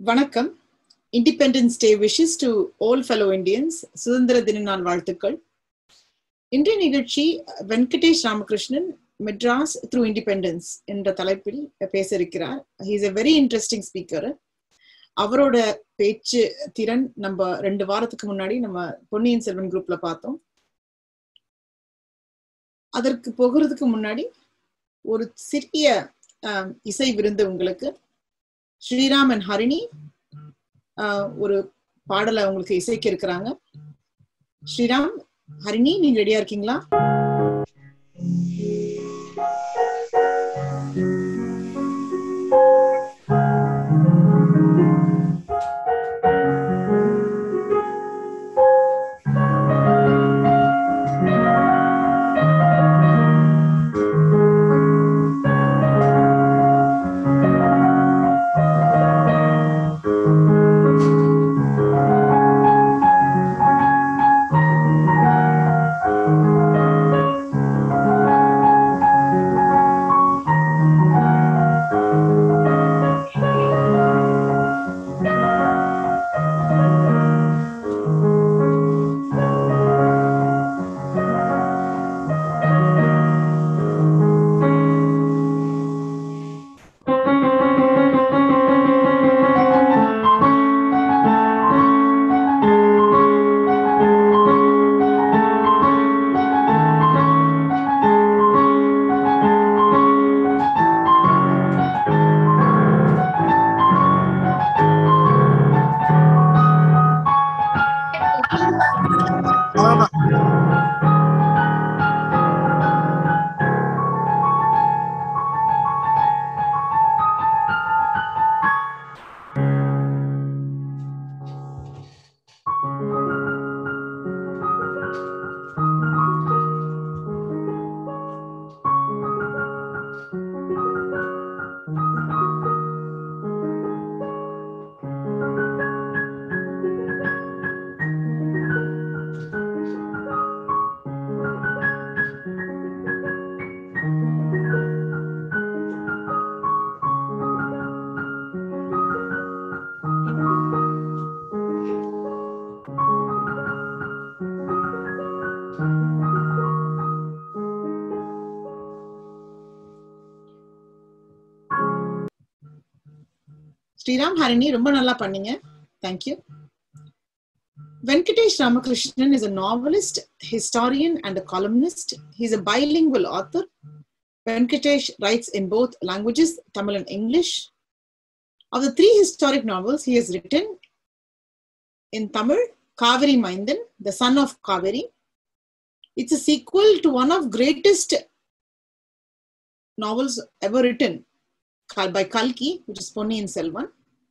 வணக்கம் independence day wishes to all fellow Indians சுதந்திர தின நாள் வாழ்த்துக்கள் இன்றைய நிகழ்ச்சி வெங்கடேஷ் ராமகிருஷ்ணன் மெட்ராஸ் த்ரூ இண்டிபெண்டன்ஸ் என்ற தலைப்பில் பேச இருக்கிறார் he is a very interesting speaker அவரோட பேச்சு திறன் நம்ம ரெண்டு வாரத்துக்கு முன்னாடி நம்ம பொன்னியின் செல்வன் குரூப்ல பார்த்தோம் அதற்கு போகிறதுக்கு முன்னாடி ஒரு சிறிய இசை விருந்து உங்களுக்கு ஸ்ரீராம் அண்ட் ஹரிணி ஒரு பாடலை உங்களுக்கு இசைக்க இருக்கிறாங்க ஸ்ரீராம் ஹரிணி நீங்க ரெடியா இருக்கீங்களா ஸ்ரீராம் ஹரிணி ரொம்ப நல்லா பண்ணீங்க thank you Venkatesh Ramakrishnan is a novelist, historian, and a columnist. He's a bilingual author. Venkatesh writes in both languages, Tamil and English. Of the three historic novels he has written in Tamil, Kaveri Maindan, The Son of Kaveri. It's a sequel to one of greatest novels ever written by Kalki, which is Ponniyin Selvan.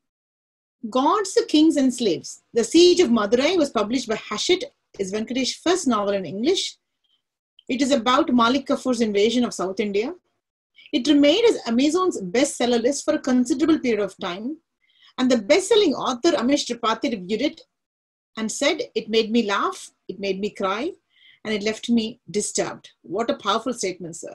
Gods, Kings and Slaves. The Siege of Madurai was published by Hachette, is Venkatesh's first novel in English. It is about Malik Kafur's invasion of South India. It remained as Amazon's bestseller list for a considerable period of time. And the best-selling author Amish Tripathi reviewed it and said, it made me laugh, it made me cry, and it left me disturbed. What a powerful statement, sir.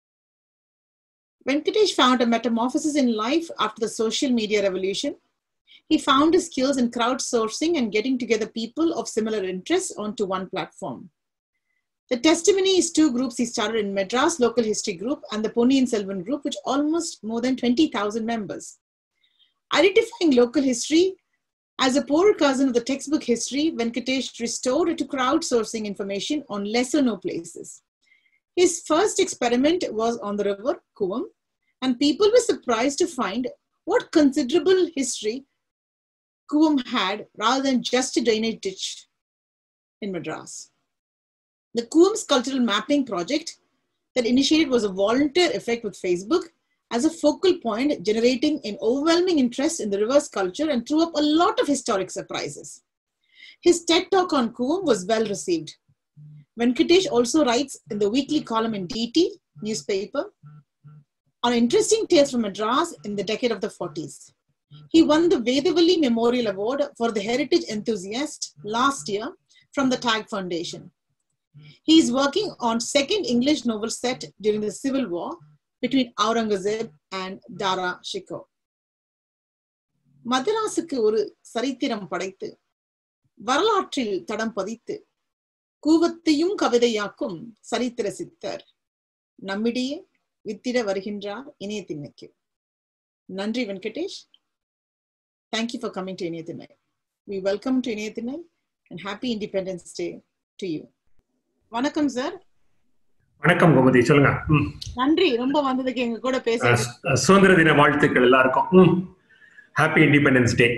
Venkatesh found a metamorphosis in life after the social media revolution. He found his skills in crowdsourcing and getting together people of similar interests onto one platform. The testimony is two groups he started in Madras Local History Group and the Ponniyin Selvan Group, which almost more than 20,000 members. Identifying local history as a poor cousin of the textbook history, Venkatesh restored to crowdsourcing information on lesser known places. His first experiment was on the river Kuvam, and people were surprised to find what considerable history Kuvam had rather than just a drainage ditch in Madras. The Kuam's cultural mapping project that initiated was a volunteer effect with Facebook as a focal point, generating an overwhelming interest in the river's culture and threw up a lot of historic surprises. His TED talk on Kuam was well received. Venkatesh also writes in the weekly column in DT newspaper on interesting tales from Madras in the decade of the 40s. He won the Vedavalli Memorial Award for the Heritage Enthusiast last year from the TAG Foundation. He is working on second English novel set during the Civil War between Aurangzeb and Dara Shikoh. மதராசுக்கு ஒரு சரித்திரம் படைத்து வரலாற்றில் தடம் பதித்து கூவத்தையும் கவிதையாக்கும் சரித்திர சித்தர் நம்மிடையே வித்திட வருகின்றார் இணையத்தின்மைக்கு நன்றி Venkatesh thank you for coming to இணையத்தின்மை வி வெல்கம் டு இணையத்தின்மை and happy independence day to you வணக்கம் சார் வணக்கம் கோமதி சொல்லுங்க ம். நன்றி ரொம்ப வந்ததுக்கு எங்க கூட பேச அஹ் சு- சுதந்திர தின வாழ்த்துக்கள் எல்லாருக்கும் ஹாப்பி இண்டிபெண்டன்ஸ் டே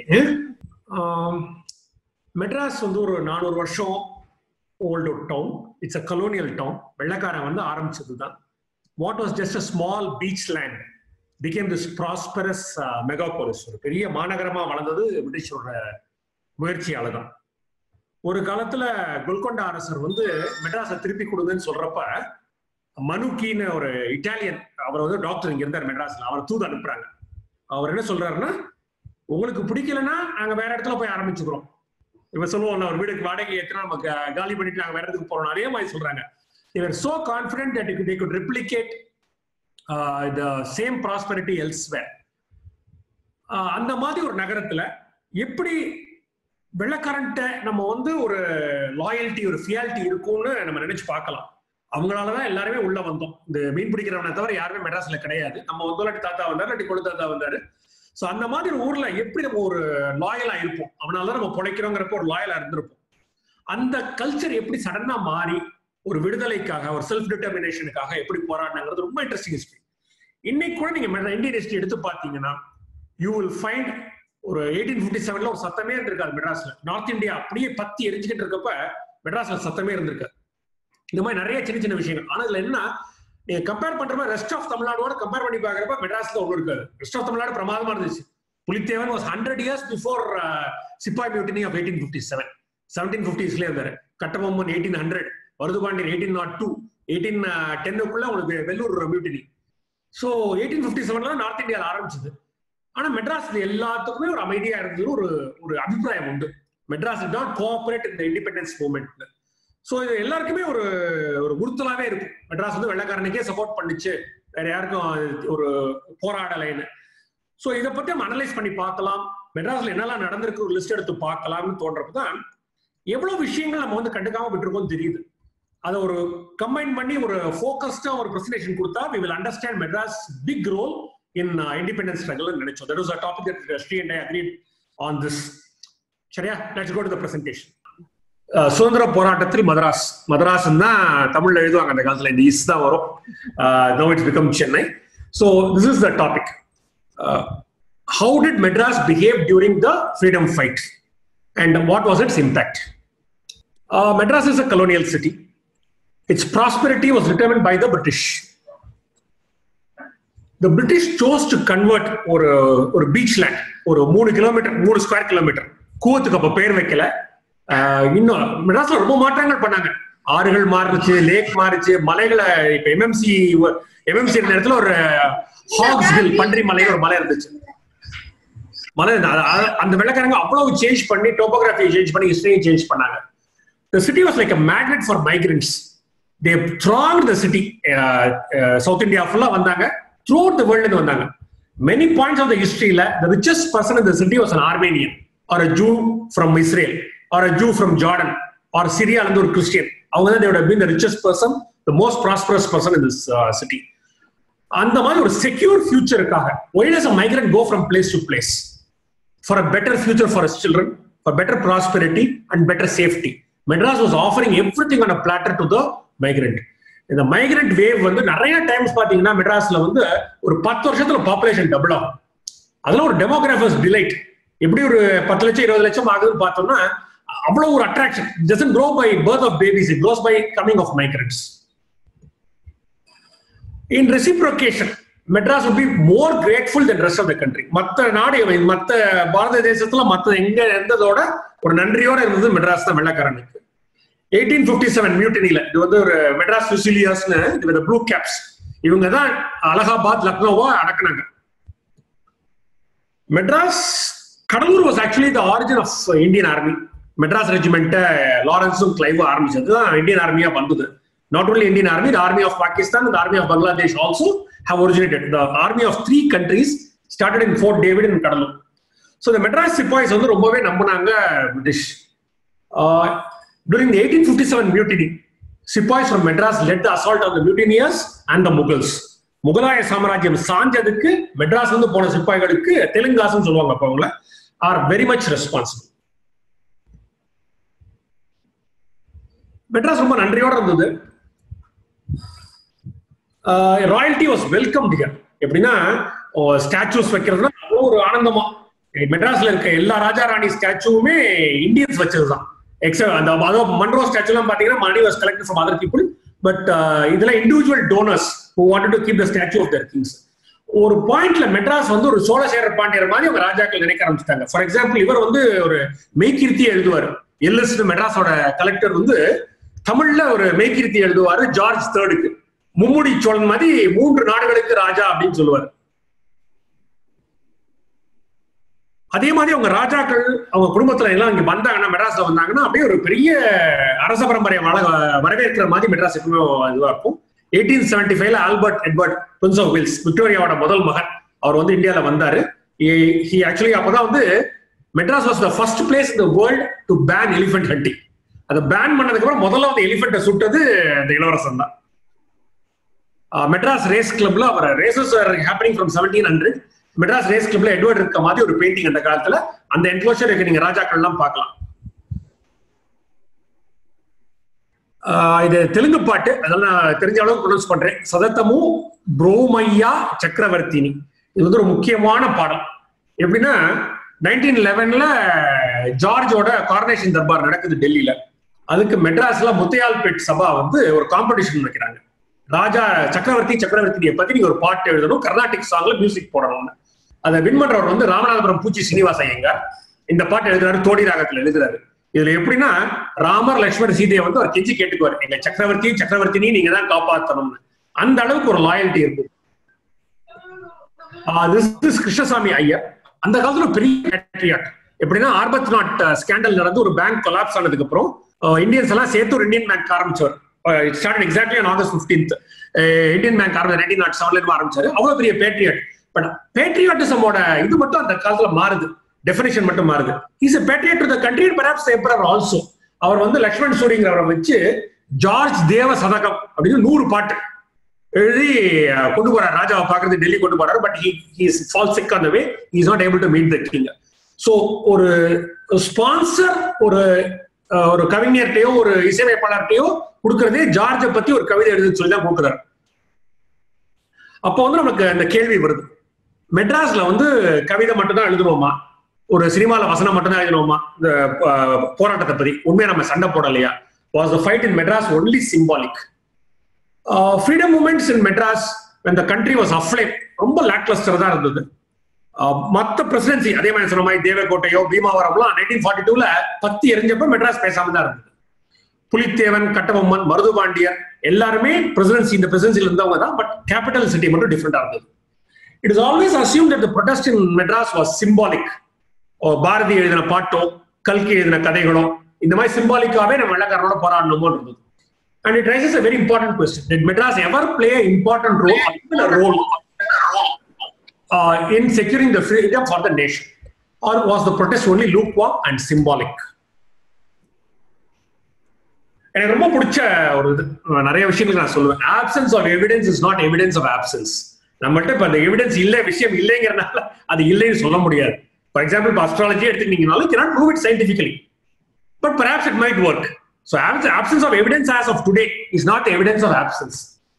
மெட்ராஸ் வந்து ஒரு நானூறு வருஷம் old town it's a colonial town வெள்ளக்காரன் வந்து ஆரம்பிச்சது தான் what was just a small beach land became this prosperous megapolis ஒரு பெரிய மாநகரமா வளர்ந்தது பிரிட்டிஷோட முயற்சியால தான் ஒரு காலத்துல கோல்கொண்டா அரசர் வந்து மெட்ராஸை திருப்பி கொடுங்கன்னு சொல்றப்ப மனுக்கின்னு ஒரு இட்டாலியன் அவர் வந்து டாக்டர் இங்க இருந்தார் மெட்ராஸ்ல அவர் தூது அனுப்புறாங்க அவர் என்ன சொல்றாருன்னா உங்களுக்கு பிடிக்கலன்னா நாங்க வேற இடத்துல போய் ஆரம்பிச்சுக்கிறோம் இப்ப சொல்லுவோம் ஒரு வீடுக்கு வாடகை ஏத்தினா நம்ம கா- காலி பண்ணிட்டு நாங்க வேற இடத்துக்கு போறோம் அதே மாதிரி சொல்றாங்க இவர் so confident that they could replicate uh, the same prosperity elsewhere uh, அந்த மாதிரி ஒரு நகரத்துல எப்படி வெள்ளக்காரன்ட்ட நம்ம வந்து ஒரு லாயல்ட்டி ஒரு ஃபியாலிட்டி இருக்கும்னு நம்ம நினைச்சு பார்க்கலாம் அவங்களாலதான் எல்லாருமே உள்ள வந்தோம் இந்த மீன் பிடிக்கிறவனை தவிர யாருமே மெட்ராஸ்ல கிடையாது நம்ம வந்து இல்லாட்டி தாத்தா வந்தாரு இல்லாட்டி கொழு தாத்தா வந்தாரு சோ அந்த மாதிரி ஒரு ஊர்ல எப்படி நம்ம ஒரு லாயலா இருப்போம் அவனால நம்ம பொழைக்கிறோங்கிறப்ப ஒரு லாயலா இருந்திருப்போம் அந்த கல்ச்சர் எப்படி சடனா மாறி ஒரு விடுதலைக்காக ஒரு செல்ஃப் டிட்டர்மினேஷனுக்காக எப்படி போராடினாங்கிறது ரொம்ப இன்ட்ரெஸ்டிங் ஹிஸ்டரி இன்னைக்கு கூட நீங்க மெட்ரா- இந்தியன் ஹிஸ்டரி எடுத்து பாத்தீங்கன்னா யூ வில் ஃபைண்ட் ஒரு எயிட்டீன் ஃபிஃப்டி செவன்ல ஒரு சத்தமே இருந்திருக்காது மெட்ராஸ்ல நார்த் இந்தியா அப்படியே பத்தி எரிஞ்சுக்கிட்டு இருக்கப்ப மெட்ராஸ்ல சத்தமே இருந்திருக்காது இந்த மாதிரி நிறைய சின்ன சின்ன விஷயங்கள் ஆனா இதுல என்ன நீங்க கம்பேர் பண்றப்ப ரெஸ்ட் ஆஃப் தமிழ்நாடோட கம்பேர் பண்ணி பாக்குறப்ப மெட்ராஸ்ல ஒண்ணு இருக்காது ரெஸ்ட் ஆஃப் தமிழ்நாடு பிரமாதமா இருந்துச்சு Pulithevan was hundred years before sepoy mutiny of eighteen fifty seven seventeen ஃபிஃப்டிஸ்லேயே இருந்தாரு கட்டபொம்மன் எயிட்டீன் ஹண்ட்ரட் வருதுபாண்டியன் எயிட்டீன் நாட் டூ எயிட்டீன் டென்னுக்குள்ள உங்களுக்கு Vellore mutiny so eighteen fifty செவன்ல நார்த் இந்தியாவில் ஆரம்பிச்சது ஆனா மெட்ராஸ்ல எல்லாத்துக்குமே ஒரு அமைதியா இருந்தது ஒரு ஒரு அபிப்பிராயம் உண்டு மெட்ராஸ் நாட் கோஆபரேட் இந்த இண்டிபெண்டன்ஸ் மூவ்மெண்ட் ஸோ இது எல்லாருக்குமே ஒரு ஒரு உறுத்தலாவே இருக்கும் மெட்ராஸ் வந்து வெள்ளக்காரனுக்கே சப்போர்ட் பண்ணுச்சு வேற யாருக்கும் ஒரு போராடலைன்னு ஸோ இதை பத்தி நம்ம அனலைஸ் பண்ணி பார்க்கலாம் மெட்ராஸ்ல என்னெல்லாம் நடந்திருக்கு ஒரு லிஸ்ட் எடுத்து பார்க்கலாம்னு தோன்றப்ப தான் எவ்வளவு விஷயங்கள் நம்ம வந்து கண்டுக்காம விட்டுருக்கோம் தெரியுது அதை ஒரு கம்பைன் பண்ணி ஒரு ஃபோக்கஸ்டா ஒரு பிரசன்டேஷன் கொடுத்தா we will understand Madras big role in independence struggle நினைச்சோம் that was a topic that Sri and I agreed on this சரியா let's go to the presentation சுதந்திர போராட்டத்தில் மதராஸ் மதராஸ் தான் தமிழ்ல எழுதுவாங்க அந்த காலத்துல இந்த இஸ் தான் வரும் no it's become Chennai so this is the topic how did Madras behave during the freedom fight and what was its impact Madras is a colonial city its prosperity was determined by the British. The British chose to convert ஒரு ஒரு beach land ஒரு மூணு kilometre மூணு square kilometre கூவத்துக்கு அப்ப பேர் வைக்கல ஆஹ் இன்னும் மெட்ராஸ்ல ரொம்ப மாற்றங்கள் பண்ணாங்க ஆறுகள் மாறுச்சு லேக் மாறுச்சு மலைகளை இப்ப எம்எம்சி எம்எம்சி இருந்த இடத்துல ஒரு ஹாக்ஸ் ஹில் பன்றி மலை ஒரு மலை இருந்துச்சு மலை இருந்தது. அ- அ- அந்த வெள்ளக்காரங்க அவ்வளவு சேஞ்ச் பண்ணி டோபோகிராஃபி சேஞ்ச் பண்ணி ஹிஸ்டரியை சேஞ்ச் பண்ணாங்க the city was like a magnet for migrants. They thronged the city. Uh, uh, South India full வந்தாங்க throughout the world இருந்து வந்தாங்க many points of the history ல the richest person in the city was an Armenian or a Jew from Israel or a Jew from Jordan or Syria இருந்து ஒரு Christian அவங்க தான் they would have been the richest person the most prosperous person in this uh, city அந்த மாதிரி ஒரு secure ஃபியூச்சருக்காக why does a migrant go from place to place for a better future for his children, for better prosperity and better safety. Madras was offering everything on a platter to the migrant. இந்த migrant wave வந்து நிறைய times பாத்தீங்கன்னா மெட்ராஸ்ல வந்து ஒரு பத்து வருஷத்துல population double ஆகும் அதெல்லாம் ஒரு டெமோகிராஃபர்ஸ் டிலைட் எப்படி ஒரு பத்து லட்சம் இருபது லட்சம் ஆகுதுன்னு பார்த்தோம்னா அவ்வளவு ஒரு attraction doesn't grow by birth of babies it grows by coming of migrants in reciprocation Madras would be more grateful then rest of the country மற்ற நாடு மற்ற பாரத தேசத்துல மற்ற எங்க இருந்ததோட ஒரு நன்றியோட இருந்தது மெட்ராஸ் தான் வெள்ளக்காரனுக்கு எயிட்டீன் பிப்டி செவன் மியூட்டினில இது வந்து ஒரு மெட்ராஸ் ஃபிசிலியர்ஸ்னு இது ப்ளூ கேப்ஸ் இவங்க தான் அலகாபாத் லக்னோவா அடக்குனாங்க Madras Cuddalore was actually the origin of Indian army Madras ரெஜிமெண்ட்டை லாரன்ஸும் கிளைவும் ஆரம்பிச்சது தான் இந்தியன் ஆர்மியா வந்தது not only Indian army the army of Pakistan the army of Bangladesh also have originated the army of three countries started in fort david in Cuddalore so இந்த Madras sepoys வந்து ரொம்பவே நம்பினாங்க British during eighteen fifty seven mutiny sepoys from Madras led assault on the mutineers and the Mughals முகலாய சாம்ராஜ்யம் சாஞ்சதுக்கு மெட்ராஸ் வந்து போன சிப்பாய்களுக்கு தெலுங்காசுன்னு சொல்லுவாங்க அப்ப அவங்கள are very much responsible Madras ரொம்ப நன்றியோட இருந்தது ராயல்டி வாஸ் வெல்கம் ஹியர் எப்படின்னா ஸ்டாச்சூஸ் வைக்கிறதுனா அவ்வளோ ஒரு ஆனந்தமா மெட்ராஸ்ல இருக்க எல்லா ராஜா ராணி ஸ்டாச்சுவுமே இந்தியன்ஸ் வச்சதுதான் எக்ஸப்ட் அந்த அதோ மன்ரோ ஸ்டாச்சுலாம் பாத்தீங்கன்னா money was collected from other people but இதெல்லாம் individual donors who wanted to keep the statue of their kings ஒரு பாயிண்ட்ல மெட்ராஸ் வந்து ஒரு சோழசேர பாண்டியர் மாதிரி அவங்க ராஜாக்கள் நினைக்க ஆரம்பிச்சிட்டாங்க ஃபார் எக்ஸாம்பிள் இவர் வந்து ஒரு மெய்கீர்த்தி எழுதுவார் எல்எஸ் மெட்ராஸோட கலெக்டர் வந்து தமிழ்ல ஒரு மெய்கீர்த்தி எழுதுவாரு ஜார்ஜ் தேர்டுக்கு மும்முடி சோழன் மாதிரி மூன்று நாடுகளுக்கு ராஜா அப்படின்னு சொல்லுவார் அதே மாதிரி அவங்க ராஜாக்கள் அவங்க குடும்பத்துல எல்லாம் இங்க வந்தாங்கன்னா மெட்ராஸ்ல வந்தாங்கன்னா அப்படியே ஒரு பெரிய அரச பரம்பரையை வள வரவேற்கிற மாதிரி மெட்ராஸ் எப்பவுமே இதுவா இருக்கும் எயிட்டீன் செவன்டி ஃபைவ்ல Albert Edward prince of Wales விக்டோரியாவோட முதல் மகன் அவர் வந்து இந்தியாவில் வந்தாரு ஹி ஆக்சுவலி அப்பதான் வந்து Madras was the first place இந்த world to ban elephant hunting அதை பேன் பண்ணதுக்கு அப்புறம் முதல்ல வந்து எலிஃபென்ட்டை சுட்டது இந்த இளவரசன் தான் மெட்ராஸ் ரேஸ் கிளப்ல அவர் races happening from seventeen hundred Madras race கிளப்ல எட்வர்ட் இருக்க மாதிரி ஒரு பெயிண்டிங் அந்த காலத்துல அந்த என்க்ளோஷர் இருக்கு நீங்க ராஜாக்கள் எல்லாம் பார்க்கலாம் இது தெலுங்கு பாட்டு அதெல்லாம் தெரிஞ்ச அளவுக்கு ப்ரொனவுன்ஸ் பண்றேன் சதத்தமு புரோமையா சக்கரவர்த்தினி இது வந்து ஒரு முக்கியமான பாடம் எப்படின்னா நைன்டீன் லெவன்ல ஜார்ஜோட கார்னேஷன் தர்பார் நடக்குது டெல்லியில அதுக்கு மெட்ராஸ்ல முத்தையால்பேட் சபா வந்து ஒரு காம்படிஷன் வைக்கிறாங்க ராஜா சக்கரவர்த்தி சக்கரவர்த்தியை பத்தி நீங்க ஒரு பாட்டு எழுதணும் கர்நாடிக் சாங்ல மியூசிக் போடணும்னு அதை வின் பண்றவர் வந்து ராமநாதபுரம் பூச்சி சீனிவாச ஐயங்கார் இந்த பாட்டு எழுதுறாரு தோடி ராகத்துல எழுதுறாரு இதுல எப்படின்னா ராமர் லட்சுமண் சீதையை வந்து அவர் கெஞ்சி கேட்டுக்குவார் எங்க சக்கரவர்த்தி சக்கரவர்த்தினி நீங்க தான் காப்பாத்தணும்னு அந்த அளவுக்கு ஒரு லாயல்ட்டி இருக்கு கிருஷ்ணசாமி ஐயர் அந்த காலத்துல பெரிய பேட்ரியாட் எப்படின்னா ஆர்பத் நாட் ஸ்கேண்டல் நடந்து ஒரு பேங்க் கொலாப்ஸ் ஆனதுக்கு அப்புறம் இந்தியன்ஸ் எல்லாம் சேர்த்து ஒரு இந்தியன் பேங்க் ஆரம்பிச்சவர் it start exactly on August fifteenth Indian bank ஆரம்பிச்சு நைன்டீன் நாட் செவன்ல இருந்து ஆரம்பிச்சாரு அவ்வளவு பெரிய பேட்ரியாட் பட் பேட்ரியாட்டிசமோட இது மட்டும் அந்த காலத்துல மாறுது டெபினேஷன் மட்டும் மாறுது is a patriot to the country perhaps emperor also அவர் வந்து லக்ஷ்மண் சூரிங்கிறவரை வச்சு ஜார்ஜ் தேவ சதகம் அப்படின்னு நூறு பாட்டு எழுதி கொண்டு போறாரு ராஜாவை பாக்குறது டெல்லி கொண்டு போறாரு but he fall sick on the way is not able to meet the king so ஒரு ஸ்பான்சர் ஒரு ஒரு கவிஞர்கிட்டயோ ஒரு இசையமைப்பாளர்கிட்டயோ கொடுக்கறதே ஜார்ஜை பத்தி ஒரு கவிதை எழுதுன்னு சொல்லி தான் கொடுக்குறாரு அப்போ வந்து நமக்கு அந்த கேள்வி வருது மெட்ராஸ்ல வந்து கவிதை மட்டும் தான் எழுதணுமா ஒரு சினிமால வசனம் மட்டும் தான் எழுதணுமா இந்த போராட்டத்தை பத்தி உண்மையை நம்ம சண்டை போடலையா was the fight in Madras only symbolic freedom moments in Madras இந்த கண்ட்ரி வாஸ் அஃப்ளேம் ரொம்ப லேக்லஸ்டர் தான் இருந்தது மத்த பிரசிடென்சி அதே மாதிரி சொன்ன மாதிரி தேவக்கோட்டையோ பீமாவரம்லாம் நைன்டீன் ஃபார்ட்டி டூல பத்தி எரிஞ்சப்ப மெட்ராஸ் பேசாம தான் இருந்தது புலித்தேவன் கட்டபொம்மன் மருதுபாண்டியர் எல்லாருமே பிரசிடென்சி இந்த பிரசிடென்சில இருந்தவங்க தான் பட் கேபிட்டல் சிட்டி மட்டும் டிஃப்ரெண்டா இருந்தது it is always assume that protest in Madras was symbolic Bharathi எழுதின பாட்டோ கல்கி எழுதின கதைகளோ இந்த மாதிரி சிம்பாலிக்காவே நம்ம வெள்ளக்காரனோட போராடணுமோ இருந்தது and it raises a very important question did Madras ever play important role role in securing the freedom for the nation or was the protest only lukewarm and symbolic எனக்கு ரொம்ப பிடிச்ச ஒரு இது நிறைய விஷயங்கள் நான் சொல்லுவேன் absence of evidence is not evidence of absence நம்மள்ட்ட இப்ப அந்த எவிடன்ஸ் இல்ல விஷயம் இல்லைங்கிறனால அது இல்லைன்னு சொல்ல முடியாது ஃபார் எக்ஸாம்பிள் இப்போ அஸ்ட்ராலஜி எடுத்துக்கிட்டீங்கனாலும் cannot prove it scientifically but perhaps it might work so absence of evidence as of today is not evidence of absence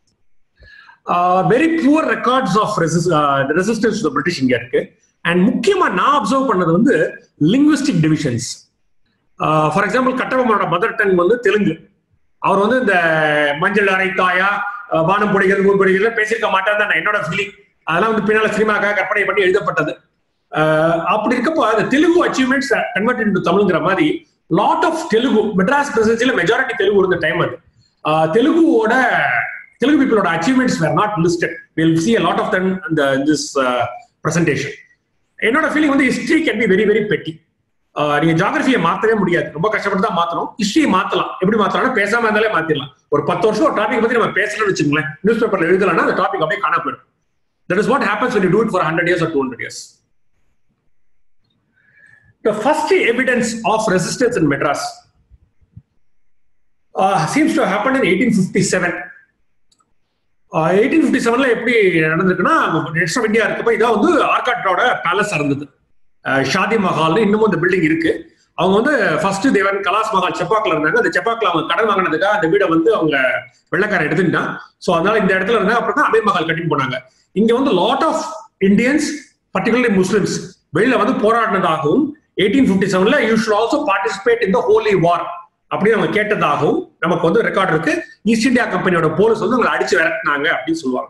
very poor records of resistance to British இங்க இருக்கு அண்ட் முக்கியமா நான் observe பண்ணது வந்து linguistic divisions for example கட்டபொம்மனோட mother tongue வந்து தெலுங்கு அவர் வந்து இந்த மஞ்சள் அரைக்காயா வானம் பொடிகள் ஊர் பொடிகள் பேசியிருக்க மாட்டார் தான் என்னோட ஃபீலிங் அதெல்லாம் வந்து பின்னால சினிமாக்காக கற்பனை பண்ணி எழுதப்பட்டது அப்படி இருக்கப்போ அந்த தெலுங்கு அச்சீவ்மெண்ட்ஸ் கன்வெர்ட் இன் தமிழ்ங்கிற மாதிரி லாட் ஆஃப் தெலுங்கு மெட்ராஸ் பிரசிடென்சில மெஜாரிட்டி தெலுங்கு இருந்த டைம் அது தெலுங்குவோட தெலுங்கு பீப்புளோட achievements were not listed will see a lot of then அந்த திஸ் பிரசன்டேஷன் என்னோட ஃபீலிங் வந்து history can be very very petty நீங்க ஜாகிரபியை மாத்தவே முடியாது ரொம்ப கஷ்டப்பட்டு தான் மாத்தணும் ஹிஸ்டரியை மாத்தலாம் எப்படி மாத்தலாம் பேசாம இருந்தாலே மாத்திடலாம் ஒரு பத்து வருஷம் ஒரு டாபிக் பத்தி நம்ம பேசணும்னு வச்சுங்களேன் நியூஸ் பேப்பர்ல எழுதலன்னா அந்த டாபிக் அப்படியே காண போயிடும் that is what happens when you do it for 100 years or 200 years the first evidence of resistance in Madras uh, seems to have happened in 1857. Eighteen fifty செவன்ல எப்படி நடந்திருக்குன்னா நெக்ஸ்ட் ஆஃப் இந்தியா இருக்கப்ப இதான் வந்து ஆர்காட்டோட palace இருந்தது ஷாதி மஹால்னு இன்னமும் இந்த building இருக்கு அவங்க வந்து ஃபர்ஸ்ட் தேவன் கலாஸ் மஹால் செப்பாக்ல இருந்தாங்க அந்த செப்பாக்ல அவங்க கடன் வாங்கினதுக்காக அந்த வீடை வந்து அவங்க வெள்ளக்காரன் எடுத்துட்டான் ஸோ அதனால இந்த இடத்துல இருந்தாங்க அப்புறம் தான் அமீர் மஹால் கட்டி போனாங்க இங்க வந்து lot of Indians particularly Muslims வெளியில வந்து போராடினதாகவும் எயிட்டீன் ஃபிஃப்டி செவன்ல you should also participate in the holy war அப்படின்னு அவங்க கேட்டதாகவும் நமக்கு வந்து ரெக்கார்ட் இருக்கு ஈஸ்ட் இந்தியா கம்பெனியோட போலீஸ் வந்து உங்களை அடிச்சு விரட்டினாங்க அப்படின்னு சொல்லுவாங்க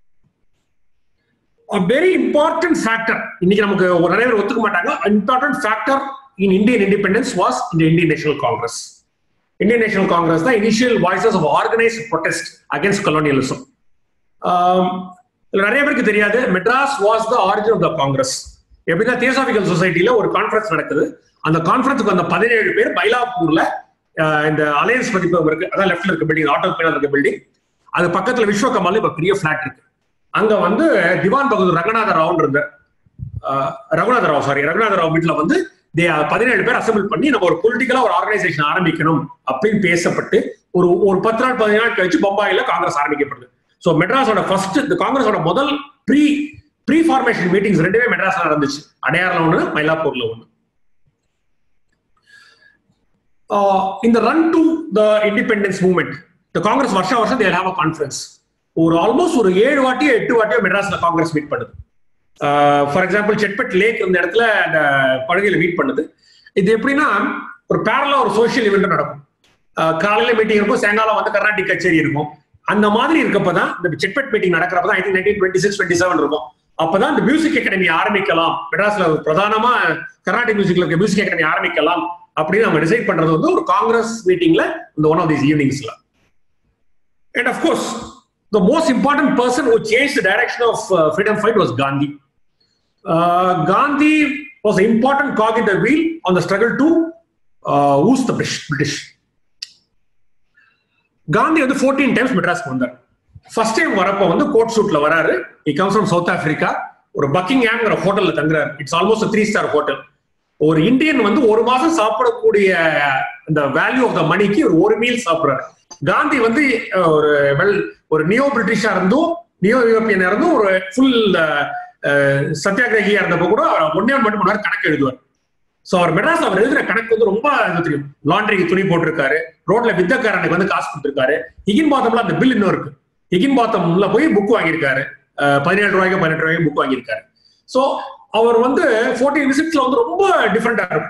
வெரி இம்பார்ட்டன்ட் ஃபேக்டர் இன்னைக்கு நமக்கு ஒரு நிறைய பேர் ஒத்துக்க மாட்டாங்க important factor in Indian independence was இந்த Indian National Congress Indian National Congress தான் initial voices of organise protest against colonialism நிறைய பேருக்கு தெரியாது Madras was the origin of the Congress எப்படின்னா தியோசாபிக்கல் சொசைட்டில ஒரு கான்ஃபரன்ஸ் நடக்குது அந்த கான்ஃபரன்ஸுக்கு வந்த பதினேழு பேர் மயிலாப்பூர்ல இந்த அலையன்ஸ் பதிப்பகம் இருக்கு அதான் லெஃப்ட்ல இருக்க பில்டிங் ஆட்டோ பேனர் இருக்க பில்டிங் அது பக்கத்துல விஸ்வகமால இப்ப பெரிய பிளாட் இருக்கு அங்க வந்து திவான் பகதூர் ரங்கநாத ராவ் இருந்த ரகுநாத ராவ் சாரி ரகுநாத ராவ் வீட்டுல வந்து பதினேழு பேர் அசம்பிள் பண்ணி நம்ம ஒரு பொலிட்டிக்கலா ஒரு ஆர்கனைசேஷன் ஆரம்பிக்கணும் அப்படின்னு பேசப்பட்டு ஒரு ஒரு பத்து நாள் பதினஞ்சு நாள் கழிச்சு பம்பாயில காங்கிரஸ் ஆரம்பிக்கப்படுது ஸோ மெட்ராஸோட ஃபர்ஸ்ட் இந்த காங்கிரஸோட முதல் ப்ரீ ப்ரீ ஃபார்மேஷன் மீட்டிங்ஸ் ரெண்டுமே மெட்ராஸ்ல நடந்துச்சு அடையாறுல ஒண்ணு மயிலாப்பூர்ல ஒண்ணு இந்த run to the independence movement இந்த காங்கிரஸ் வருஷம் வருஷம் தேர் ஹாவ் அ கான்ஃபரன்ஸ் ஒரு ஆல்மோஸ்ட் ஒரு ஏழு வாட்டியோ எட்டு வாட்டியோ மெட்ராஸ்ல காங்கிரஸ் மீட் பண்ணுது ஃபார் எக்ஸாம்பிள் செட்பெட் லேக் இந்த இடத்துல அந்த படுகையில மீட் பண்ணுது இது எப்படின்னா ஒரு பேரலா ஒரு சோசியல் இவெண்ட் நடக்கும் காலையில மீட்டிங் இருக்கும் சாயங்காலம் வந்து கர்நாடிக் கச்சேரி இருக்கும் அந்த மாதிரி இருக்கப்பதான் இந்த செட்பெட் மீட்டிங் நடக்கிறப்ப தான் I think nineteen twenty six twenty seven இருக்கும் அப்பதான் இந்த மியூசிக் அகாடமி ஆரம்பிக்கலாம் மெட்ராஸ்ல பிரதானமா கர்நாடிக் மியூசிக்ல இருக்க மியூசிக் அகாடமி ஆரம்பிக்கலாம் அப்படின்னு நம்ம டிசைட் பண்றது வந்து ஒரு காங்கிரஸ் மீட்டிங்ல இந்த ஒன் ஆஃப் தீஸ் ஈவினிங்ஸ்ல and of course the most important person who change the direction of freedom fight was Gandhi Gandhi was important cog in the wheel on the struggle to oust the British Gandhi வந்து fourteen times மெட்ராஸ்க்கு வந்தார் first time வரப்போ வந்து coat சூட்ல வராரு he comes from South Africa ஒரு பக்கிங்ஹாம்ங்கிற ஹோட்டல்ல தங்குறாரு it's almost three star hotel ஒரு இந்தியன் வந்து ஒரு மாசம் சாப்பிடக்கூடிய இந்த வேல்யூ ஆஃப் த மணிக்கு ஒரு ஒரு மீல் சாப்பிடுறாரு காந்தி வந்து ஒரு வெல் ஒரு நியோ பிரிட்டிஷா இருந்தும் நியோ யூரோப்பியனா இருந்தும் ஒரு ஃபுல் சத்தியாகிரகியா இருந்தப்போ கூட ஒன்னே மட்டும் மணி நேரம் கணக்கு எழுதுவார் ஸோ அவர் மெட்ராஸ் அவர் எழுதுற கணக்கு வந்து ரொம்ப தெரியும் லாண்ட்ரிக்கு துணி போட்டிருக்காரு ரோட்ல வித்தக்காரனுக்கு வந்து காசு கொடுத்துருக்காரு ஹிகின் பாத்தம்ல அந்த பில் இன்னும் இருக்கு ஹிகின் பாத்தம்ல போய் புக் வாங்கியிருக்காரு பதினேழு ரூபாய்க்கு பதினெட்டு ரூபாய்க்கு புக் வாங்கியிருக்காரு ஸோ அவர் வந்து ஃபோர்டீன் விசிட்ஸ்ல வந்து ரொம்ப டிஃப்ரெண்டா இருக்கும்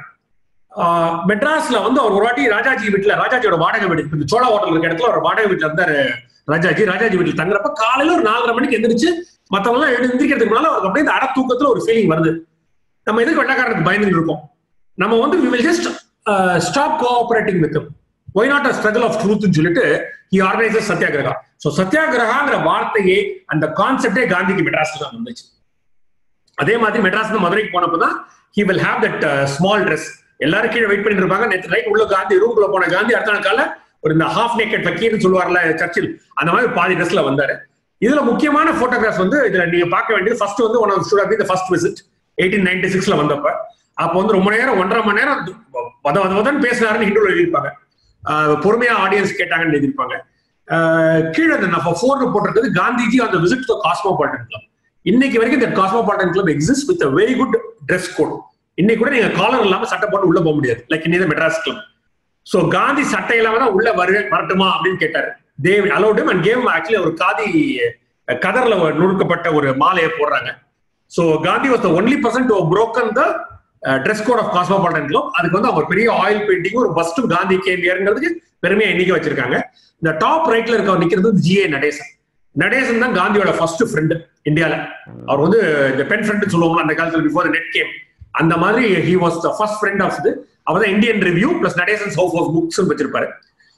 மெட்ராஸ்ல வந்து அவர் ஒரு வாட்டி ராஜாஜி வீட்டுல ராஜாஜியோட வாடகை வீடு இந்த சோழா ஹோட்டல் இருக்க இடத்துல ஒரு வாடகை வீட்டுல இருந்தாரு ராஜாஜி ராஜாஜி வீட்டுல தங்குறப்ப காலையில ஒரு நாலரை மணிக்கு எந்திரிச்சு மத்தவங்க எல்லாம் எழுந்திரிக்கிறதுக்கு முன்னால அவருக்கு அப்படியே இந்த அட தூக்கத்துல ஒரு ஃபீலிங் வருது நம்ம எதுக்கு வெள்ளக்காரனுக்கு பயந்துட்டு இருக்கோம் நம்ம வந்து we will just stop cooperating with why not a struggle of ட்ரூத்னு சொல்லிட்டு ஹி ஆர்கனைசஸ் சத்தியாகிரகா ஸோ சத்தியாகிரகாங்கிற வார்த்தையே அந்த கான்செப்டே காந்திக்கு மெட்ராஸ்ல தான் வந்துச்சு அதே மாதிரி மெட்ராஸ் மதுரைக்கு போனப்பதான் he will have that small dress எல்லாரும் கீழே வெயிட் பண்ணிட்டு இருப்பாங்க நேற்று நைட் உள்ள காந்தி ரூம்குள்ள போன காந்தி அடுத்த நாள் கால ஒரு இந்த ஹாஃப் நேக்கெட் ஃபக்கீர்னு சொல்லுவார்ல சர்ச்சில் அந்த மாதிரி பாதி ட்ரெஸ்ல வந்தாரு இதுல முக்கியமான போட்டோகிராஃப் வந்து இதுல நீங்க பார்க்க வேண்டியது ஃபர்ஸ்ட் வந்து one of stood the first visit eighteen ninety சிக்ஸ்ல வந்தப்ப அப்போ வந்து ரொம்ப நேரம் ஒன்றரை மணி நேரம் வத வத வதன்னு பேசினாருன்னு ஹிந்துல எழுதியிருப்பாங்க பொறுமையா ஆடியன்ஸ் கேட்டாங்கன்னு எழுதியிருப்பாங்க கீழே அந்த ஃபோர்னு போட்டிருக்கிறது காந்திஜி அந்த விசிட் டு காஸ்மோபாலிட்டன் கிளப் இன்னைக்கு வரைக்கும் இந்த cosmopolitan club exist with very good dress code இன்னைக்கு கூட நீங்க காலர் இல்லாம சட்டை போட்டு உள்ள போக முடியாது லைக் இன்னைக்கு மெட்ராஸ் கிளப் சோ காந்தி சட்டை இல்லாம தான் உள்ள வரு வரட்டுமா அப்படின்னு கேட்டாரு they allowed and came actually ஒரு காதி கதர்ல நுணுக்கப்பட்ட ஒரு மாலையை போடுறாங்க so Gandhi was the only person to broken the dress code of cosmopolitan club அதுக்கு வந்து அவங்க பெரிய ஆயில் பெயிண்டிங் ஒரு பஸ்ட் காந்தி கேமியருங்கிறதுக்கு பெருமையா இன்னைக்கு வச்சிருக்காங்க இந்த டாப் ரைட்ல இருக்க நிக்கிறது ஜிஏ நடேசன் நடேசன் தான் காந்தியோட ஃபர்ஸ்ட் ஃப்ரெண்டு இந்தியால அவர் வந்து இந்த பென் ஃப்ரெண்ட் சொல்லுவாங்க அந்த காலத்துல பிஃபோர் நெட் கேம் அந்த மாதிரி he was the first friend of இது அவர் தான் Indian review plus Natesan house of books வச்சிருப்பாரு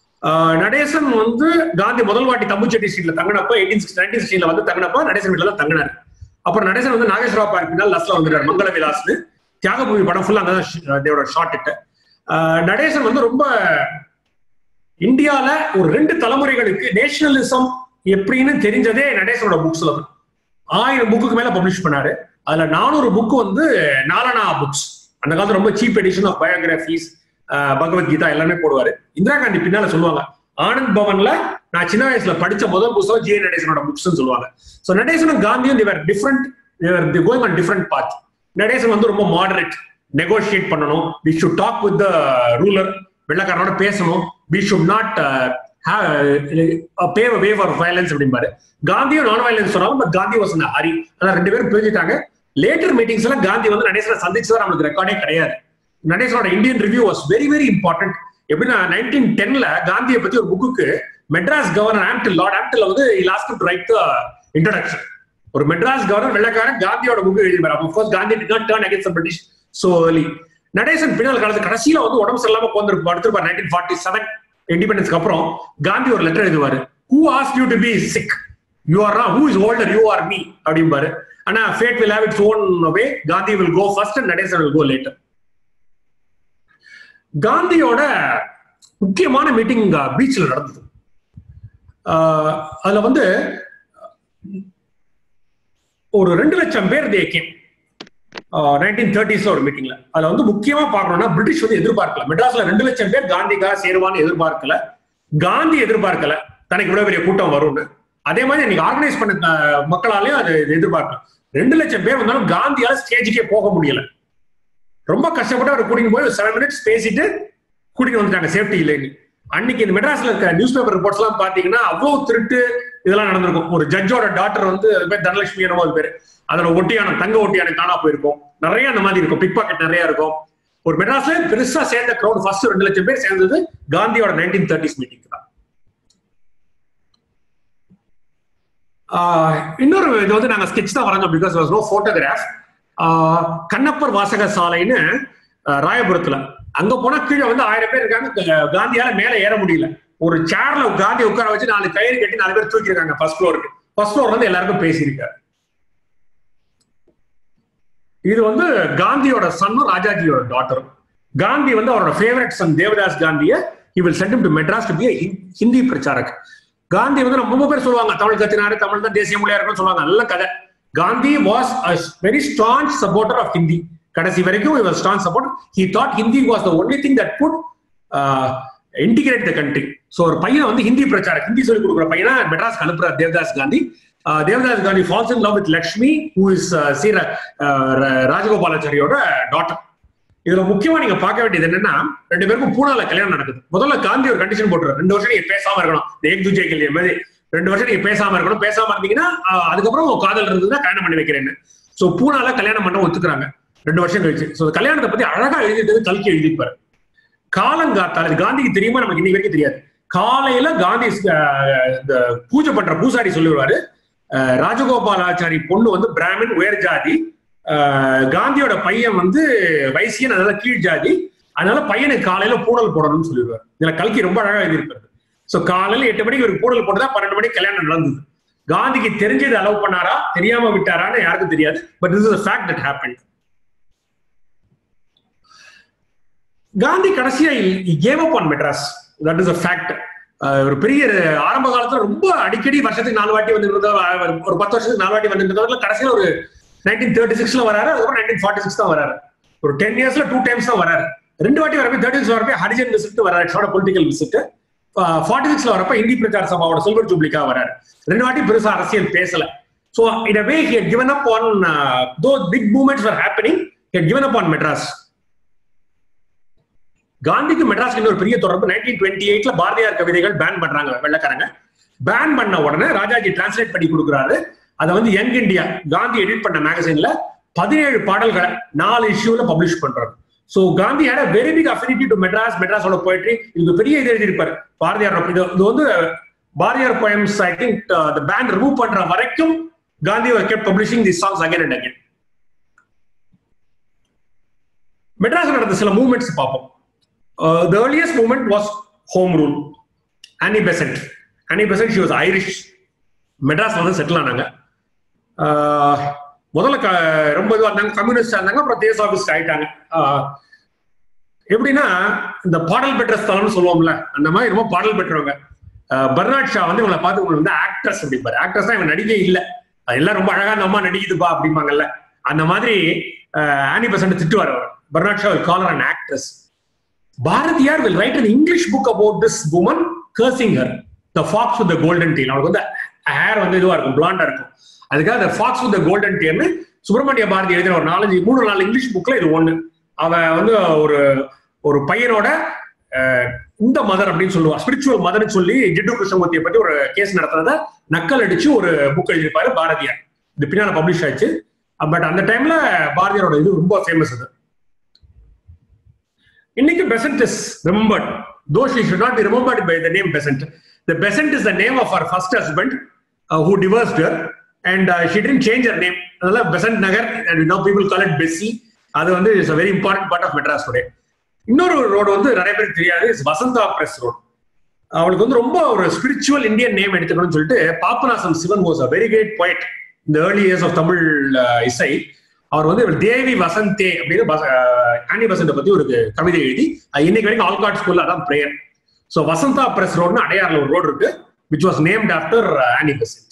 நடேசன் வந்து காந்தி முதல் வாட்டி தம்புச்செட்டி ஸ்ட்ரீட்ல தங்கினப்ப எயிட்டீன் சிக்ஸ் நைன்டீன் சிக்ஸ்டீன்ல வந்து தங்கினப்ப நடேசன் வீட்டுல தான் தங்கினாரு அப்புறம் நடேசன் வந்து நாகேஸ்வரா பார்க் பின்னால் லஸ்ல வந்துட்டார் மங்கள விலாஸ்னு தியாகபூமி படம் ஃபுல்லா அங்கதான் தேவோட ஷார்ட் இட்டு நடேசன் வந்து ரொம்ப இந்தியால ஒரு ரெண்டு தலைமுறைகளுக்கு நேஷனலிசம் எப்படின்னு தெரிஞ்சதே நடேசனோட புக்ஸ்ல தான் ஆயிரம் புக்குக்கு மேல பப்ளிஷ் பண்ணாரு அதுல நானூறு புக் வந்து நாலனா புக்ஸ் அந்த காலத்துல ரொம்ப cheap edition of biographies Bhagavad Gita எல்லாமே போடுவாரு இந்திரா காந்தி பின்னால சொல்லுவாங்க ஆனந்த் பவன்ல நான் சின்ன வயசுல படிச்ச முதல் புத்தகம் ஜி நடேசனோட புக்ஸ் சொல்லுவாங்க ஸோ நடேசனும் காந்தியும் they were different they were going on different path Natesan வந்து ரொம்ப மாடரேட் நெகோஷியேட் பண்ணணும் we should talk with the ruler வெள்ளக்காரனோட பேசணும் we should not pave way for violence அப்படிம்பாரு காந்தியும் நான் வயலன்ஸ் சொன்னாலும் பட் காந்தி வாஸ் ஹரி அதான் ரெண்டு பேரும் பிரிஞ்சுட்டாங்க லேட்டர் மீட்டிங்ஸ் எல்லாம் காந்தி வந்து நடேசனை சந்திச்சதா நம்மளுக்கு ரெக்கார்டே கிடையாது நடேசனோட Indian review was very very important எப்படின்னா நைன்டீன் டென்ல காந்தியை பத்தி ஒரு புக்குக்கு Madras governor Ampthill lord Ampthill வந்து last to write the introduction ஒரு மெட்ராஸ் கவர்னர் வெள்ளக்காரன் காந்தியோட புக்கு எழுதிப்பாரு of course Gandhi did not turn against British so early Natesan பின்னால் காலத்து கடைசியில வந்து உடம்பு சரியில்லாம போந்திருக்கு படுத்திருப்பார் நைன்டீன் ஃபார்ட்டி செவன் இண்டிபெண்டன்ஸ்க்கு அப்புறம் காந்தி ஒரு லெட்டர் எழுதுவாரு who ask you to be sick you are who is older you or me அப்படிம்பாரு ஆனா fate will have its own way Gandhi will go first and Natesan will go later காந்தியோட முக்கியமான meeting பீச்சில் நடந்தது அதுல வந்து ஒரு ரெண்டு லட்சம் பேர் தே கேம் நைன்டீன் தேர்ட்டிஸ்ல ஒரு மீட்டிங்ல அதுல வந்து முக்கியமா பார்க்கணும்னா பிரிட்டிஷ் வந்து எதிர்பார்க்கல மெட்ராஸ்ல ரெண்டு லட்சம் பேர் காந்திக்காக சேருவான்னு எதிர்பார்க்கல காந்தி எதிர்பார்க்கல தனக்கு இவ்வளவு பெரிய கூட்டம் வரும்னு அதே மாதிரி இன்னைக்கு ஆர்கனைஸ் பண்ண மக்களாலையும் அது எதிர்பார்க்கல ரெண்டு லட்சம் பேர் வந்தாலும் காந்தியால ஸ்டேஜுக்கே போக முடியல ரொம்ப கஷ்டப்பட்டு அவர் கூட்டிட்டு போய் செவன் மினிட்ஸ் பேசிட்டு கூட்டிட்டு வந்துட்டாங்க சேஃப்டி இல்லைன்னு அன்னைக்கு இந்த மெட்ராஸ்ல இருக்க நியூஸ் பேப்பர் ரிப்போர்ட்ஸ் எல்லாம் பாத்தீங்கன்னா அவ்வளவு திருட்டு இதெல்லாம் நடந்திருக்கும் ஒரு ஜட்ஜோட டாக்டர் வந்து அது பேர் தனலட்சுமி என்னமோ அது பேரு அதோட ஒட்டியான தங்க ஒட்டியான காணா போயிருக்கும் நிறைய அந்த மாதிரி இருக்கும் பிக் பாக்கெட் நிறைய இருக்கும் ஒரு மெட்ராஸ்ல பெருசா சேர்ந்த க்ரௌட் ஃபர்ஸ்ட் ரெண்டு லட்சம் பேர் சேர்ந்தது காந்தியோட நைன்டீன் தேர்ட்டிஸ் மீட்டிங் தான் இன்னொரு இது வந்து நாங்க ஸ்கெட்ச் தான் வரைஞ்சோம் because was no photograph Kannappar வாசக சாலைன்னு ராயபுரத்துல அங்க போனா கீழே வந்து ஆயிரம் பேர் இருக்காங்க காந்தியால மேல ஏற முடியல ஒரு சேர்ல காந்தி உட்கார வச்சு நாலு கயிறு கட்டி நாலு பேர் தூக்கி இருக்காங்க ஃபர்ஸ்ட் ஃப்ளோருக்கு ஃபர்ஸ்ட் ஃப்ளோர் வந்து எல்லாருக்கும் பேசியிருக்காரு இது வந்து காந்தியோட சன்னும் ராஜாஜியோட டாட்டரும் காந்தி வந்து அவரோட ஃபேவரட் சன் தேவதாஸ் காந்திய he will send to Madras to be Hindi pracharak Gandhi வந்து ரொம்ப பேர் சொல்லுவாங்க தமிழ் கத்தினாரு தமிழ் தான் தேசிய மொழியா இருக்கும்னு சொல்லுவாங்க நல்ல கதை Gandhi was a very strong supporter of Hindi கடைசி வரைக்கும் was strong support he thought Hindi was the only thing that put integrate the country so ஒரு பையனை வந்து ஹிந்தி பிரச்சாரம் ஹிந்தி சொல்லிக் கொடுக்குற பையனா மெட்ராஸ் அனுப்புறார் Devdas Gandhi Devdas Gandhi falls in love with Lakshmi who is சீர ராஜகோபாலாச்சாரியோட டாட்டர் இதுல முக்கியமா நீங்க பார்க்க வேண்டியது என்னன்னா ரெண்டு பேருக்கும் பூனால கல்யாணம் நடக்குது முதல்ல காந்தி ஒரு கண்டிஷன் போட்டுரு ரெண்டு வருஷம் நீங்க பேசாம இருக்கணும் ஏக் துஜே கல்யாணம் மாதிரி ரெண்டு வருஷம் நீங்க பேசாம இருக்கணும் பேசாம இருந்தீங்கன்னா அதுக்கப்புறம் காதல் இருந்ததுன்னா கல்யாணம் பண்ணி வைக்கிறேன்னு சோ பூனால கல்யாணம் பண்ண ஒத்துக்குறாங்க ரெண்டு வருஷம் கழிச்சு சோ கல்யாணத்தை பத்தி அழகா எழுதிட்டு கல்கி எழுதிப்பாரு காலங்காத்தால காந்திக்கு தெரியுமா நமக்கு இன்னைக்கு வரைக்கும் தெரியாது காலையில காந்தி இந்த பூஜை பண்ற பூசாரி சொல்லிடுவாரு ராஜகோபாலாச்சாரி பொண்ணு வந்து பிராமின் உயர் ஜாதி காந்தியோட பையன் வந்து வைசியன் அதனால கீழ் ஜாதி அதனால பையனுக்கு காலையில பூடல் போடணும்னு சொல்லிடுவாரு இதுல கல்கி ரொம்ப அழகா எழுதியிருக்காரு சோ காலையில எட்டு மணிக்கு ஒரு பூடல் போட்டதா பன்னெண்டு மணிக்கு கல்யாணம் நடந்தது காந்திக்கு தெரிஞ்சது அலோவ் பண்ணாரா தெரியாம விட்டாரான்னு யாருக்கும் தெரியாது but this is fact that happen Gandhi கடைசியா gave up on Madras that is a fact ஒரு பெரிய ஆரம்ப காலத்துல ரொம்ப அடிக்கடி வருஷத்துக்கு நாலு வாட்டி வந்து ஒரு பத்து வருஷத்துக்கு நாலு வாட்டி வந்து கடைசியில ஒரு நைன்டீன் தேர்ட்டி சிக்ஸ்ல வராரு அதுக்கப்புறம் நைன்டீன் ஃபார்ட்டி சிக்ஸ் தான் வராரு ஒரு டென் இயர்ஸ்ல டூ டைம்ஸ் தான் வராரு ரெண்டு வாட்டி வரப்போ தேர்ட்டி சிக்ஸ் வரப்போ ஹரிஜன் விசிட் வராரு ஷார்ட் பொலிட்டிக்கல் விசிட் ஃபார்ட்டி சிக்ஸ்ல வரப்ப இந்தி பிரச்சார சபாவோட சில்வர் ஜூப்ளிக்கா வராரு ரெண்டு வாட்டி பெருசா அரசியல் பேசல so in a way he given up on though big movements are happening he given up on Madras காந்திக்கு மெட்ராஸ்க்கு இன்னொரு பெரிய தொடர்பு நைன்டீன் டுவெண்ட்டி எயிட்ல பாரதியார் கவிதைகள் பேன் பண்றாங்க வெள்ளக்காரங்க பேன் பண்ண உடனே ராஜாஜி டிரான்ஸ்லேட் பண்ணி கொடுக்குறாரு அதை வந்து யங் இந்தியா காந்தி எடிட் பண்ண மேகசின்ல பதினேழு பாடல்களை நாலு இஷ்யூல பப்ளிஷ் பண்றாரு so Gandhi had a very big affinity to Madras மெட்ராஸோட போயிட்ரி இது பெரிய இது எழுதியிருப்பாரு பாரதியார் இது இது வந்து Bharathiyar poems I think the ban remove பண்ற வரைக்கும் Gandhi kept publishing the songs again and again Madras நடந்த சில மூவ்மெண்ட்ஸ் பார்ப்போம் the earliest movement was home rule Annie Besant Annie Besant she was Irish மெட்ராஸ்ல வந்து செட்டில் ஆனாங்க முதல்ல ரொம்ப இதுவாக இருந்தாங்க கம்யூனிஸ்ட் இருந்தாங்க அப்புறம் தேச ஆஃபீஸ்ட் ஆயிட்டாங்க எப்படின்னா இந்த பாடல் பெற்ற ஸ்தலம்னு சொல்லுவோம்ல அந்த மாதிரி ரொம்ப பாடல் பெற்றவங்க பர்னாட் ஷா வந்து இவங்களை பார்த்து வந்து ஆக்ட்ரஸ் அப்படிப்பாரு ஆக்ட்ரஸ் தான் இவன் நடிகை இல்லை எல்லாம் ரொம்ப அழகா அந்த அம்மா நடிக்குதுப்பா அப்படிம்பாங்கல்ல அந்த மாதிரி ஆனி பெசன்ட் திட்டுவார் அவர் Bernard Shaw will call her an actress. Bharatiyar will write an English book about this woman cursing her. The fox with the golden tail. அவளுக்கு வந்து ஹேர் வந்து இதுவா இருக்கும் பிளாண்டா இருக்கும் அதுக்காக the fox with the golden tail Subramaniya Bharathi எழுதின ஒரு நாலஞ்சு மூணு நாலு இங்கிலீஷ் புக்ல இது ஒண்ணு அவ வந்து ஒரு ஒரு பையனோட அஹ், இந்த மதர் அப்படின்னு சொல்லுவா ஸ்பிரிச்சுவல் மதர்னு சொல்லி ஜிட்டு கிருஷ்ணமூர்த்தியை பத்தி ஒரு கேஸ் நடத்துறத நக்கல் அடிச்சு ஒரு புக் எழுதியிருப்பாரு பாரதியார் இது பின்னால பப்ளிஷ் ஆச்சு பட் அந்த டைம்ல பாரதியாரோட இது ரொம்ப ஃபேமஸ் அது இன்னைக்கு Besant is remembered though she should not be remembered by the name Besant the Besant is the name of அவர் first husband who divorced her and she didn't change her name அதனால Besant Nagar and now people call it Bessie அது வந்து it's very important part of Madras today இன்னொரு road வந்து நிறைய பேருக்கு தெரியாது is Vasantha press road அவளுக்கு வந்து ரொம்ப ஒரு ஸ்பிரிச்சுவல் இந்தியன் நேம் எடுத்துக்கணும்னு சொல்லிட்டு Papanasam Sivan was a very great poet இந்த early years of Tamil ah, இசை அவர் வந்து இவர் தேவி வசந்தே அப்படின்னு பச- அஹ், ஆனி வசந்த பத்தி ஒரு கவிதை எழுதி அது இன்னைக்கு வரைக்கும் ஆல்காட் ஸ்கூல்ல அதான் பிரேயர் ஸோ வசந்தா பிரஸ் ரோடுன்னு அடையாறுல ஒரு ரோடு இருக்கு which was named after Annie Besant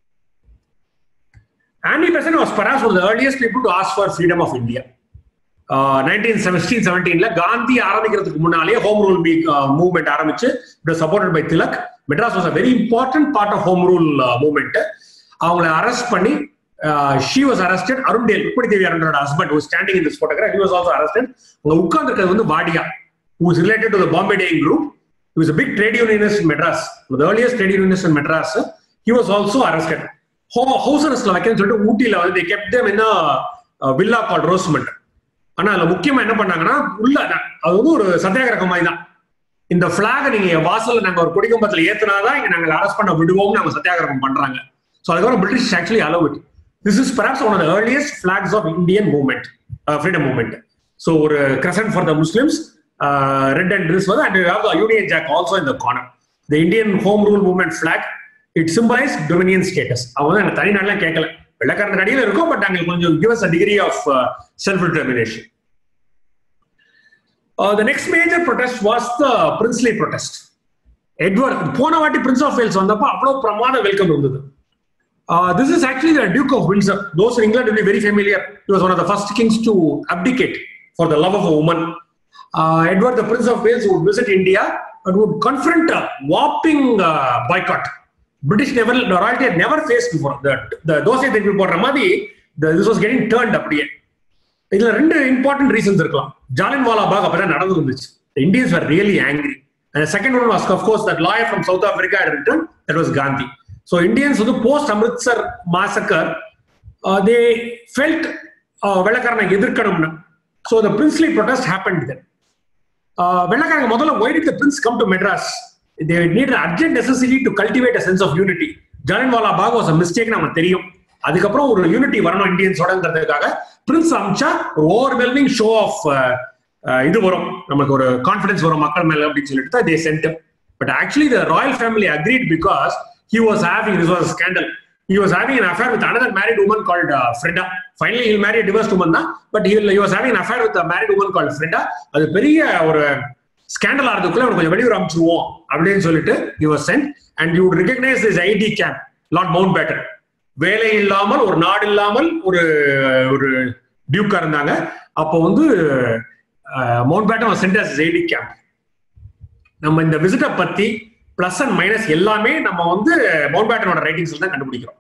Annie Besant was perhaps one earliest people to ask for freedom of India nineteen seventeen செவன்டீன்ல காந்தி ஆரம்பிக்கிறதுக்கு முன்னாலே ஹோம் ரூல் மூவ்மெண்ட் ஆரம்பிச்சு it supported by Tilak Madras was a very important part of home rule movement அவங்கள arrest பண்ணி she was arrested Arundale உப்படி தேவி அருண்டோட husband was standing in this photograph he was also arrested அவங்க உட்கார்ந்துருக்கிறது வந்து Wadia who is related to the Bombay Dyeing Group he was a big trade unionist in Madras the earliest trade unionist in Madras he was also arrested house அரெஸ்ட்ல வைக்கணும்னு சொல்லிட்டு ஊட்டியில வந்து they kept them in a uh, villa called Rosemont ஆனா அதுல முக்கியமா என்ன பண்ணாங்கன்னா உள்ள அது வந்து ஒரு சத்தியாகிரகம் மாதிரி தான் இந்த பிளாக நீங்க வாசல்ல நாங்க ஒரு கொடிக்கம்பத்துல ஏத்துனாதான் இங்க நாங்க அரெஸ்ட் பண்ண விடுவோம்னு நாங்க சத்தியாகிரகம் பண்றாங்க ஸோ அதுக்கப்புறம் British actually allow it this is perhaps one of earliest flags of Indian movement freedom movement so ஒரு crescent for the Muslims red and this வந்து அண்ட் யூனியன் ஜாக் ஆல்சோ இந்த corner the Indian home rule movement flag it symbolise dominion status அவங்க வந்து எனக்கு தனி நாடுலாம் கேட்கல வெள்ளக்காரன் அடியில் இருக்கும் பட் அங்கே கொஞ்சம் give us a degree of self determination the next major protest was the princely protest Edward போன வாட்டி பிரின்ஸ் ஆஃப் வேல்ஸ் வந்தப்போ அவ்வளவு பிரமாத வெல்கம் இருந்தது this is actually the Duke of Windsor those in England will very familiar he was one of the first kings to abdicate for the love of a woman uh, edward the prince of wales would visit india and would confront a whopping uh, boycott british never the royalty had never faced before the the dosa திருப்பி போடுற மாதிரி the, this was getting turned அப்படியே இதுல ரெண்டு important reasons இருக்கலாம் ஜாலின் வாலா பாக் அப்பதான் நடந்து இருந்துச்சு Indians were really angry and the second one was of course that lawyer from south africa had returned that was gandhi so indians வந்து post Amritsar massacre uh, they felt uh, வெள்ளக்காரனை எதிர்க்கணும்னு so the princely protest happen then வெள்ளக்காரங்க முதல்ல why did the prince come to Madras they need urgent necessity to cultivate a sense of unity Jallianwala Bagh was a mistake நமக்கு தெரியும் அதுக்கப்புறம் ஒரு unity வரணும் இந்தியன்ஸோடங்கிறதுக்காக Prince அமிச்சா ஒரு ஓவர்வெல்மிங் ஷோ ஆஃப் இது வரும் நமக்கு ஒரு கான்ஃபிடன்ஸ் வரும் மக்கள் மேல அப்படின்னு சொல்லிட்டு தான் they sent but actually the royal family agreed because he was having this was scandal he was having an affair with another married woman called uh, Freda. Finally, he'll marry a divorced woman, தான் but he, he was having an affair with a married woman called Freda. அது பெரிய ஒரு scandal ஆகிறதுக்குள்ள அவனுக்கு கொஞ்சம் வெளியூர் அனுப்பிச்சிருவோம் அப்படின்னு சொல்லிட்டு he was sent and you would recognize this aide camp Lord Mountbatten வேலை இல்லாமல் ஒரு நாடு இல்லாமல் ஒரு ஒரு டியூக்கா இருந்தாங்க அப்போ வந்து Mountbatten was sent as his aide camp நம்ம இந்த விசிட்டை பத்தி பிளஸ் அண்ட் மைனஸ் எல்லாமே நம்ம வந்து மவுண்ட் பேட்டனோட ரைட்டிங்ஸ்ல தான் கண்டுபிடிக்கிறோம்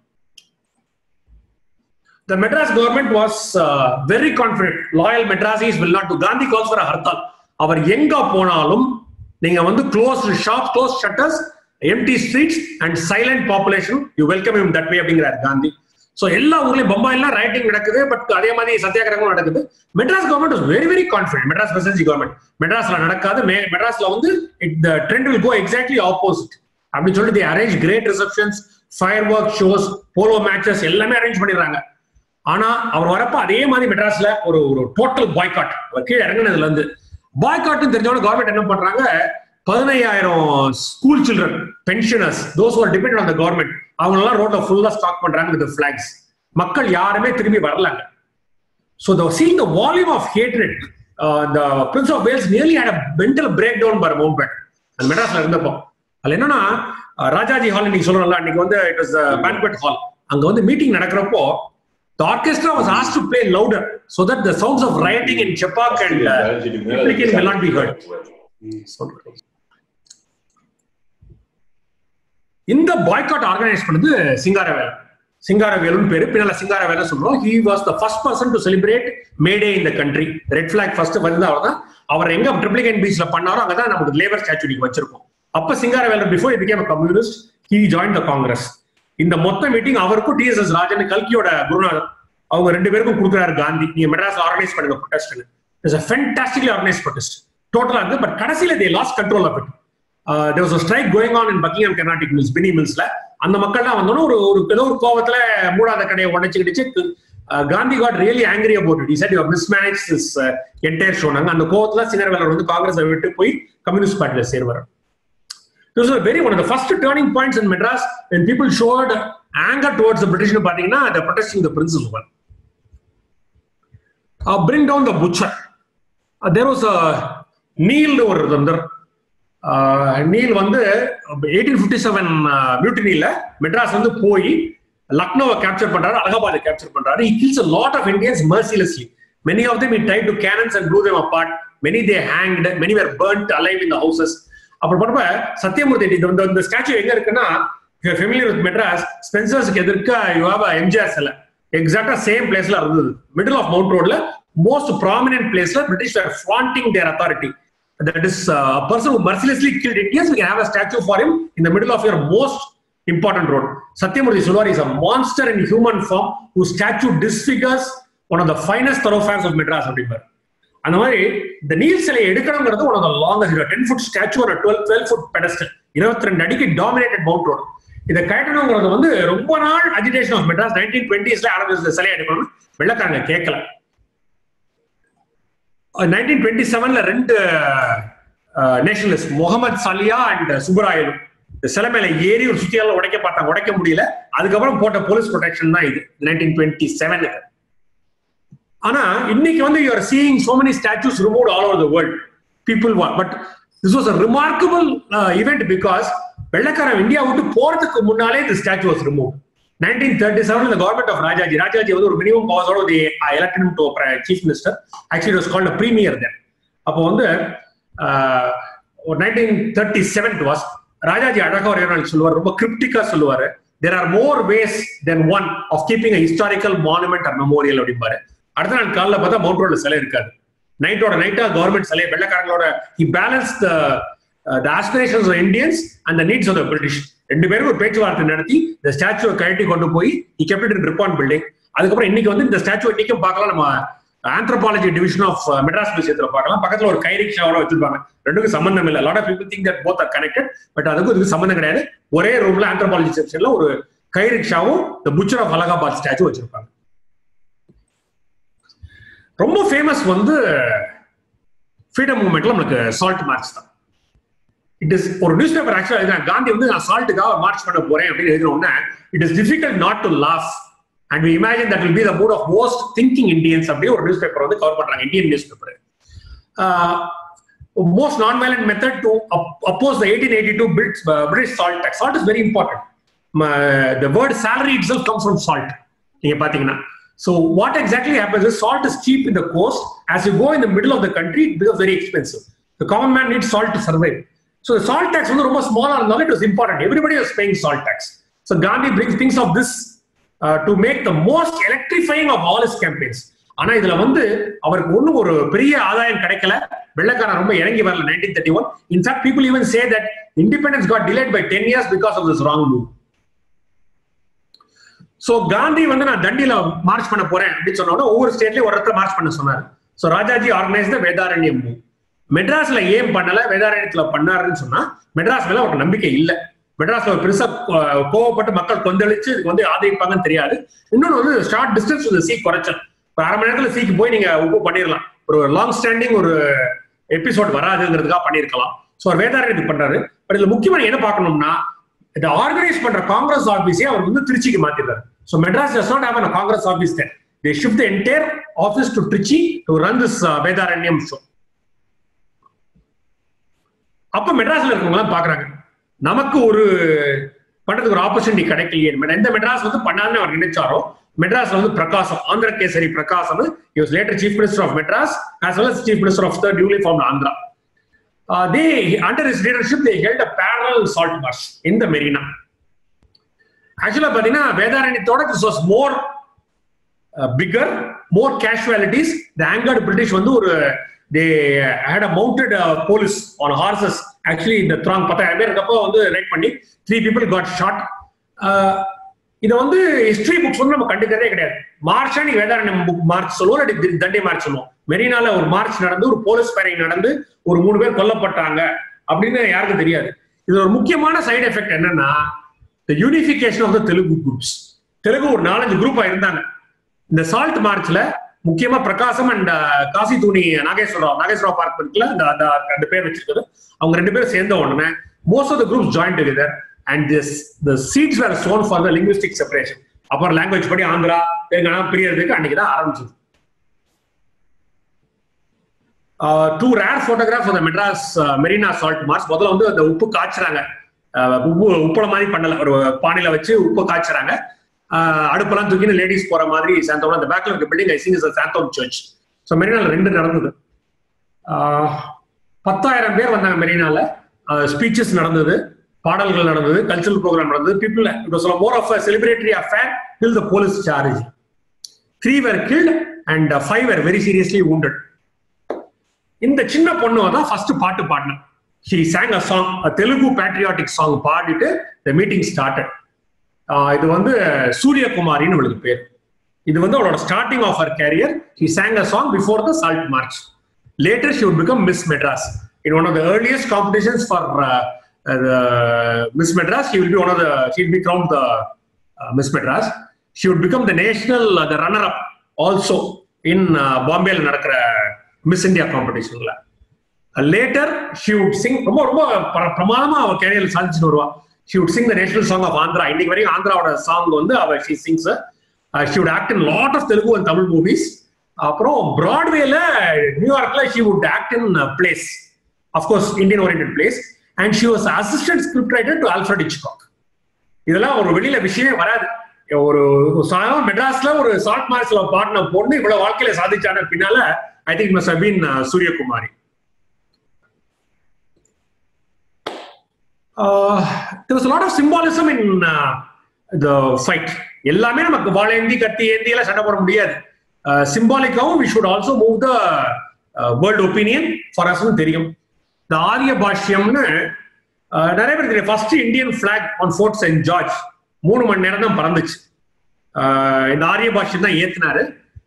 The Madras government was uh, very confident. Loyal Madrasis will not do. Gandhi calls for a hartal. அவர் எங்க போனாலும் நீங்க வந்து close shop close shutters empty streets and silent population you welcome him that way அப்படிங்கிறார் Gandhi so எல்லா ஊர்லயும் பம்பாயிலாம் writing நடக்குது but அதே மாதிரி சத்தியாகிரகம் நடக்குது Madras government is very very confident Madras presidency government மெட்ராஸ்ல நடக்காது மெட்ராஸ்ல வந்து the trend will go exactly opposite அப்படின்னு சொல்லிட்டு arrange great receptions firework shows polo matches எல்லாமே அரேஞ்ச் பண்ணிடுறாங்க ஆனா அவர் வரப்ப அதே மாதிரி மெட்ராஸ்ல ஒரு ஒரு டோட்டல் பாய்காட் அவர் கீழே இறங்குனதுல இருந்து பாய்காட்னு தெரிஞ்சவன கவர்மெண்ட் என்ன பண்றாங்க பதினையாயிரம் school children pensioners those are depend on the government அவங்க எல்லாம் ரோட்ல ஃபுல்லா ஸ்டாக் பண்றாங்க வித் ஃபிளாக்ஸ் மக்கள் யாருமே திரும்பி வரலாங்க so the seeing the volume of hatred the prince of Wales nearly had a mental breakdown but Mountbatten அந்த மெட்ராஸ்ல இருந்தப்போ அதுல என்னன்னா ராஜாஜி ஹால் இன்னைக்கு சொல்லணும்ல அன்னைக்கு வந்து இட் வாஸ் பேன்குவெட் ஹால் அங்க வந்து மீட்டிங் நடக்கிறப்போ The orchestra was asked to play louder so that the sounds of rioting in Chepak and uh, Triplicane will not be heard. இந்த பாய்காட் ஆர்கனைஸ் பண்ணது சிங்காரவேலன் சிங்காரவேலுன்னு பேரு பின்னால சிங்காரவேலன் சொல்றோம் he was the first person to celebrate May Day in the country red black first வந்து அவர் தான் அவர் எங்க ட்ரிப்ளிகேன் பீச்ல பண்ணாரோ அங்கதான் நமக்கு லேபர் ஸ்டாச்சு வச்சிருக்கோம் அப்ப Singaravelan before became communist he join the Congress இந்த மொத்த மீட்டிங் அவருக்கும் டி எஸ் எஸ் ராஜன் கல்கியோட குருநாதர் அவங்க ரெண்டு பேருக்கும் கொடுக்குறாரு காந்தி நீங்க மெட்ராஸ் ஆர்கனைஸ் பண்ணுங்க protest it's a fantastically organise protest டோட்டலா இருந்து பட் கடைசியில they lost control of it there was strike going on in Buckingham Carnatic mills Binny மில்ஸ்ல அந்த மக்கள் தான் வந்தோன்னு ஒரு ஒரு ஏதோ ஒரு கோவத்துல மூடாத கடையை உடச்சுக்கிடுச்சு Gandhi got really angry about it it you mismanage this entire show நாங்க அந்த கோவத்துல சிங்கரவேலர் வந்து காங்கிரஸ் விட்டு போய் கம்யூனிஸ்ட் பார்ட்டியில சேர்வார் This was a very one of the first turning points in Madras when people showed anger towards the British. பார்த்தீங்கன்னா they're protesting the prince's one. Uh, bring down the butcher. Uh, there was a Neil ஒரு தந்தர் Neil வந்து eighteen fifty seven மியூட்டினில மெட்ராஸ் வந்து போய் லக்னோவை capture பண்றாரு அலகாபாத்தை கேப்சர் பண்றாரு he kills a lot of Indians mercilessly. Many of them he tied to cannons and blew them apart. Many they hanged. Many were burnt alive in the houses. அப்புறம் பண்றப்ப சத்தியமூர்த்தி இந்த இந்த ஸ்டாச்சு எங்க இருக்குன்னா familiar with Madras ஸ்பென்சர்ஸ்க்கு எதிர்க்க you have MGR சிலை எக்ஸாக்டா same பிளேஸ்ல இருந்தது மிடில் ஆஃப் மவுண்ட் ரோட்ல மோஸ்ட் ப்ராமினன்ட் பிளேஸ்ல British were flaunting their authority that is person mercilessly killed Indians we have a statue for him in the middle of your most important road Sathyamurthy சொல்வார் is a monster in human form who statue disfigures one of the finest thoroughfares of Madras அப்படிம்பார் அந்த மாதிரி இந்த Neil சிலையை எடுக்கணுங்கிறது one of the longest ten foot statue ஒரு twelve twelve foot pedestal இருபத்தி ரெண்டு அடிக்கு டாமினேட்டட் மவுண்ட் ரோடு இதை கட்டணுங்கிறது வந்து ரொம்ப நாள் அஜிடேஷன் ஆஃப் மெட்ராஸ் நைன்டீன் டுவெண்ட்டிஸ்ல ஆரம்பிச்ச சிலையை எடுக்கணும்னு வெள்ளக்காரங்க கேட்கல நைன்டீன் டுவெண்ட்டி செவன்ல ரெண்டு நேஷனலிஸ்ட் முகமது சலியா அண்ட் சுப்பராயலு இந்த சிலை மேல ஏறி ஒரு சுத்தியால உடைக்க பார்த்தாங்க உடைக்க முடியல அதுக்கப்புறம் போட்ட போலீஸ் ப்ரொடெக்ஷன் தான் இது நைன்டீன் டுவெண்ட்டி செவனுக்கு ஆனா இன்னைக்கு வந்து you're seeing so many statues remove all over the world people what but this was a remarkable event because வெள்ளக்காரன் இந்தியா விட்டு போறதுக்கு முன்னாலே இந்த statue was remove nineteen thirty seven இந்த கவர்மெண்ட் ஆஃப் ராஜாஜி ராஜாஜி வந்து ஒரு மினிமம் பவர்ஸோட ஒரு elected to chief minister actually was called premier there அப்போ வந்து nineteen thirty seven was Rajaji அழகா ஒரு நாள் சொல்லுவார் ரொம்ப கிரிப்டிக்கா சொல்லுவாரு there R more ways then one of keeping historical monument and memorial அப்படிம்பாரு அடுத்த நாள் காலைல பார்த்தா மவுண்ட் ரோட்ல சிலை இருக்காது நைட்டோட நைட்டா கவர்மெண்ட் சிலை வெள்ளக்காரங்களோட he balance the aspirations of Indians and the needs of the British ரெண்டு பேரும் ஒரு பேச்சுவார்த்தை நடத்தி இந்த ஸ்டாச்சுவை கழட்டி கொண்டு போய் he kept in Ripon building அதுக்கப்புறம் இன்னைக்கு வந்து இந்த ஸ்டாச்சு இன்னைக்கும் பார்க்கலாம் நம்ம ஆந்த்ரோபாலஜி டிவிஷன் ஆஃப் மெட்ராஸ் மியூசியத்துல பார்க்கலாம் பக்கத்துல ஒரு கை ரிக்ஷாவோட வச்சிருப்பாங்க ரெண்டுக்கும் சம்பந்தம் இல்லை lot of people think that both are connected but அதுக்கும் இதுக்கு சம்பந்தம் கிடையாது ஒரே ரூம்ல ஆந்த்ரோபாலஜி செக்ஷன்ல ஒரு கை ரிக்ஷாவும் the butcher of Allahabad statue வச்சிருப்பாங்க ரொம்ப ஃபேமஸ் வந்து ஃப்ரீடம் மூவ்மெண்ட்ல நம்மளுக்கு சால்ட் மார்ச் தான் இட் இஸ் ஒரு நியூஸ் பேப்பர் ஆக்சுவலா எழுதினா காந்தி வந்து நான் சால்ட்டுக்காக மார்ச் பண்ண போறேன் அப்படின்னு எழுதினோடனே it is difficult not to laugh and we imagine that will be the mood of most thinking Indians அப்படி ஒரு நியூஸ் பேப்பர் வந்து கவர் பண்றாங்க Indian newspaper most non violent method to oppose the eighteen eighty two British salt tax salt is very important the word salary itself comes from salt நீங்க பாத்தீங்கன்னா So what exactly happens is salt is cheap in the coast. As you go in the middle of the country, it becomes very expensive. The common man needs salt to survive. So the salt tax was ரொம்ப smaller இருந்தாலும் it was important. Everybody was paying salt tax. So Gandhi brings things of this uh, to make the most electrifying of all his campaigns. ஆனா இதுல வந்து அவருக்கு ஒண்ணும் ஒரு பெரிய ஆதாயம் கிடைக்கல வெள்ளக்காரன் ரொம்ப இறங்கி வரல nineteen thirty one in fact people even say that independence got delayed by ten years because of this wrong move so Gandhi வந்து நான் தண்டியில மார்ச் பண்ண போறேன் அப்படின்னு சொன்னோட ஒவ்வொரு ஸ்டேட்லயும் ஒரு இடத்துல மார்ச் பண்ண சொன்னாரு so Rajaji organise the Vedaranyam move மெட்ராஸ்ல ஏன் பண்ணல வேதாரண்யத்துல பண்ணாருன்னு சொன்னா மெட்ராஸ் மேல அவருக்கு நம்பிக்கை இல்ல மெட்ராஸ்ல ஒரு பெருசா கோவப்பட்டு மக்கள் கொந்தளிச்சு இதுக்கு வந்து ஆதரிப்பாங்கன்னு தெரியாது இன்னொன்னு வந்து ஷார்ட் டிஸ்டன்ஸ் இந்த சீ குறைச்சல் ஒரு அரை மணி நேரத்துல சீக்கு போய் நீங்க உப்பு பண்ணிடலாம் ஒரு லாங் ஸ்டாண்டிங் ஒரு எபிசோட் வராதுங்கிறதுக்காக பண்ணிருக்கலாம் ஸோ அவர் வேதாரண்யத்துக்கு பண்றாரு பட் இதுல முக்கியமான என்ன பார்க்கணும்னா இதை ஆர்கனைஸ் பண்ற காங்கிரஸ் ஆபீஸே அவர் வந்து திருச்சிக்கு மாத்திடுறாரு so Madras does not have a Congress office there they shift the entire office to Trichy to run this Vedaranyam show அப்ப மெட்ராஸ்ல இருக்கவங்க பாக்குறாங்க நமக்கு ஒரு பண்றதுக்கு ஒரு ஆப்பர்ச்சுனிட்டி கிடைக்கலையே எந்த மெட்ராஸ் வந்து பண்ணாதுன்னு அவர் நினைச்சாரோ மெட்ராஸ்ல வந்து பிரகாசம் ஆந்திர கேசரி பிரகாசம் he was later chief minister of madras as well as chief minister of the newly formed andhra uh, they under his leadership they held a parallel salt march in the marina ஆக்சுவலா பாத்தீங்கன்னா வேதாரண்யத்தோட this was more bigger more casualties the angered British வந்து ஒரு they had a mounted police on horses actually இந்த throng பத்தாயிரம் பேர் இருக்கப்போ வந்து ரைட் பண்ணி த்ரீ பீப்புள் காட் ஷாட் இதை வந்து ஹிஸ்டரி புக்ஸ் வந்து நம்ம கண்டுக்கிறதே கிடையாது மார்ச்சா நீ வேதாரண்யம் புக் மார்ச் சொல்லுவோம் இல்லாட்டி தண்டை மார்ச் சொல்லுவோம் மெரினால ஒரு மார்ச் நடந்து ஒரு போலீஸ் பேரிங் நடந்து ஒரு மூணு பேர் கொல்லப்பட்டாங்க அப்படின்னு யாருக்கும் தெரியாது இது ஒரு முக்கியமான சைடு எஃபெக்ட் என்னன்னா the unification of the Telugu groups Telugu ஒரு நாலஞ்சு குரூப்பா இருந்தாங்க இந்த சால்ட் மார்ச்ல முக்கியமா பிரகாசம் அண்ட் காசி தூணி நாகேஸ்வரராவ் நாகேஸ்வரராவ் பார்க் இருக்குல்ல அந்த அந்த ரெண்டு பேர் வச்சிருக்கிறது அவங்க ரெண்டு பேரும் சேர்ந்த உடனே most of the group join together and this the seeds were sown for the linguistic separation அப்புறம் லாங்குவேஜ் படி ஆந்திரா தெலுங்கானா பிரியறதுக்கு அன்னைக்கு தான் ஆரம்பிச்சது டூ ரேர் போட்டோகிராஃப் அந்த மெட்ராஸ் மெரினா சால்ட் மார்ச் முதல்ல வந்து அந்த உப்பு காய்ச்சுறாங்க உப்பு உப்பள மாதிரி பண்ணல ஒரு பானையில வச்சு உப்பு காய்ச்சுறாங்க அடுப்பெல்லாம் தூக்கின்னு லேடிஸ் போற மாதிரி சாந்தோம் அந்த பேக்ல இருக்க பில்டிங் ஐ சிங் இஸ் சாந்தோம் சர்ச் ஸோ மெரினால ரெண்டு நடந்தது பத்தாயிரம் பேர் வந்தாங்க மெரினால ஸ்பீச்சஸ் நடந்தது பாடல்கள் நடந்தது கல்ச்சரல் ப்ரோக்ராம் நடந்தது people it was more of celebratory affair till the police charge three were killed and five were very seriously wounded இந்த சின்ன பொண்ணு தான் ஃபர்ஸ்ட் பாட்டு பாடினேன் she sang a song Telugu patriotic song பாடிட்டு த மீட்டிங் ஸ்டார்டட் இது வந்து சூரியகுமாரின்னு அவளுக்கு பேர் இது வந்து அவளோட starting of her career she sang a song before the salt march later she would become Miss Madras in one of the earliest competitions for uh, uh, the Miss Madras, she will be one of the, she will be crowned the uh, Miss Madras. She would become the national, uh, the runner-up also in uh, Bombay நடக்கிற Miss India காம்படிஷன்ல later she would sing ரொம்ப ரொம்ப பிர- பிரமாதமா அவ career சாதிச்சுட்டு வருவா she would sing the national song of Andhra இன்னைக்கு வரைக்கும் ஆந்திராவோட சாங் வந்து அவ she sings she would act in lot of Telugu and Tamil movies அப்புறம் பிராட்வேல நியூயார்க்ல she would act in plays of course Indian orient plays and she was assistant script writer to Alfred Hitchcock இதெல்லாம் ஒரு வெளியில விஷயமே வராது ஒரு ஒரு சாதாரண மெட்ராஸ்ல ஒரு ஷார்ட் மார்க்ஸ்ல பாடின பொண்ணு இவ்வளவு வாழ்க்கையில சாதிச்சான பின்னால I think must been Suryakumari there was a lot of symbolism in uh, the fight எல்லாமே நமக்கு வாழேந்தி கத்தி ஏந்தி எல்லாம் சண்டை போட முடியாது சிம்பாலிக்காவும் we should also move the world opinion for அஸ்னு தெரியும் இந்த ஆரிய பாஷ்யம்னு uh, நிறைய பேர் தெரியும் first Indian flag on Fort Saint George மூணு மணி நேரம் தான் பறந்துச்சு Uh, இந்த ஆரிய பாஷ்யம் தான் ஏத்தினாரு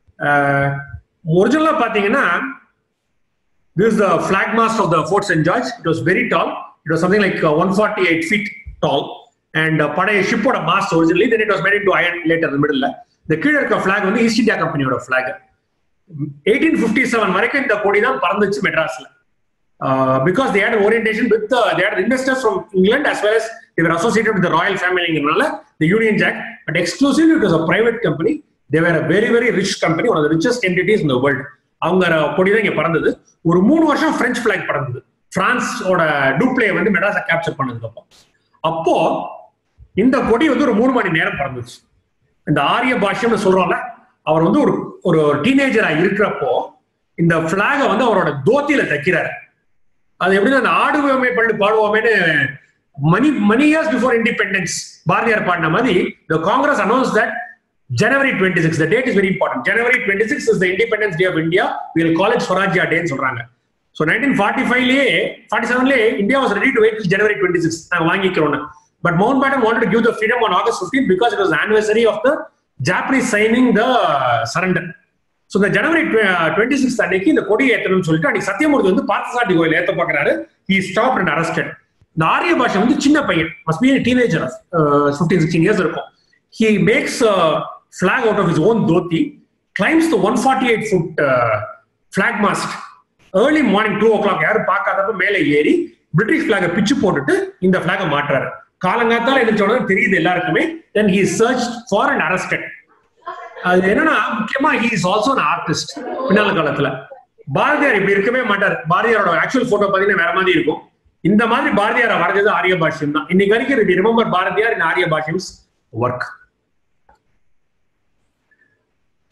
ஒரிஜினலா பாத்தீங்கன்னா This is the flag mast of the Fort St. George. It was very tall. It was something like uh, 148 feet tall. And uh, பழைய ஷிப்போட mast originally then it was made in to iron later middle இந்த கீழே இருக்க flag வந்து East India கம்பெனியோட flag eighteen fifty seven வரைக்கும் இந்த கொடி தான் பறந்துச்சு மெட்ராஸ்ல because they had orientation with they had investors from England as well as they were associated with the royal ஃபேமிலிங்கிறனால the Union Jack but exclusive it was a private company they were a very very rich company one of the richest entities in the world அவங்க கொடி தான் இங்க பறந்தது ஒரு மூணு வருஷம் French black பறந்தது பிரான்ஸோட டூப்ளே வந்து மெட்ராஸை கேப்சர் பண்ணதுக்கு அப்போ அப்போ இந்த கொடி வந்து ஒரு மூணு மணி நேரம் பறந்துச்சு இந்த ஆரிய பாஷ்யம்னு சொல்றோம்ல அவர் வந்து ஒரு ஒரு டீனேஜரா இருக்கிறப்போ இந்த பிளாகை வந்து அவரோட தோத்தியில தைக்கிறாரு அது எப்படின்னா அந்த ஆடுவோமே பள்ளி பாடுவோமேன்னு many many years before independence Bharathiyar பாடின மாதிரி the Congress announce that January twenty six the date is very important January twenty six is the independence day of India will call it Swarajya டேன்னு சொல்றாங்க ஸோ நைன்டீன் ஃபார்ட்டி ஃபைவ்லேயே forty செவன்லேயே India was ready to wait January twenty six நாங்கள் வாங்கிக்கிறோம் but Mountbatten wanted give the freedom on August fifteen because it was anniversary of the Japanese signing the surrender so இந்த January twenty six அன்னைக்கு இந்த கொடி ஏற்றணும்னு சொல்லிட்டு அன்னைக்கு சத்தியமூர்த்தி வந்து பார்த்தசாரதி கோயில் ஏற்ற பார்க்குறாரு ஹி ஸ்டாப் அண்ட் அரஸ்டட் இந்த ஆரிய பாஷை வந்து சின்ன பையன் must be teenager fifteen sixteen years இருக்கும் he makes flag out of his own dhoti climbs the one forty eight foot flag mast early morning two o'clock யாரும் பார்க்காதப்ப மேலே ஏறி பிரிட்டிஷ் பிளாகை பிச்சு போட்டுட்டு இந்த பிளாகை மாட்டுறாரு காலங்காத்தால எழுந்தோட தெரியுது எல்லாருக்குமே then he search for and arrested அது என்னன்னா முக்கியமா he is also an artist பின்னால காலத்துல பாரதியார் இப்படி இருக்கவே மாட்டார் பாரதியாரோட ஆக்சுவல் போட்டோ பாத்தீங்கன்னா வேற மாதிரி இருக்கும் இந்த மாதிரி பாரதியாரை வரைஞ்சது ஆரிய பாஷ்யம் தான் இன்னைக்கு வரைக்கும் ரிமெம்பர் பாரதியார் இன் ஆரிய பாஷ்யம்ஸ் ஒர்க்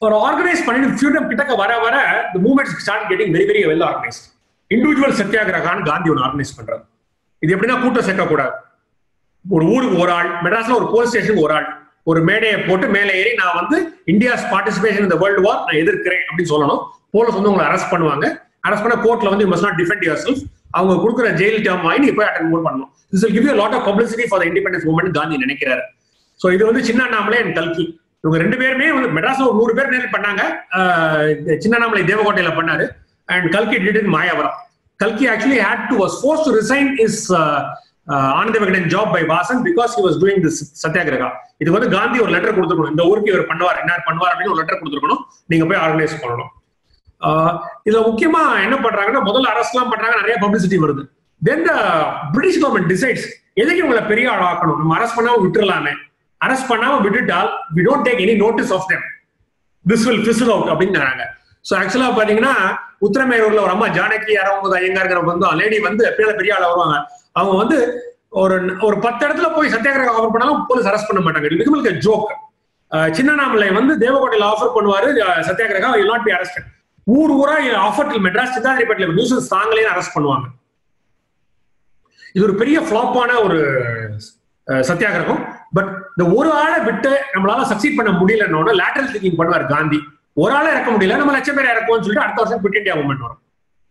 ஒரு ஆர்கனைஸ் பண்ணிட்டு ஃபியூடம் கிட்டக்க வர வர the movements start getting very very well organised individual சத்தியாகிரகான்னு காந்தி ஒன்று ஆர்கனைஸ் பண்றாரு இது எப்படின்னா கூட்டம் சேர்க்கக்கூடாது ஒரு ஊருக்கு ஒரு ஆள் மெட்ராஸ்ல ஒரு போலீஸ் ஸ்டேஷனுக்கு ஒரு ஆள் ஒரு மேடையை போட்டு மேலே ஏறி நான் வந்து இந்தியாஸ் பார்ட்டிசிபேஷன் இந்த வேர்ல்டு வார் நான் எதிர்க்கிறேன் அப்படின்னு சொல்லணும் போலீஸ் வந்து உங்களை அரெஸ்ட் பண்ணுவாங்க அரெஸ்ட் பண்ண கோர்ட்ல வந்து must not defend yourself அவங்க கொடுக்குற ஜெயில் டேர்ம் வாங்கி நீ போய் அட்டன் மூவ் பண்ணணும் this will give you lot of publicity for independence movement Gandhi நினைக்கிறாரு ஸோ இது வந்து சின்ன அண்ணாமலை அண்ட் கல்கி இவங்க ரெண்டு பேருமே வந்து மெட்ராஸ்ல ஒரு நூறு பேர் நேரில் பண்ணாங்க சின்ன அண்ணாமலை தேவகோட்டையில பண்ணாரு அண்ட் கல்கி டிட் இன் மாயாவரம் கல்கி actually had to was force to resign his Ananda Vikatan job by Vasan because he was doing this Satyagraha இது வந்து காந்தி ஒரு லெட்டர் கொடுத்துருக்கணும் இந்த ஊருக்கு இவர் பண்ணுவார் என்ன பண்ணுவார் அப்படின்னு ஒரு லெட்டர் கொடுத்துருக்கணும் நீங்க போய் ஆர்கனைஸ் பண்ணணும் இதுல முக்கியமா என்ன பண்றாங்கன்னா முதல்ல அரஸ்ட்லாம் பண்றாங்க நிறைய பப்ளிசிட்டி வருது then the British government decides எதுக்கு இவங்களை பெரிய ஆள் ஆக்கணும் நம்ம அரெஸ்ட் பண்ணாம விட்டுறலாமே அரெஸ்ட் பண்ணாம விட்டுட்டால் we don't take any notice of them this will fizzle out அப்படிங்கிறாங்க ஸோ ஆக்சுவலா பாத்தீங்கன்னா உத்தரமேரூர்ல ஒரு அம்மா ஜானகி அறவங்க ஐயங்கார்கிற வந்து லேடி வந்து எப்படியால பெரிய ஆள் வருவாங்க அவங்க வந்து ஒரு ஒரு பத்து இடத்துல போய் சத்தியாகிரகம் ஆஃபர் பண்ணாலும் போலீஸ் அரெஸ்ட் பண்ண மாட்டாங்க இது ஜோக் சின்னநாமலை வந்து தேவகோட்டையில் ஆஃபர் பண்ணுவாரு சத்தியாகிரகம் வில் நாட் பி அரெஸ்டட் ஊர் ஊரா ஆஃபர் டில் மெட்ராஸ் சித்தாதிரிப்பட்டில் நியூஸ் தாங்களே அரெஸ்ட் பண்ணுவாங்க இது ஒரு பெரிய ஃபிளாப்பான ஒரு சத்தியாகிரகம் பட் இந்த ஒரு ஆளை விட்டு நம்மளால சக்சீட் பண்ண முடியலன்னு லேட்டரல் திங்கிங் பண்ணுவார் காந்தி ஒரு ஆளை இறக்க முடியல நம்ம லட்சம் பேர் இறக்குவோம்னு சொல்லிட்டு அடுத்த வருஷம் குவிட் இந்தியா மூவ்மெண்ட் வரும்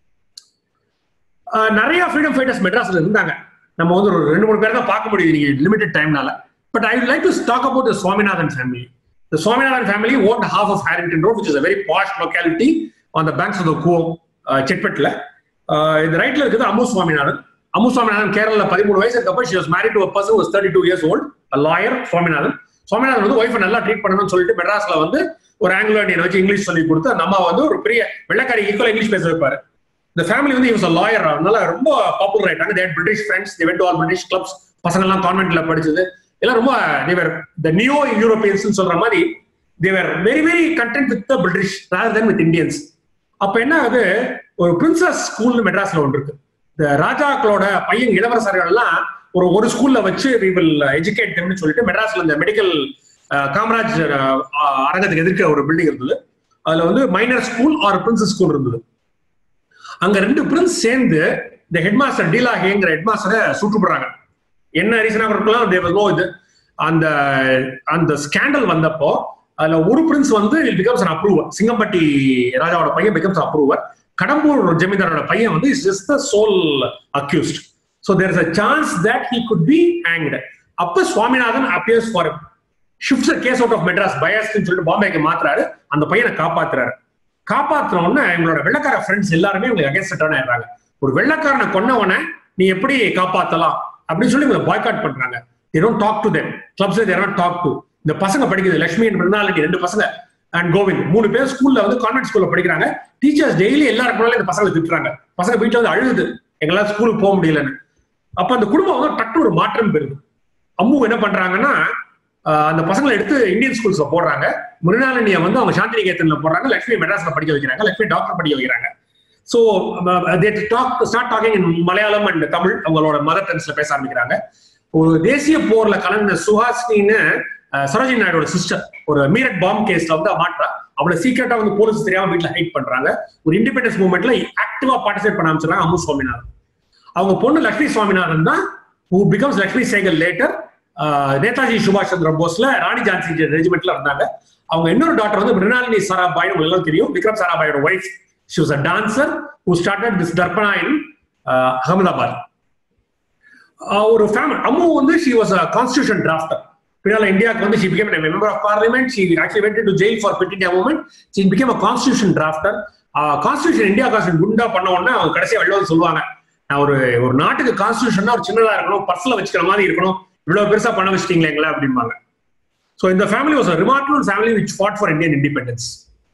நிறைய ஃப்ரீடம் ஃபைட்டர்ஸ் மெட்ராஸ்ல இருந்தாங்க நம்ம வந்து ஒரு ரெண்டு மூணு பேர் தான் பார்க்க முடியுது நீங்க லிமிடெட் டைம்னால but I like to talk about the Swaminathan family the Swaminathan family own half of Harrington road which is a very posh locality on the banks of the கோ செட்பெட்ல இந்த ரைட்ல இருக்குது அம்மு சுவாமிநாதன் அம்மு சுவாமிநாதன் கேரளா பதிமூணு வயசு இருக்கப்ப she was married to person was thirty two years old lawyer Swaminathan Swaminathan வந்து ஒய்ஃபை நல்லா ட்ரீட் பண்ணணும்னு சொல்லிட்டு மெட்ராஸ்ல வந்து ஒரு ஆங்கிலோ இண்டியன் வச்சு இங்கிலீஷ் சொல்லி கொடுத்து அந்த அம்மா வந்து ஒரு பெரிய வெள்ளக்காரி ஈக்குவல் இங்கிலீஷ் பேச வைப்பாரு இந்த ஃபேமிலி வந்து இவஸ் லாயர் அதனால ரொம்ப பாப்புலர் ஆயிட்டாங்க that British friends they went all British clubs பசங்க எல்லாம் கான்வென்ட்ல படிச்சது எல்லாம் ரொம்ப தேவர் த நியோ யூரோப்பியன்ஸ் சொல்ற மாதிரி they were very very content with the British rather then with Indians அப்ப என்ன ஆகுது ஒரு பிரின்சஸ் ஸ்கூல்னு மெட்ராஸ்ல ஒன்று இருக்கு இந்த ராஜாக்களோட பையன் இளவரசர்கள் எல்லாம் ஒரு ஒரு ஸ்கூல்ல வச்சு வி வில் எஜுகேட் சொல்லிட்டு மெட்ராஸ்ல இந்த மெடிக்கல் காமராஜ் அரங்கத்துக்கு எதிர்க்க ஒரு பில்டிங் இருந்தது அதுல வந்து minor school or princes school இருந்தது அங்க ரெண்டு பிரின்ஸ் சேர்ந்து இந்த ஹெட் மாஸ்டர் டீலா ஹேங்கிற ஹெட் மாஸ்டரை சுட்டுப்படுறாங்க என்ன ரீசனாக இருக்கலாம் தேவோ இது அந்த அந்த ஸ்கேண்டல் வந்தப்போ அதுல ஒரு பிரின்ஸ் வந்து பிகம்ஸ் அன் அப்ரூவர் சிங்கம்பட்டி ராஜாவோட பையன் பிகம்ஸ் அப்ரூவர் கடம்பூர் ஜமீன்தாரோட பையன் வந்து is just the sole accused so there is a chance that he could be hanged அப்ப Swaminathan appears for shifts case out of Madras பயாஸ்ன்னு சொல்லிட்டு பாம்பேக்கு மாத்துறாரு அந்த பையனை காப்பாத்துறாரு காப்பாத்தினோடனே எங்களோட வெள்ளக்கார ஃப்ரெண்ட்ஸ் எல்லாருமே உங்களுக்கு அகேன்ஸ்ட் ஆயிடுறாங்க ஒரு வெள்ளக்காரனை கொன்னவனை நீ எப்படி காப்பாத்தலாம் அப்படின்னு சொல்லி இவங்களை பாய்காட் பண்றாங்க they don't talk to them clubs they not talk to இந்த பசங்க படிக்குது லட்சுமி அண்ட் மிருந்தாலினி ரெண்டு பசங்க அண்ட் கோவிந்த் மூணு பேர் ஸ்கூல்ல வந்து கான்வென்ட் ஸ்கூல்ல படிக்கிறாங்க டீச்சர்ஸ் டெய்லி எல்லாருக்கும் இந்த பசங்களை திட்டுறாங்க பசங்க வீட்டுல வந்து அழுகுது எங்களால் ஸ்கூலுக்கு போக முடியலன்னு அப்ப அந்த குடும்பம் வந்து டக்கு ஒரு மாற்றம் பெறுது அம்மு என்ன பண்றாங்கன்னா அந்த பசங்களை எடுத்து இந்தியன் ஸ்கூல்ஸ்ல போடுறாங்க மிருணாலினியை வந்து அவங்க சாந்தி நிகேதன்ல போடுறாங்க லட்சுமி மெட்ராஸ்ல படிக்க வைக்கிறாங்க லட்சுமி டாக்டர் படிக்க வைக்கிறாங்க so talk start talking in Malayalam and Tamil அவங்களோட மதர் டென்ஸ்ல பேச ஆரம்பிக்கிறாங்க ஒரு தேசிய போர்ல கலந்த சுஹாசினின்னு சரோஜினி நாயுடோட சிஸ்டர் ஒரு மீரட் பாம் கேஸ்ல வந்து மாற்றா அவளை சீக்கிரட்டா வந்து போலீஸ் தெரியாம வீட்டுல ஹைட் பண்றாங்க ஒரு இண்டிபெண்டன்ஸ் மூவ்மெண்ட்ல ஆக்டிவா பார்ட்டிசிபேட் பண்ண ஆரம்பிச்சிருக்காங்க அம்மு சுவாமிநாதன் அவங்க பொண்ணு லட்சுமி சுவாமிநாதன் தான் who becomes Lakshmi Sahgal later Netaji சுபாஷ் சந்திர போஸ்ல ராணி ஜான்சி ரெஜிமெண்ட்ல இருந்தாங்க அவங்க இன்னொரு டாக்டர் வந்து மிருணாலினி சாராபாய் உங்களுக்கு எல்லாம் தெரியும் விக்ரம் சாராபாயோட wife she was a dancer who started this Darpana in Ahmedabad ஒரு ஃபேமிலி அம்மு வந்து she was a constitution drafter பின்னால இந்தியாவுக்கு வந்து she became member of parliament she actually went to jail for quit India movement she became a constitution drafter constitution India constitution குண்டா பண்ண உடனே அவங்க கடைசியா வெளில வந்து சொல்லுவாங்க நான் ஒரு ஒரு நாட்டுக்கு கான்ஸ்டியூஷன் ஒரு சின்னதா இருக்கணும் பர்ஸ்ல வச்சுக்கிற மாதிரி இருக்கணும் இவ்வளவு பெருசா பண்ண வச்சிட்டீங்களே எங்களை அப்படிம்பாங்க ஸோ இந்த family was remarkable family which fought for Indian independence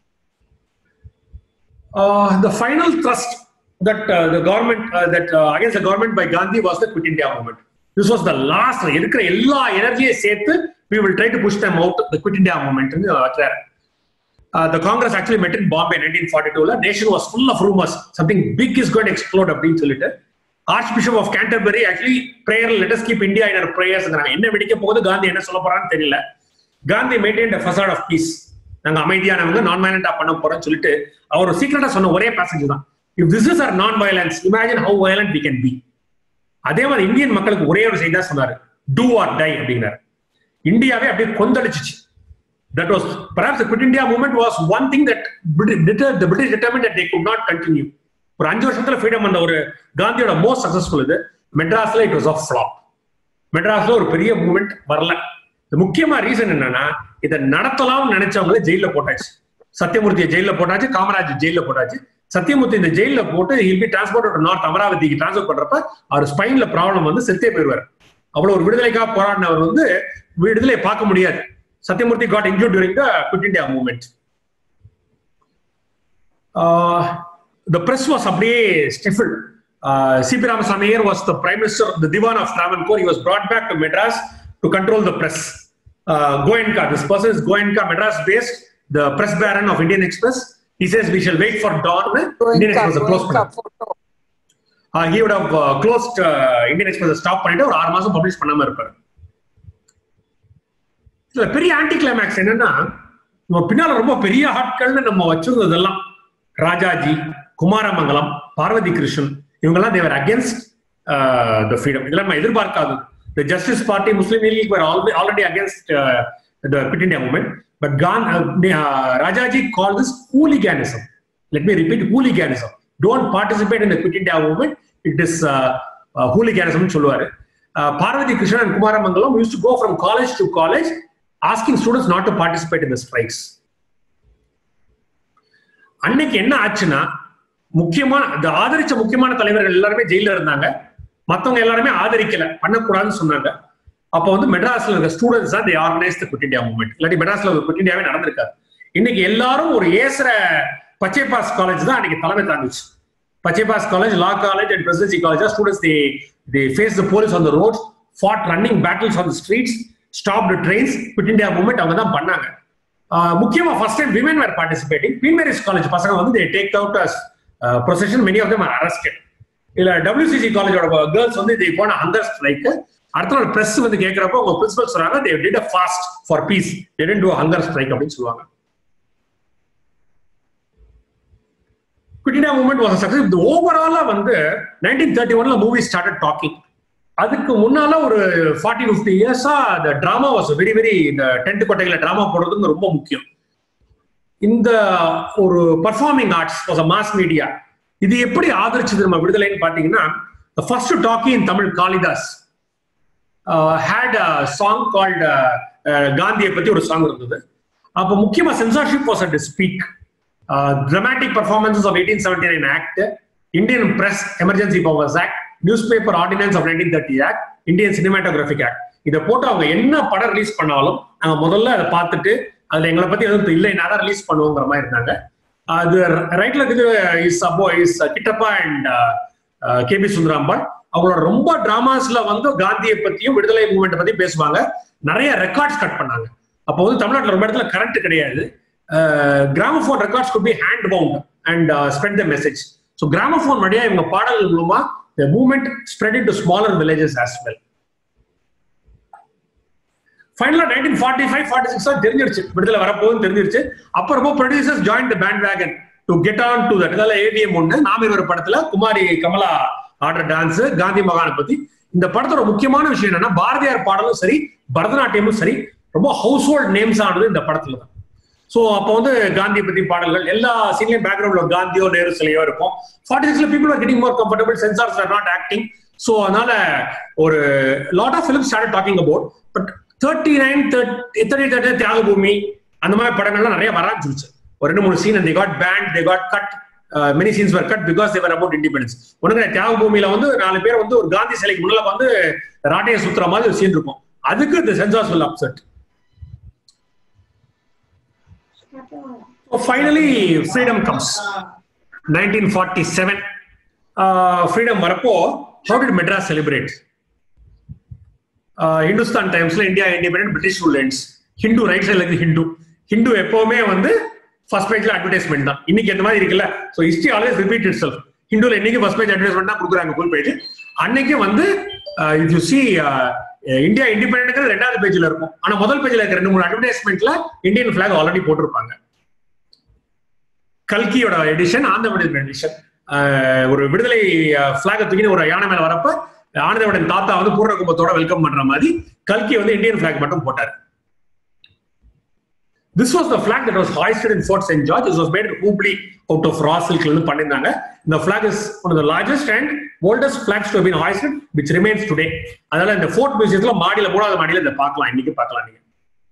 the final thrust that uh, the government uh, that uh, against the government by Gandhi was the Quit India movement. This was the last. இருக்கிற எல்லா எனர்ஜியை சேர்த்து we will try to push them out the Quit India movement. Uh, the Congress actually met in Bombay in 1942. Nation was full of rumors. Something big is going to explode அப்படின்னு சொல்லிட்டு archbishop of Canterbury actually prayer let us keep India in prayers என்ன வெடிக்க போகுது காந்தி என்ன சொல்ல போறான்னு தெரியல Gandhi maintain facade of peace நாங்க அமைதியானவங்க நான் வயலண்டா பண்ண போறோம்னு சொல்லிட்டு அவர் சீக்கிரட்டா சொன்ன ஒரே பேசேஜ் தான் if this is our non violence imagine how violent we can be அதே மாதிரி இந்தியன் மக்களுக்கு ஒரே ஒரு செய்தி தான் சொன்னாரு டூ ஆர் டை அப்படிங்கிறாரு இந்தியாவே அப்படியே கொந்தளிச்சிச்சு that was perhaps the quit india movement was one thing that Brit- deterred- the british determined that they could not continue ஒரு அஞ்சு வருஷத்துல ஃப்ரீடம் வந்த ஒரு காந்தியோட மோஸ்ட் சக்சஸ்ஃபுல் இது மெட்ராஸ்ல இட் வாஸ் ஆஃப் ஃபிளாப் மெட்ராஸ்ல ஒரு பெரிய மூவ்மெண்ட் வரல இது முக்கியமா ரீசன் என்னன்னா இதை நடத்தலாம்னு நினைச்சவங்களே ஜெயில போட்டாச்சு சத்தியமூர்த்தியை ஜெயில போட்டாச்சு காமராஜ் ஜெயில போட்டாச்சு சத்தியமூர்த்தி இந்த ஜெயில போட்டு ஹில் பி டிரான்ஸ்போர்ட் நார்த் அமராவதிக்கு டிரான்ஸ்பர் பண்றப்ப அவர் ஸ்பைன்ல ப்ராப்ளம் வந்து செத்தே போயிருவார் அவ்வளவு ஒரு விடுதலைக்காக போராடினவர் வந்து விடுதலையை பார்க்க முடியாது Sathyamurthy got include during the quit india movement uh, the press was அப்படியே stifled uh, CP Ramaswamy Iyer was the prime minister the divan of Travancore he was brought back to Madras to control the press uh, Goenka this person is Goenka Madras based the press baron of Indian Express he says we shall wait for dawn Indian Express close பண்ண uh, he would have uh, closed uh, Indian Express stop பண்ணிட்டு ஒரு ஆறு மாசம் publish பண்ணாம இருப்பாரு இதுல பெரிய anti climax என்னன்னா நம்ம பின்னால ரொம்ப பெரிய ஆட்கள்னு நம்ம வச்சிருந்ததெல்லாம் ராஜாஜி குமாரமங்கலம் பார்வதி கிருஷ்ணன் இவங்கெல்லாம் தேவர் அகேன்ஸ்ட் த ஃப்ரீடம் இதெல்லாம் நம்ம எதிர்பார்க்காது the Justice party Muslim League were already against the quit India movement but con Rajaji call this hooliganism let me repeat hooliganism don't participate in the quit India movement it is hooliganism சொல்லுவாரு Uh, Parvati Krishnan and Kumaramangalam used to go from college to college asking students not to participate in the strikes அன்னைக்கு என்ன ஆச்சுன்னா முக்கியமான இந்த ஆதரிச்ச முக்கியமான தலைவர்கள் எல்லாருமே ஜெயில இருந்தாங்க மத்தவங்க எல்லாருமே ஆதரிக்கல பண்ணக்கூடாதுன்னு சொன்னாங்க அப்போ வந்து மெட்ராஸ்ல இருக்க ஸ்டூடெண்ட்ஸ் தான் ஆர்கனைஸ் குட் இந்தியா மூவ்மெண்ட் இல்லாட்டி மெட்ராஸ்ல ஒரு குட் இந்தியாவே நடந்திருக்காது இன்னைக்கு எல்லாரும் ஒரு ஏசுற பச்சைபாஸ் காலேஜ் தான் அன்னைக்கு தலைமை தாங்குச்சு Pachaiyappas college law college and presidency college students they they face the police on the roads fought running battles on the streets stop trains quit India movement அவங்க தான் பண்ணாங்க ஆஹ் முக்கியமா first time women were participating Queen Mary's college பசங்க வந்து they take out as procession many of them are arrested இல்ல WCC காலேஜோட girls வந்து இது போன ஹங்கர் ஸ்ட்ரைக் அடுத்த நாள் பிரஸ் வந்து கேட்கறப்போ உங்க பிரின்சிபல் சொல்றாங்க they did a fast for peace they tend to hunger strike அப்படின்னு சொல்லுவாங்க quit India movement was success ஓவராலா வந்து நைன்டீன் தேர்ட்டி ஒன்ல மூவி ஸ்டார்டட் டாக்கிங் அதுக்கு முன்னால ஒரு ஃபார்ட்டி ஃபிஃப்டி இயர்ஸா இந்த டிராமா வாஸ் வெரி வெரி இந்த டென்ட் கொட்டைகளை டிராமா போடுறது ரொம்ப முக்கியம் இந்த ஒரு performing arts was a mass media இது எப்படி ஆதரிச்சது நம்ம விடுதலைன்னு பாத்தீங்கன்னா first talkie in Tamil Kalidas had a song called காந்தியை பத்தி ஒரு சாங் இருந்தது அப்போ முக்கியமா censorship was at speak dramatic performances of 1879 Act, Indian Press Emergency Powers Act, Newspaper Ordinance of 1930 Act, Indian Cinematographic Act. இதை போட்டு அவங்க என்ன படம் ரிலீஸ் பண்ணாலும் நாங்க முதல்ல அதை பார்த்துட்டு அதுல எங்களை பத்தி எதுவும் இல்லைன்னா தான் ரிலீஸ் பண்ணுவோங்கிற மாதிரி இருந்தாங்க அது ரைட்ல இருக்குது இஸ் அப்போ is Kittappa and KB Sundarambal அவங்களோட ரொம்ப டிராமாஸ்ல வந்து காந்தியை பத்தியும் விடுதலை மூவ்மெண்ட் பத்தியும் பேசுவாங்க நிறைய ரெக்கார்ட்ஸ் கட் பண்ணாங்க அப்போ வந்து தமிழ்நாட்டில் ரொம்ப இடத்துல கரண்ட் கிடையாது gramophone records could be hand bound and spread the message so gramophone வழியா இவங்க பாடல்கள் மூலமா the movement spread into smaller villages as well ஃபைனலா nineteen forty five forty six தான் தெரிஞ்சிருச்சு விடுதலை வரப்போகுதுன்னு தெரிஞ்சிருச்சு அப்புறமா producers join the bandwagon to get on to that இதெல்லாம் ஏவிஎம் ஒன்று நாம இவர் படத்துல குமாரி கமலா ஆடுற டான்ஸ் காந்தி மகானை பத்தி இந்த படத்தோட முக்கியமான விஷயம் என்னன்னா பாரதியார் பாடலும் சரி பரதநாட்டியமும் சரி ரொம்ப ஹவுஸ் ஹோல்ட் நேம்ஸ் ஆனது இந்த படத்துல தான் ஸோ அப்போ வந்து காந்தியை பத்தி பாடல்கள் எல்லா சீன்லயும் பேக்ரவுண்ட்ல காந்தியோ நேரு சிலையோ இருக்கும் ஃபார்ட்டி சிக்ஸ்ல people are getting more comfortable censors are not acting so அதனால ஒரு lot of film start talking about but thirty nine thirty thirty Thyagabhoomi அந்த மாதிரி படங்கள்லாம் நிறைய வர ஆரம்பிச்சிருச்சு ஒரு ரெண்டு மூணு scene they got banned they got cut many scenes were cut because they were about independence ஒண்ணுங்க தியாகபூமியில வந்து நாலு பேர் வந்து ஒரு காந்தி சிலைக்கு முன்னால வந்து ராட்டையை சுத்துற மாதிரி ஒரு சீன் இருக்கும் அதுக்கு இந்த censors will upset So finally, freedom comes. 1947. Uh, freedom வரப்போ how did Madras celebrate? Uh, Hindustan Times India independent British rule ends. Hindu right சைட்ல இருக்கு ஹிந்து ஹிந்து எப்பவுமே வந்து ஃபர்ஸ்ட் பேஜ்ல அட்வர்டைஸ்மெண்ட் தான் இன்னைக்கு இந்த மாதிரி இருக்குல்ல so history always repeat itself ஹிந்துல இன்னைக்கு ஃபர்ஸ்ட் பேஜ் அட்வர்டைஸ்மெண்ட் தான் கொடுக்குறாங்க ஃபுல் பேஜ் அன்னைக்கு வந்து if you see India independent ரெண்டாவது பேஜ்ல இருக்கும் ஆனா முதல் பேஜ்ல இருக்க ரெண்டு மூணு அட்வர்டைஸ்மெண்ட்ல இந்தியன் பிளாக் ஆல்ரெடி போட்டிருப்பாங்க கல்கியோட எடிஷன் ஆந்திரபிரதேஷ் எடிஷன் ஒரு விடுதலை பிளாக தூக்கி ஒரு யானை மேல வரப்ப ஆனந்தவுடன் தாத்தா வந்து பூர்ண கும்பத்தோட வெல்கம் பண்ற மாதிரி கல்கி வந்து இந்தியன் பிளாக் மட்டும் போட்டார் this was the flag that was hoisted in Fort Saint George is was made wholly out of raw சில்க்ல இருந்து பண்ணிருந்தாங்க இந்த flag is one of the largest and oldest flags to been hoisted which remains today அதனால இந்த fort மியூசியத்துல மாடியில மூணாவது மாடியில இதை பார்க்கலாம் இன்னைக்கு பார்க்கலாம் நீங்க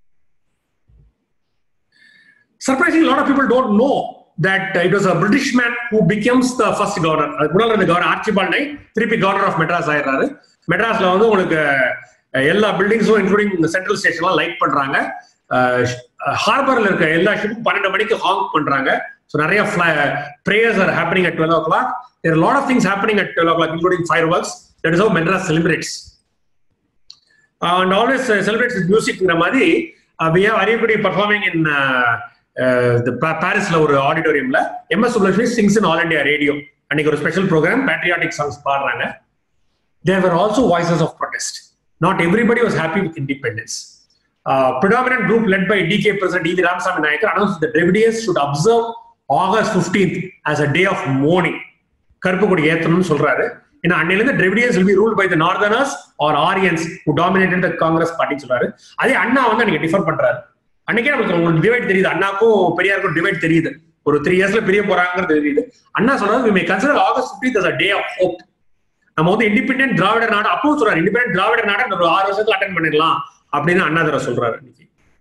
Surprisingly, a lot of people don't know that uh, it was a British man who becomes the first governor. அதுக்கு முன்னால இருந்த கவர்னர் ஆர்ச்சிபால் நை திருப்பி கவர்னர் ஆஃப் மெட்ராஸ் ஆயிடுறாரு மெட்ராஸ்ல வந்து உங்களுக்கு எல்லா பில்டிங்ஸும் இன்க்ளூடிங் இந்த சென்ட்ரல் ஸ்டேஷன்லாம் லைட் பண்றாங்க ஹார்பர்ல இருக்க எல்லா ஷிப்பும் பன்னெண்டு மணிக்கு ஹாங் பண்றாங்க ஸோ நிறைய prayers are happening at twelve o'clock there lot of things happening at twelve o'clock including fireworks that is how Madras celebrates and always celebrates மியூசிக்ங்கிற மாதிரி we have Ariyakudi performing in பாரிஸ்ல ஒரு ஆடிட்டோரியம்ல M S Subbulakshmi sings in All India Radio அன்னைக்கு ஒரு special programme patriotic songs பாடுறாங்க there are also voices of protest not everybody was happy with independence predominant group led by DK President E.V. Ramasamy Nayakar announced that Dravidians should observe August 15th as a day of mourning. கருப்பு கொடி ஏத்தணும்னு சொல்றாரு ஏன்னா அன்னையில இருந்து டிரெவிடியன்ஸ் will be ruled by the northerners or Aryans who dominated the Congress party சொல்றாரு அதே அண்ணா வந்து அன்னைக்கு டிஃபர் பண்றாரு அன்னைக்கே நமக்கு உங்களுக்கு டிவைட் தெரியுது அண்ணாக்கும் பெரியாருக்கும் டிவைட் தெரியுது ஒரு த்ரீ இயர்ஸ்ல பிரிய போறாங்கிறது தெரியுது அண்ணா சொல்றது may consider August fifteenth as day of hope நம்ம வந்து இண்டிபெண்டன்ட் திராவிட நாடு அப்பவும் சொல்றாரு இண்டிபெண்டன்ட் திராவிட நாடு ஒரு ஆறு வருஷத்துல அட்டன் பண்ணிடலாம் அப்படின்னு அண்ணாதுரை சொல்றாரு இன்னைக்கு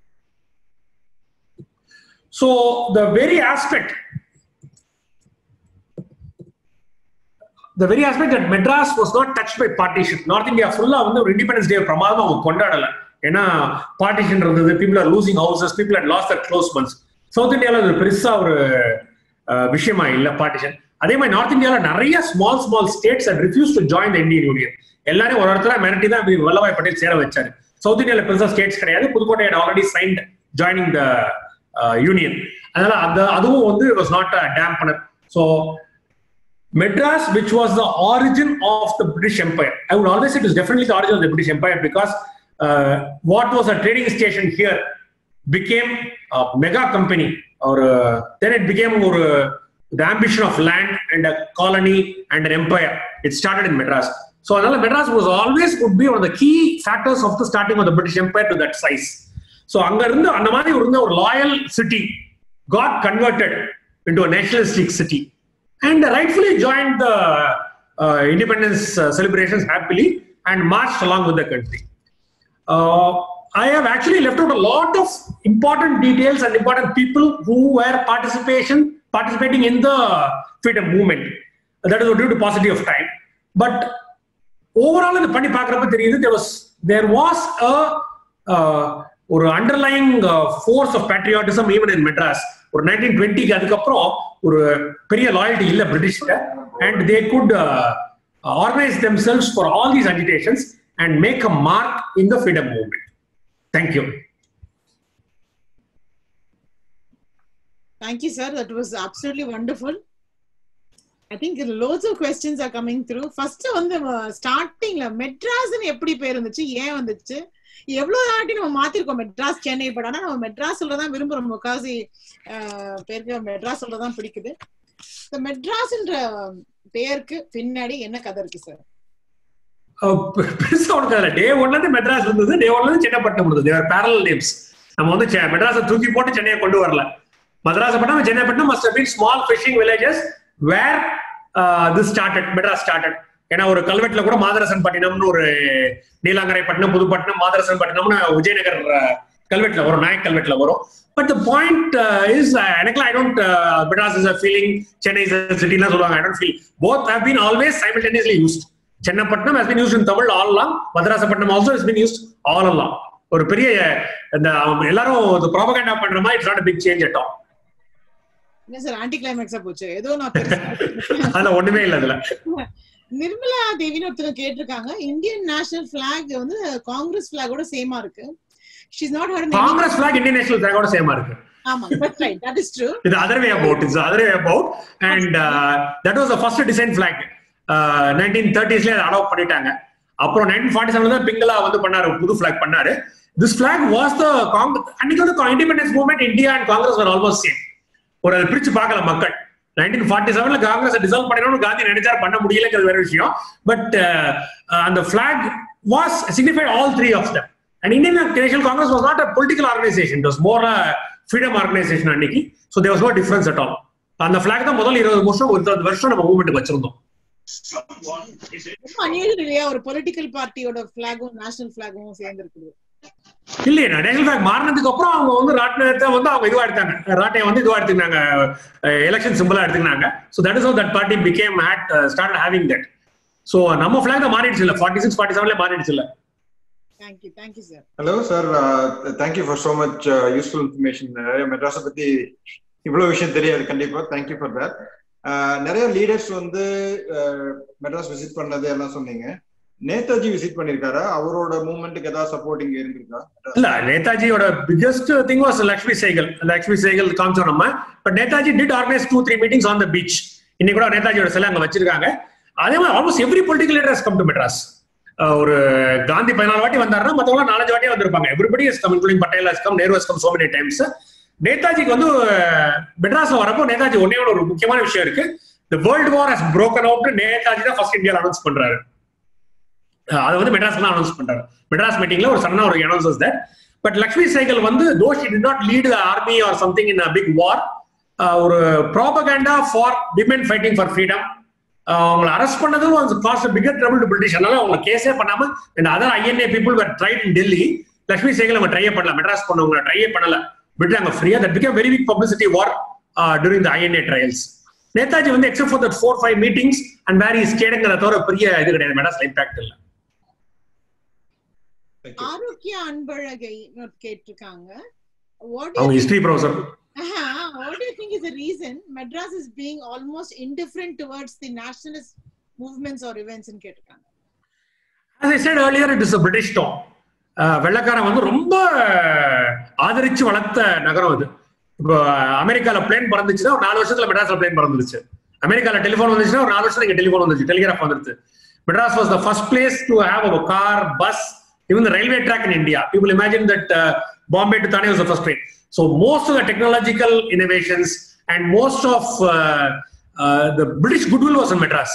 so the very aspect the very aspect that Madras was not touched by partition. North India ஃபுல்லா வந்து ஒரு இண்டிபெண்டன்ஸ் டே பிரமாதமா அவங்க கொண்டாடல ஏன்னா பார்ட்டிஷன் இருந்தது people are losing houses people are loss that close months south இந்தியாவில் அது பெருசா ஒரு விஷயமா இல்லை பார்ட்டிஷன் அதே மாதிரி நார்த் இந்தியாவில் நிறைய small small states and refuse to join the Indian union எல்லாரும் ஒரு இடத்துல மிரட்டி தான் வல்லபாய் பட்டேல் சேர வச்சாரு சவுத் இந்தியாவில் பெருசா ஸ்டேட்ஸ் கிடையாது Pudukkottai already signed joining the union அதனால அந்த அதுவும் வந்து was not a dampener so Madras, which was the origin of the British Empire. I would always say it is definitely the origin of the British Empire because uh, what was a trading station here became a mega company, or uh, then it became more uh, the ambition of land and a colony and an empire. It started in Madras. So Anala Madras was always would be one of the key factors of the starting of the British Empire to that size. So அங்க இருந்து அந்த மாதிரி இருந்த ஒரு loyal city got converted into a nationalistic city. and rightfully joined the uh, independence uh, celebrations happily and marched along with the country. Uh, I have actually left out a lot of important details and important people who were participation participating in the freedom movement. That is due to paucity of time. But overall, இந்த பண்ணி பார்க்குறப்ப தெரியுது there was there was a uh, ஒரு underlying force of patriotism even in Madras ஒரு nineteen டுவெண்ட்டிக்கு அதுக்கப்புறம் ஒரு பெரிய லாயல்ட்டி இல்லை பிரிட்டிஷ்ல and they could organise them cells for all these agitations and make a mark in the freedom movement thank you Thank you, sir. That was absolutely wonderful. I think loads of questions are coming through. First வந்து ஸ்டார்டிங்ல மெட்ராஸ்னு எப்படி பேர் இருந்துச்சு ஏன் வந்துச்சு எவ்வளவு நாட்டி நம்ம மாத்திருக்கோம் மெட்ராஸ் சென்னை பட் ஆனா நம்ம மெட்ராஸ் சொல்லதான் விரும்புறோம் முக்காசி பேருக்கு மெட்ராஸ் சொல்லதான் பிடிக்குது இந்த மெட்ராஸ்ன்ற பேருக்கு பின்னாடி என்ன கதை இருக்கு சார் பெருசா உனக்கு அதுல டே ஒன்ல இருந்து மெட்ராஸ் இருந்தது டே ஒன்ல இருந்து சென்னைப்பட்டினம் இருந்தது தேவர் பேரல் நேம்ஸ் நம்ம வந்து மெட்ராஸை தூக்கி போட்டு சென்னையை கொண்டு வரல Madrasapattinam Chennaipattinam must been small fishing villages where this started Madras started ஏன்னா ஒரு கல்வெட்டுல கூட மாதரசன் பட்டினம்னு ஒரு நீலாங்கரை பட்டினம் புதுப்பட்டினம் மாதரசன் பட்டினம்னு விஜயநகர் கல்வெட்டுல வரும் நாயக் கல்வெட்டுல வரும் பட் த பாயிண்ட் இஸ் எனக்குலாம் I don't Madras is a feeling Chennai is சிட்டிலாம் சொல்லுவாங்க I don't feel both have been always simultaneously used Chennapattinam has been used in Tamil all along Madarasapattinam also has been used all along ஒரு பெரிய இந்த எல்லாரும் propaganda பண்ற மாதிரி it's not big change at all என்ன sir anti கிளைமேக்ஸா போச்சு ஏதோ நான் அதுல ஒண்ணுமே இல்ல அதுல நிர்மலா தேவின்னு ஒருத்தர் கேட்டிருக்காங்க இந்தியன் நேஷனல் பிளாக் வந்து காங்கிரஸ் பிளாகோட சேமா இருக்கு she's not hurt Congress flag Indian National பிளாகோட சேமா இருக்கு ஆமா that's right that is true இது other way about it's other way about and that was the first design flag nineteen தேர்ட்டிஸ்ல அதை அலோவ் பண்ணிட்டாங்க அப்புறம் நைன்டீன் ஃபார்ட்டி செவன்ல தான் பிங்களா வந்து பண்ணாரு புது ஃபிளாக் பண்ணாரு this flag was the Congress அன்னைக்கு வந்து independence movement India and Congress almost same ஒரு அதை பிரிச்சு பார்க்கல மக்கள் நைன்டீன் ஃபார்ட்டி செவன்ல காங்கிரஸ் டிசால்வ் பண்ணணும்னு காந்தி நினைச்சார் பண்ண முடியலங்கிறது வேற விஷயம் பட் அந்த flag was signified all three of them and Indian National Congress was not a political organisation it was more freedom organisation அன்னைக்கு so there was no difference at all அந்த flag தான் முதல் இருபது வருஷம் ஒரு இருபது வருஷம் நம்ம மூவ்மெண்ட் வச்சிருந்தோம் ரொம்ப அநியோஜனம் இல்லையா ஒரு பொலிட்டிக்கல் பார்ட்டியோட பிளாகும் நேஷனல் பிளாகும் சேர்ந்து இருக்குது இல்லையே நேஷனல் பேங்க் மாறினதுக்கு அப்புறம் அவங்க வந்து ராட்டினத்தை வந்து அவங்க இதுவா எடுத்தாங்க ராட்டையை வந்து இதுவா எடுத்துக்கினாங்க எலெக்ஷன் சிம்பிளா எடுத்துக்கினாங்க so that is that party became had start having that so நம்ம ஃபிளாக் மாறிடுச்சு இல்லை ஃபார்ட்டி சிக்ஸ் ஃபார்ட்டி செவன்ல மாறிடுச்சு இல்லை thank you thank you sir hello sir thank you for so much useful information நிறைய மெட்ராஸை பத்தி இவ்வளவு விஷயம் தெரியாது கண்டிப்பா தேங்க்யூ ஃபார் தட் நிறைய லீடர்ஸ் வந்து மெட்ராஸ் விசிட் பண்ணது எல்லாம் சொன்னீங்க நேதாஜி விசிட் பண்ணிருக்காரா அவரோட மூவ்மெண்ட்டுக்கு ஏதாவது சப்போர்ட் இங்க இருந்திருக்கா இல்ல நேதாஜியோட biggest thing was Lakshmi Sahgal Lakshmi Sahgal காமிச்சோம் நம்ம but Netaji did organise two three meetings on the beach இன்னைக்கு கூட நேதாஜியோட சிலை அங்க வச்சிருக்காங்க அதே மாதிரி almost every political leaders come to Madras ஒரு காந்தி பதினாலு வாட்டி வந்தாருன்னா மத்தவங்க நாலஞ்சு வாட்டி வந்திருப்பாங்க everybody is come including Patel has come Nehru has come so many times நேதாஜிக்கு வந்து மெட்ராஸ்ல வரப்போ நேதாஜி ஒன்னே ஒரு முக்கியமான விஷயம் இருக்கு the world war has broken out Netaji தான் ஃபர்ஸ்ட் இந்தியாவில் அனௌன்ஸ் பண்றாரு அதை வந்து மெட்ராஸ்ல அனௌன்ஸ் பண்றாரு மெட்ராஸ் மீட்டிங்ல ஒரு சன்னா ஒரு announces that but Lakshmi Sahgal வந்து though she did not lead the army or something in a big war ஒரு propaganda for women fighting for freedom அவங்களை அரெஸ்ட் பண்ணதும் was caused bigger trouble to British அதனால அவங்க கேஸே பண்ணாம and other INA people were tried in Delhi Lakshmi Sahgal அவங்க ட்ரையே பண்ணல மெட்ராஸ் பண்ணவங்க ட்ரையே பண்ணல விட்டாங்க ஃப்ரீயா that become very big publicity war during the INA trials Netaji வந்து except for that four five meetings and where is கேடுங்கிறத தவிர பெரிய இது கிடையாது மெட்ராஸ் இம்பாக்ட் இல்லை ஆரோக்கிய அன்பழகை கேட்டிருக்காங்க வாட் அவங்க history professor Uh-huh. What do you think is the reason Madras is being almost indifferent towards the nationalist movements or events in Ketakanga? As I said earlier, it is a British town. வெள்ளக்காரன் வந்து ரொம்ப ஆதரிச்சு வளர்த்த நகரம் அது இப்போ அமெரிக்கால plane பறந்துச்சுன்னா ஒரு நாலு வருஷத்துல மெட்ராஸ்ல பிளேன் பறந்துருச்சு அமெரிக்கால டெலிஃபோன் வந்துச்சுன்னா ஒரு நாலு வருஷத்துல இங்க டெலிஃபோன் வந்துச்சு டெலிகிராஃப் வந்துருச்சு Madras was the first place to have a car bus even the railway track in India. People imagine that uh, Bombay to Thane was the first train. So most of the technological innovations and most of uh, uh, the British goodwill was in Madras.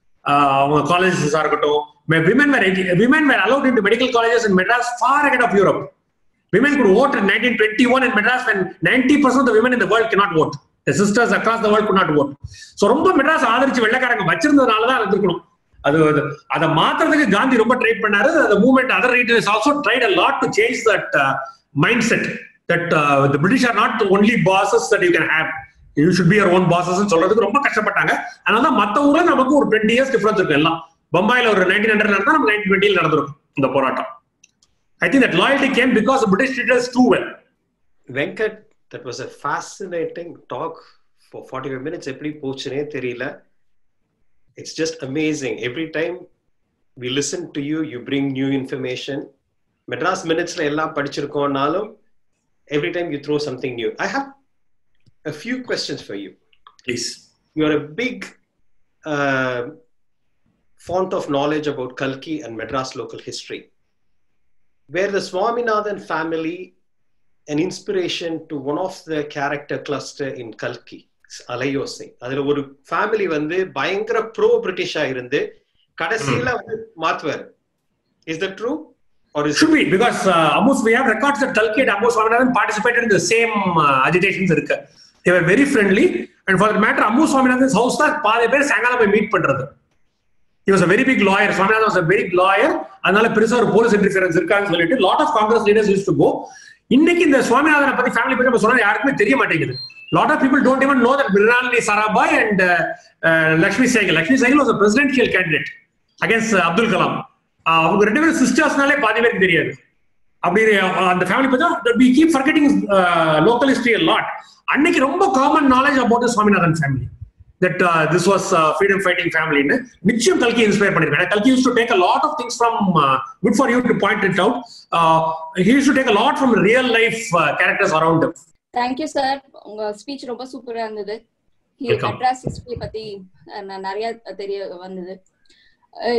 Uh, colleges are women were women were allowed into medical colleges in Madras far ahead of Europe. Women could vote in 1921 in Madras when 90% of the women in the world cannot vote. The sisters across the world could not vote. So ரொம்ப மெட்ராஸ் ஆதரிச்சு வெள்ளக்காரங்க வச்சிருந்ததுனால தான் இருந்திருக்கணும் அது அதை மாத்துறதுக்கு காந்தி ரொம்ப try பண்ணாரு அந்த movement other leaders also tried a lot to change that mindset that the British are not only bosses that you can have you should be your own bosses சொல்றதுக்கு ரொம்ப கஷ்டப்பட்டாங்க அதனால மத்த ஊர்ல நமக்கு ஒரு டுவெண்ட்டி இயர்ஸ் டிஃபரன்ஸ் இருக்கு எல்லாம் பம்பாயில ஒரு நைன்டீன் ஹண்ட்ரட் நடந்தா நம்ம நைன்டீன் டுவெண்ட்டியில் நடந்திருக்கும் இந்த போராட்டம் I think that loyalty came because British leaders too well Venkat that was a fascinating talk for forty five minutes எப்படி போச்சுனே தெரியல it's just amazing. Every time we listen to you, you bring new information. Madras Minutes எல்லாம் படிச்சிருக்கோம்னாலும் every time you throw something new. I have a few questions for you. Please. You're a big uh, font of knowledge about Kalki and Madras local history. Where the Swaminathan family an inspiration to one of the character cluster in Kalki. அலையோசை அதுல ஒரு family வந்து பயங்கர bro பிரிட்டிஷா இருந்து கடைசியில வந்து மாத்துவார் is that true or is should be because uh, Amos we have records that Kalki and Amos Swaminathan participated in the same uh, agitations இருக்கு they were very friendly and for that matter Amos Swaminathan's house தான் பாதி பேர் சாயங்காலம் போய் meet பண்றது he was a very big lawyer Swaminathan was a very big lawyer அதனால பெருசா ஒரு போலீஸ் இன்டர்ஃபியரன்ஸ் இருக்கான்னு சொல்லிட்டு lot of congress leaders used to go இன்னைக்கு இந்த சுவாமிநாதனை பத்தி ஃபேமிலி பத்தி நம்ம சொன்னா யாருக்குமே தெரிய மாட்டேங்குது lot of people don't even know that Mrinalini Sarabhai and uh, uh, Lakshmi Sehgal. Lakshmi Sehgal was a presidential candidate against uh, Abdul Kalam. அவங்க ரெண்டு பேரும் சிஸ்டர்ஸ்னாலே பாதி பேருக்கு தெரியாது அப்படி அந்த ஃபேமிலி பார்த்தா we keep forgetting local history lot அன்னைக்கு ரொம்ப common knowledge about Swaminathan family that this was freedom fighting ஃபேமிலின்னு நிச்சயம் கல்கி இன்ஸ்பயர் பண்ணிருக்கேன் கல்கி use to take a lot of things from good for you to point it out he use to take a lot from real life characters around thank you sir உங்க speech ரொம்ப சூப்பரா இருந்தது Madras history பத்தி நிறைய தெரிய வந்தது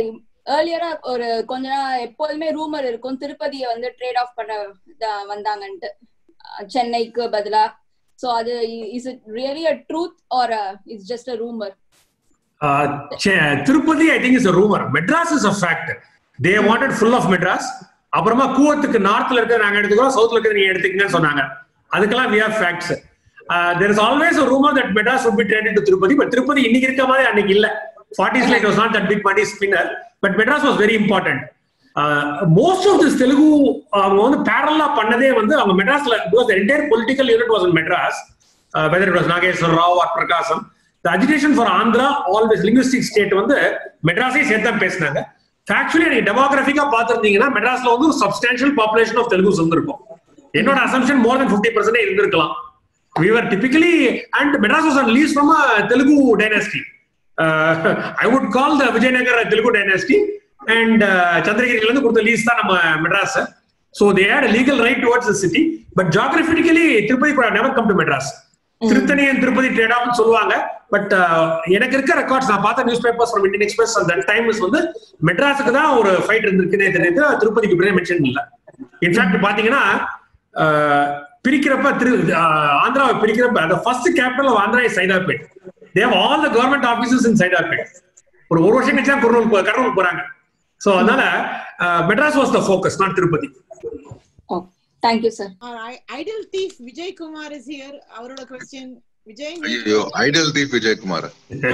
ஏர்லியரா ஒரு கொஞ்ச நாள் எப்போதுமே ரூமர் இருக்கும் திருப்பதியை வந்து ட்ரேட் ஆஃப் பண்ண த- வந்தாங்கன்ட்டு அஹ் சென்னைக்கு பதிலா சோ அது is it really a truth or it's just a rumour Uh, Che- Tirupati, I think, is a rumor. Madras is a fact. They wanted full of Madras. அப்புறமா கூவத்துக்கு நார்த்ல இருக்க நாங்க எடுத்துக்கிறோம் சவுத்ல இருக்க நீங்க எடுத்துக்கங்கன்னு சொன்னாங்க அதுக்கெல்லாம் we have facts there is always a rumor that Madras would be traded to Tirupati but Tirupati இன்னைக்கு இருக்க மாதிரி அன்னைக்கு இல்ல 40s like it was not that big money spinner but Madras was very important uh, most of this Telugu அவங்க வந்து parallel பண்ணதே வந்து அவங்க மெட்ராஸ்ல because the entire political unit was in Madras uh, whether it was Nageshwar Rao or Prakasam the agitation for Andhra always linguistic state வந்து மெட்ராஸே சேர்த்து தான் பேசினாங்க ஃபேக்சுவலி நீங்க டெமோகிராஃபிக்கா பார்த்துருந்தீங்கன்னா மெட்ராஸ்ல வந்து ஒரு சப்ஸ்டான்ஷியல் பாப்புலேஷன் ஆஃப் தெலுங்குஸ் இருந்திருக்கும் என்னோட அசம்ஷன் மோர் தென் ஃபிஃப்டி பர்சன்டே இருந்திருக்கலாம் we were typically and madras was on lease from a telugu dynasty uh, i would call the vijayanagar a telugu dynasty and uh, chandragiri இருந்து கொடுத்த லீஸ் தான் நம்ம Madras so they had a legal right towards the city but geographically Tirupati could have never come to madras Tiruttani and Tirupati trade ஆஃப்னு சொல்லுவாங்க but எனக்கு இருக்க records நான் பார்த்த newspapers from Indian Express அந்த டைம் வந்து மெட்ராஸுக்கு தான் ஒரு ஃபைட் இருந்திருக்குன்னே தெரியுது திருப்பதிக்கு இப்படியே மென்ஷன் இல்ல இன்ஃபேக்ட் பாத்தீங்கன்னா அஹ், பிரிக்கிறப்ப திரு அஹ், ஆந்திராவை பிரிக்கிறப்ப அந்த first capital of Andhra is Saidapet they've all the government offices in Saidapet ஒரு ஒரு வருஷம் கழிச்சு தான் கர்னூல் போ- கர்னூல் போறாங்க சோ அதனால Madras was the focus not Tirupati oh thank you sir Our i- ideal thief Vijay Kumar is here. அவரோட question. Vijay, ஐயோ ideal thief Vijay Kumar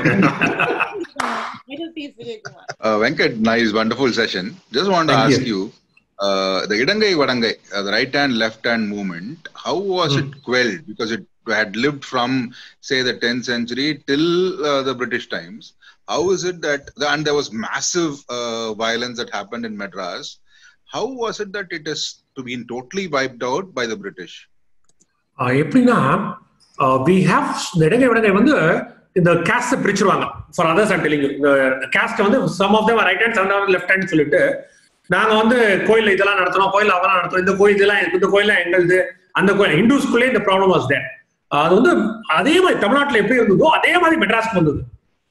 ideal thief Vijay Kumar. uh, Venkat, nice, wonderful session. Just want to Thank ask you, uh, the Idangai Vadangai, uh, the right hand, left hand movement, how was it quelled? Because it had lived from, say, the 10th century till uh, the British times. How is it that, and there was massive uh, violence that happened in Madras. How was it that it is to be totally wiped out by the British? ஆஹ் எப்படின்னா we have இந்த இடங்கை விடங்கை வந்து இந்த கேஸ்ட பிரிச்சிருவாங்க for others and telling இந்த கேஸ்ட் வந்து some of them right hand some of left hand சொல்லிட்டு நாங்க வந்து கோயில் இதெல்லாம் நடத்துறோம் கோயில் அதெல்லாம் நடத்துறோம் இந்த கோயில் இதெல்லாம் இந்த கோயில் எங்களுது அந்த கோயில் இந்துஸ்குள்ளே இந்த ப்ராப்ளம் வாஸ் தேர் அது வந்து அதே மாதிரி தமிழ்நாட்டுல எப்படி இருந்ததோ அதே மாதிரி மெட்ராஸ்க்கு வந்தது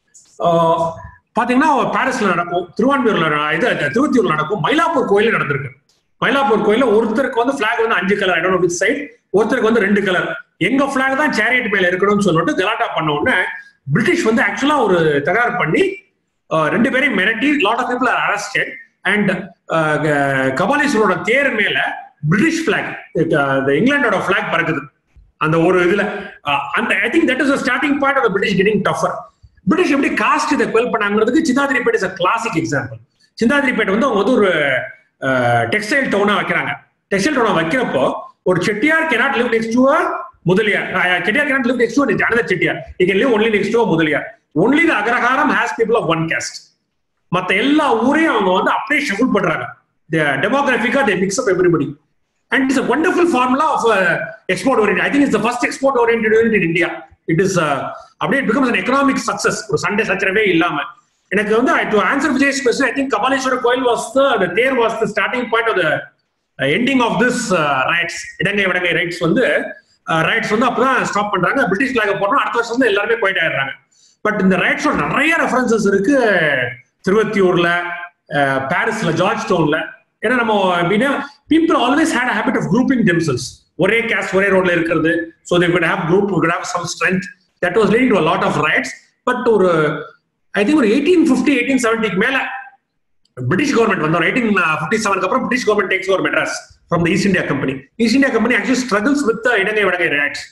ஆஹ் பாத்தீங்கன்னா பாரிஸ்ல நடக்கும் திருவான்மியூர்ல நட- இது திருவத்தியூர்ல நடக்கும் மயிலாப்பூர் கோயில நடந்திருக்கு மயிலாப்பூர் கோயில்ல ஒருத்தருக்கு வந்து பிளாக் வந்து அஞ்சு கலர் ஐடோன் வித் சைட் ஒருத்தருக்கு வந்து ரெண்டு கலர் எங்க பிளாக் தான் சேரியட் மேல இருக்கணும்னு சொல்லிட்டு கலாட்டா பண்ண உடனே பிரிட்டிஷ் வந்து ஆக்சுவலா ஒரு தகராறு பண்ணி ஆஹ் ரெண்டு பேரையும் மிரட்டி lot of people are arrested and கபாலீஸ்வரோட தேர் மேல பிரிட்டிஷ் பிளாக் இங்கிலாண்டோட பிளாக் பறக்குது அந்த ஒரு இதுல அஹ், அந்த I think that is starting point of British getting tougher British எப்படி காஸ்ட் இதை குவெல் பண்ணாங்கிறதுக்கு Chindadripet is a classic example Chindadripet வந்து அவங்க வந்து ஒரு டெக்ஸ்டைல் டவுனா வைக்கிறாங்க டெக்ஸ்டைல் டவுனா வைக்கிறப்போ ஒரு Chettiar cannot live next to a Mudaliar ah, Chettiar cannot live next to another Chettiar he can live only next to a Mudaliar only the அகரஹாரம் has people of one caste மத்த எல்லா ஊரையும் அவங்க வந்து அப்படியே ஷஃபிள் பண்றாங்க டெமோகிராபிக்கா they mix up everybody and it's a wonderful formula of uh, export oriented i think it's the first export oriented unit in india it is uh, அப்படியே it becomes an economic success ஒரு சண்டே சச்சரவே இல்லாம எனக்கு வந்து to answer Vijay's question I think Kapaleeswara koil was the there was the starting point of the ending of this riots idangai vadangai riots வந்து riots வந்து அப்பதான் ஸ்டாப் பண்றாங்க பிரிட்டிஷ் பிளாக போறோம் அடுத்த வருஷம் வந்து எல்லாருமே போயிட்டு ஆயிடுறாங்க பட் இந்த ரைட்ஸோட நிறைய ரெஃபரன்சஸ் இருக்கு திருவத்தியூர்ல அஹ், பாரிஸ்ல ஜார்ஜ் டவுன்ல ஏன்னா நம்ம எப்படின்னா people always had habit of grouping themselves ஒரே கேஸ்ட் ஒரே ரோட்ல இருக்கிறது so they could have group could have some strength that was leading to a lot of riots but ஒரு ஐ திங்க் ஒரு எயிட்டீன் ஃபிஃப்டி எயிட்டீன் செவன்டிக்கு மேல British government வந்தோம் eighteen fifty செவனுக்கு அப்புறம் British government takes over Madras from the East India Company East India Company actually struggles with idangai vadangai riots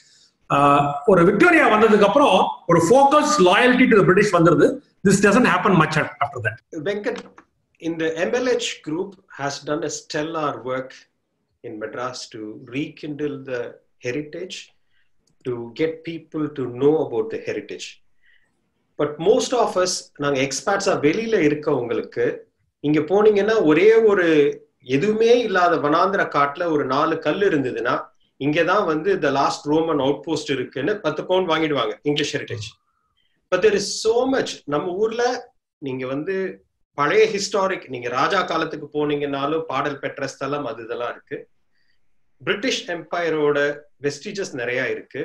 ஒரு Victoria வந்ததுக்கு அப்புறம் ஒரு ஃபோக்கஸ் லாயல்டி டு பிரிட்டிஷ் வந்துருது this doesn't happen much after that Venkat, in the MLH group has done a stellar work in Madras to rekindle the heritage, to get people to know about the heritage. But most of us, நாங்க எக்ஸ்பர்ட்ஸா வெளியில இருக்கவங்களுக்கு இங்க போனீங்கன்னா ஒரே ஒரு எதுவுமே இல்லாத வனாந்திர காட்டுல ஒரு நாலு கல் இருந்ததுன்னா இங்கதான் வந்து the last Roman outpost இருக்குன்னு பத்து பவுண்ட் வாங்கிடுவாங்க English heritage but there is so much நம்ம ஊர்ல நீங்க வந்து பழைய ஹிஸ்டாரிக் நீங்க ராஜா காலத்துக்கு போனீங்கன்னாலும் பாடல் பெற்ற ஸ்தலம் அது இதெல்லாம் இருக்கு பிரிட்டிஷ் எம்பையரோட வெஸ்டிஜஸ் நிறைய இருக்கு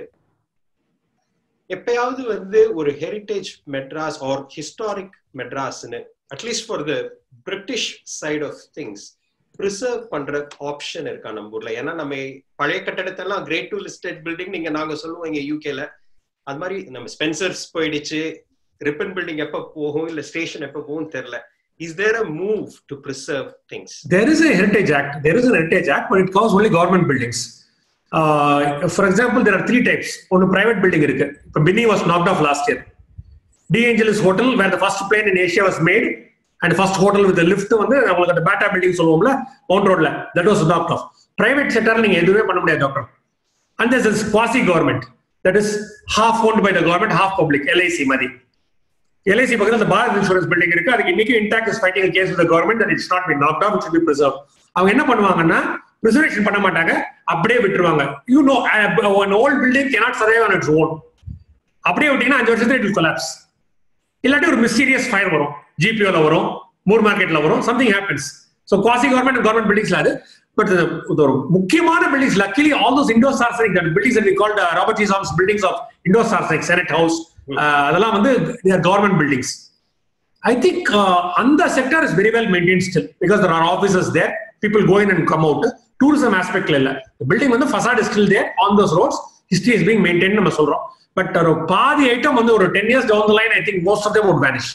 எப்பயாவது வந்து ஒரு ஹெரிட்டேஜ் மெட்ராஸ் ஆர் ஹிஸ்டாரிக் மெட்ராஸ்னு at least for the British side of things preserve பண்ற ஆப்ஷன் இருக்கா நம்ம ஊர்ல ஏன்னா நம்ம பழைய கட்டடத்தெல்லாம் கிரேட் டூ லிஸ்டட் பில்டிங் நீங்க நாங்க சொல்லுவோம் இங்க யூகேல அது மாதிரி நம்ம ஸ்பென்சர்ஸ் போயிடுச்சு ரிப்பன் பில்டிங் எப்ப போகும் இல்ல ஸ்டேஷன் எப்ப போகும் தெரியல is there a move to preserve things There is a Heritage Act. There is an Heritage Act, but it covers only government buildings. Uh, for example, there are three types. One private building இருக்கு. இப்போ Binny was knocked off last year. D Angelis Hotel, where the first plane in Asia was made, and first hotel with the lift வந்து உங்களுக்கு அந்த Bata building சொல்லுவோம்ல Mount ரோட்ல that was knocked off. Private sector நீங்க எதுவுமே பண்ண முடியாது doctor. And there's this quasi government that is half owned by the government, half public, LIC மாதிரி. எல்ஐசி பக்கத்துல அந்த பாரத் இன்சூரன்ஸ் பில்டிங் இருக்கு அதுக்கு இன்னைக்கு INTACH is fighting case with government that it's not be knock down it be preserve அவங்க என்ன பண்ணுவாங்கன்னா preservation பண்ண மாட்டாங்க அப்படியே விட்டுருவாங்க you know one old building cannot survive on its own அப்படியே விட்டீங்கன்னா அஞ்சு வருஷத்துல இட் கொலாப்ஸ் இல்லாட்டி ஒரு மிஸ்டீரியஸ் ஃபயர் வரும் ஜிபிஓல வரும் மூர் மார்க்கெட்ல வரும் something happens so quasi government government பில்டிங்ஸ்ல அது பட் ஒரு முக்கியமான buildings luckily all those Indo Saracenic buildings we called Robert Chisholm's buildings of Indo Saracenic Senate House அதெல்லாம் வந்து கவர்மெண்ட் பில்டிங்ஸ் ஐ திங்க் அந்த sector is very well maintain still because there are offices there people going and come out tourism ஆஸ்பெக்ட்ல இல்ல building வந்து facade is still there on those roads history is being maintain நம்ம சொல்றோம் but ஒரு பாதி item வந்து ஒரு ten years down the line I think most of them would vanish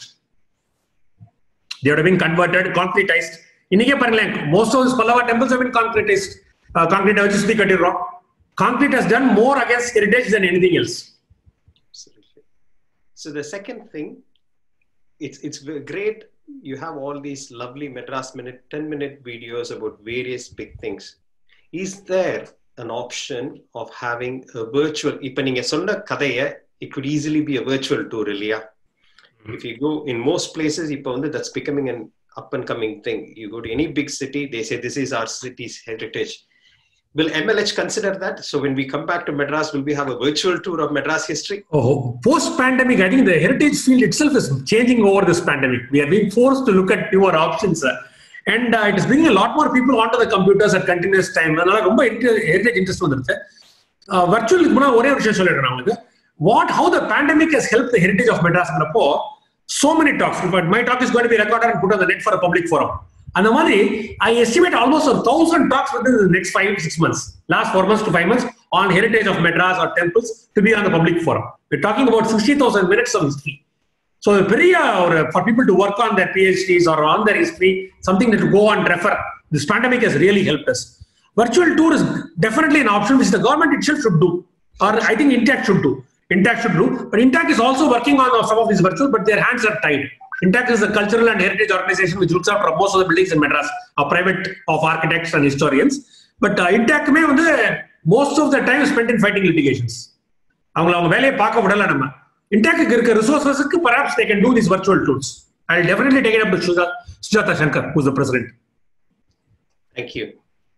they'd been converted concretised இன்னைக்கே பாருங்களேன் most of Pallava temples have been concretised concrete வச்சு சுத்தி கட்டிடுறோம் concrete has done more against heritage than anything else Absolutely. So the second thing, it's it's ve- great. You have all these lovely Madras minute, ten minute videos about various big things. Is there an option of having a virtual? இப்ப நீங்க சொன்ன கதைய it could easily be a virtual tour இல்லையா? If you go in most places, இப்போ வந்து that's becoming an up and coming thing. You go to any big city, they say this is our city's heritage. Will MLH consider that? So when we come back to Madras, will we have a virtual tour of Madras history? Oh, post pandemic, I think the heritage field itself is changing over this pandemic. We are being forced to look at newer options. uh, and uh, it is bringing a lot more people onto the computers at continuous time. அதனால ரொம்ப heritage interest வந்துருச்சு வர்ச்சுவலுக்கு முன்னாடி ஒரே ஒரு விஷயம் சொல்லிடுறேன் உங்களுக்கு what how the pandemic has help the heritage of மெட்ராஸ்ங்கிறப்போ so many talks but my talk is going to be recorded and put on the net for a public forum அந்த மாதிரி ஐ எஸ்டிமேட் ஆல்மோஸ்ட் ஒரு thousand talks வந்து next five six months last four months to five months on heritage of Madras or temples to be on the public forum talking about sixty thousand minutes of history so பெரிய ஒரு for people to work on their PhDs or on their history something that go on refer this pandemic has really help us virtual tour is definitely an option which the government itself should do or i think intact should do intact should do but intact is also working on some of these virtual but their hands are tied intact is the cultural and heritage organization which looks after most of the buildings in madras a private of architects and historians but uh, intact may வந்து most of the time is spent in fighting litigations அவங்கள அவங்க வேலையை பார்க்க விடல நம்ம இன்டாக்டுக்கு இருக்க ரிசோர்சஸ்க்கு perhaps they can do these virtual tools i'll definitely take it up with Sujata, Sujata Shankar who's the president Thank you.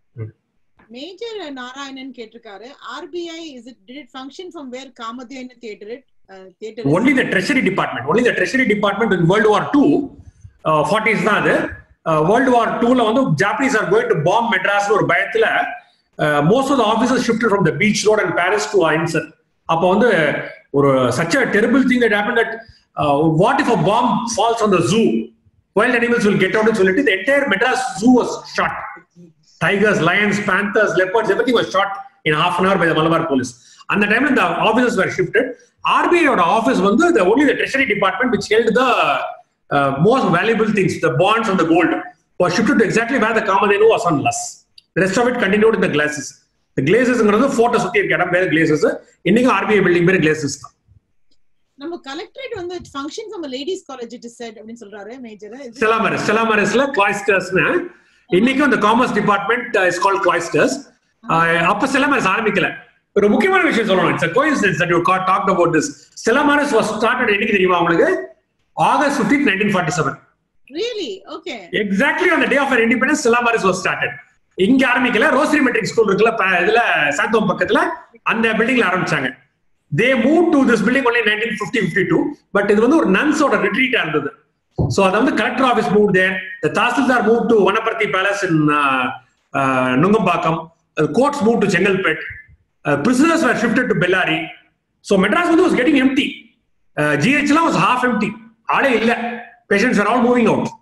Major Narayanan கேட்டிருக்காரு RBI is it did it function from where Kamadhenu theatre it theatre only the treasury department only the treasury department in world war two uh, 40s தான் அது world war டூல வந்து Japanese are going to bomb Madras ஒரு பயத்துல most of the officers shift from the Beach Road and Parry's to ஐன்சர் அப்போ வந்து ஒரு such a terrible thing that happen that what if a bomb falls on the zoo wild animals will get out சொல்லிட்டு the entire Madras zoo was shot tigers, lions, panthers, leopards, everything was shot in half an hour by the Malabar police. And the time when the officers were shifted, RBI or office was the only the treasury department which held the uh, most valuable things, the bonds and the gold, was shifted to exactly where the Kamadenu was on less. The rest of it continued in the glacis. The glacis fort சுத்தி இருக்க இடம் பேர் கிளேசஸ் இன்னைக்கு RBI building பேர் கிளேசஸ் தான் நம்ம collectorate வந்து function from ladies college it is set அப்படின்னு சொல்றாரு மேஜர் ஸ்டெலாமரஸ் ஸ்டெலாமரஸ்ல கிளாய்ஸ்டர்ஸ்னு இன்னைக்கும் இந்த commerce department is call cloisters அப்ப ஸ்டெலாமரஸ் ஆரம்பிக்கல ஒரு முக்கியமான விஷயம் சொல்லணும் it's coincidence that you got talk about this Stella Maris was started என்னைக்கு தெரியுமா உங்களுக்கு August 15 nineteen forty seven really okay exactly on day of independence Stella Maris was started இங்க ஆரம்பிக்கல ரோசரி மெட்ரிக் ஸ்கூல் இருக்குல்ல ப- இதுல சாந்தோம் பக்கத்துல அந்த பில்டிங்ல ஆரம்பிச்சாங்க they move to this building only nineteen fifty fifty two but இது வந்து ஒரு நன்ஸோட ரிட்ரீட்டா இருந்தது ஸோ அது வந்து collector office move there the tahsildar move to Wanaparthy palace in Nungambakkam courts move to Chengalpet prisoners were shifted to Bellary so Madras வந்து வாஸ் கெட்டிங் எம்டி ஜிஹெச்லாம் வாஸ் ஹாஃப் எம்டி ஆளே இல்ல patients were all moving out.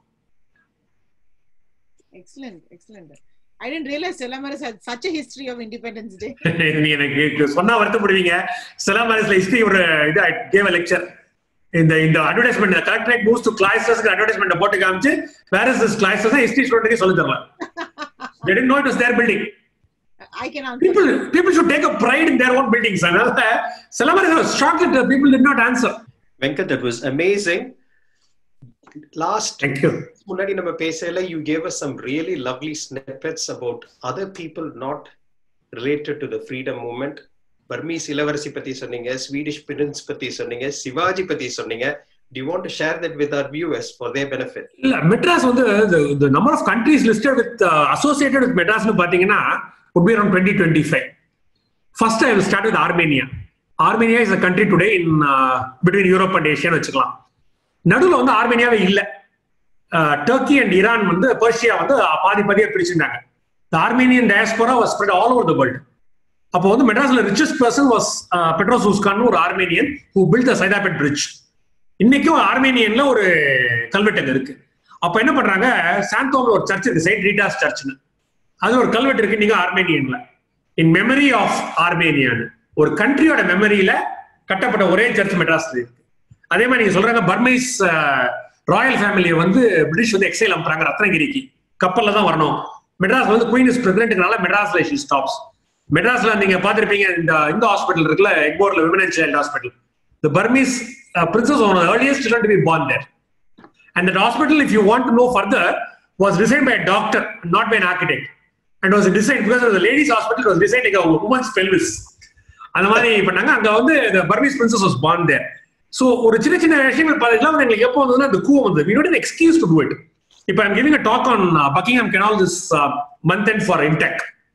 Excellent, excellent. I didn't realize Telamaris had such a history of Independence Day. நீ எனக்கு சொன்னா வருத்தப்படுவீங்க செலாமாரிஸ்ல history ஒரு இது cave lecture இந்த இந்த advertisement collectorate moves to cloisters advertisement போட்டு காமிச்சு where is this cloisters history ஸ்டூடெண்ட்க்கு சொல்லி தரலாம் they didn't know it was their building I can answer. people people should take a pride in their own buildings அதனால செலாமாரிஸ் was shocked that people did not answer Venkat, that was amazing. Last thank you முன்னாடி நம்ம பேசல you gave us some really lovely snippets about other people not related to the freedom movement Burmese இளவரசி பத்தி சொன்னீங்க Swedish Prince பத்தி சொன்னீங்க சிவாஜி பத்தி சொன்னீங்க do you want to share that with our viewers for their benefit இல்ல மெட்ராஸ் வந்து the number of countries listed with uh, associated with மெட்ராஸ்னு பாத்தீங்கன்னா would be around 2025 first i will start with armenia armenia is a country today in uh, between europe and asia வச்சுக்கலாம் நடுவுல வந்து ஆர்மேனியாவே இல்ல Turkey and Iran வந்து Persia வந்து பாதி பாதியா பிரிச்சிருந்தாங்க the Armenian diaspora was spread all over the world அப்போ வந்து மெட்ராஸ்ல richest person was Petros Uscan ஒரு Armenian who built the Saidapet bridge இன்னைக்கும் ஆர்மேனியன்ல ஒரு கல்வெட்டு அங்க இருக்கு அப்ப என்ன பண்றாங்க சாந்தோம்ல ஒரு சர்ச் இருக்கு செயின்ட் ரீட்டாஸ் சர்ச்னு அது ஒரு கல்வெட்டு இருக்கு நீங்க ஆர்மேனியன்ல இன் மெமரி ஆஃப் ஆர்மேனியான்னு ஒரு கண்ட்ரியோட மெமரியில கட்டப்பட்ட ஒரே சர்ச் மெட்ராஸ்ல இருக்கு அதே மாதிரி நீங்க சொல்றாங்க பர்மைஸ் ராயல் ஃபேமிலியை வந்து பிரிட்டிஷ் வந்து எக்ஸைல் அனுப்புறாங்க ரத்னகிரிக்கு கப்பல்ல தான் வரணும் மெட்ராஸ் வந்து குயின் இஸ் பிரசிடென்ட்னால மெட்ராஸ்ல ஷி ஸ்டாப்ஸ் மெட்ராஸ்ல நீங்க பாத்திருப்பீங்க இந்த இந்த ஹாஸ்பிட்டல் இருக்குல்ல எக்மோர்ல women and child hospital the Burmese princess one earliest children to be born there and that hospital if you want to know further was designed by a doctor not by an architect and was designed because of the ladies hospital was designed like a woman's pelvis அந்த மாதிரி பண்ணாங்க அங்க வந்து the burmese princess was born there so ஒரு சின்ன சின்ன விஷயங்கள் பாத்தீங்கன்னா வந்து எங்களுக்கு எப்போ வந்ததுன்னா அந்த கூவம் வந்து we don't have an excuse to do it இப்போ I'm giving a talk on uh, Buckingham Canal this uh, month end for Intech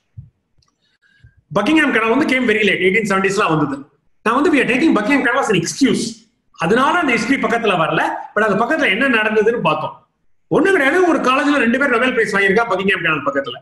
Buckingham canal வந்து கேம் வெரி லேட் எயிட்டீன் செவன்டிஸ்லாம் வந்தது நான் வந்து we are taking Buckingham Canal as an excuse அதனால அந்த history பக்கத்துல வரல பட் அது பக்கத்துல என்ன நடந்ததுன்னு பார்த்தோம் ஒண்ணு கிடையாது ஒரு காலேஜ்ல ரெண்டு பேர் நொபேல் பிரைஸ் வாங்கியிருக்கா பக்கிங்ஹாம் கனல் பக்கத்துல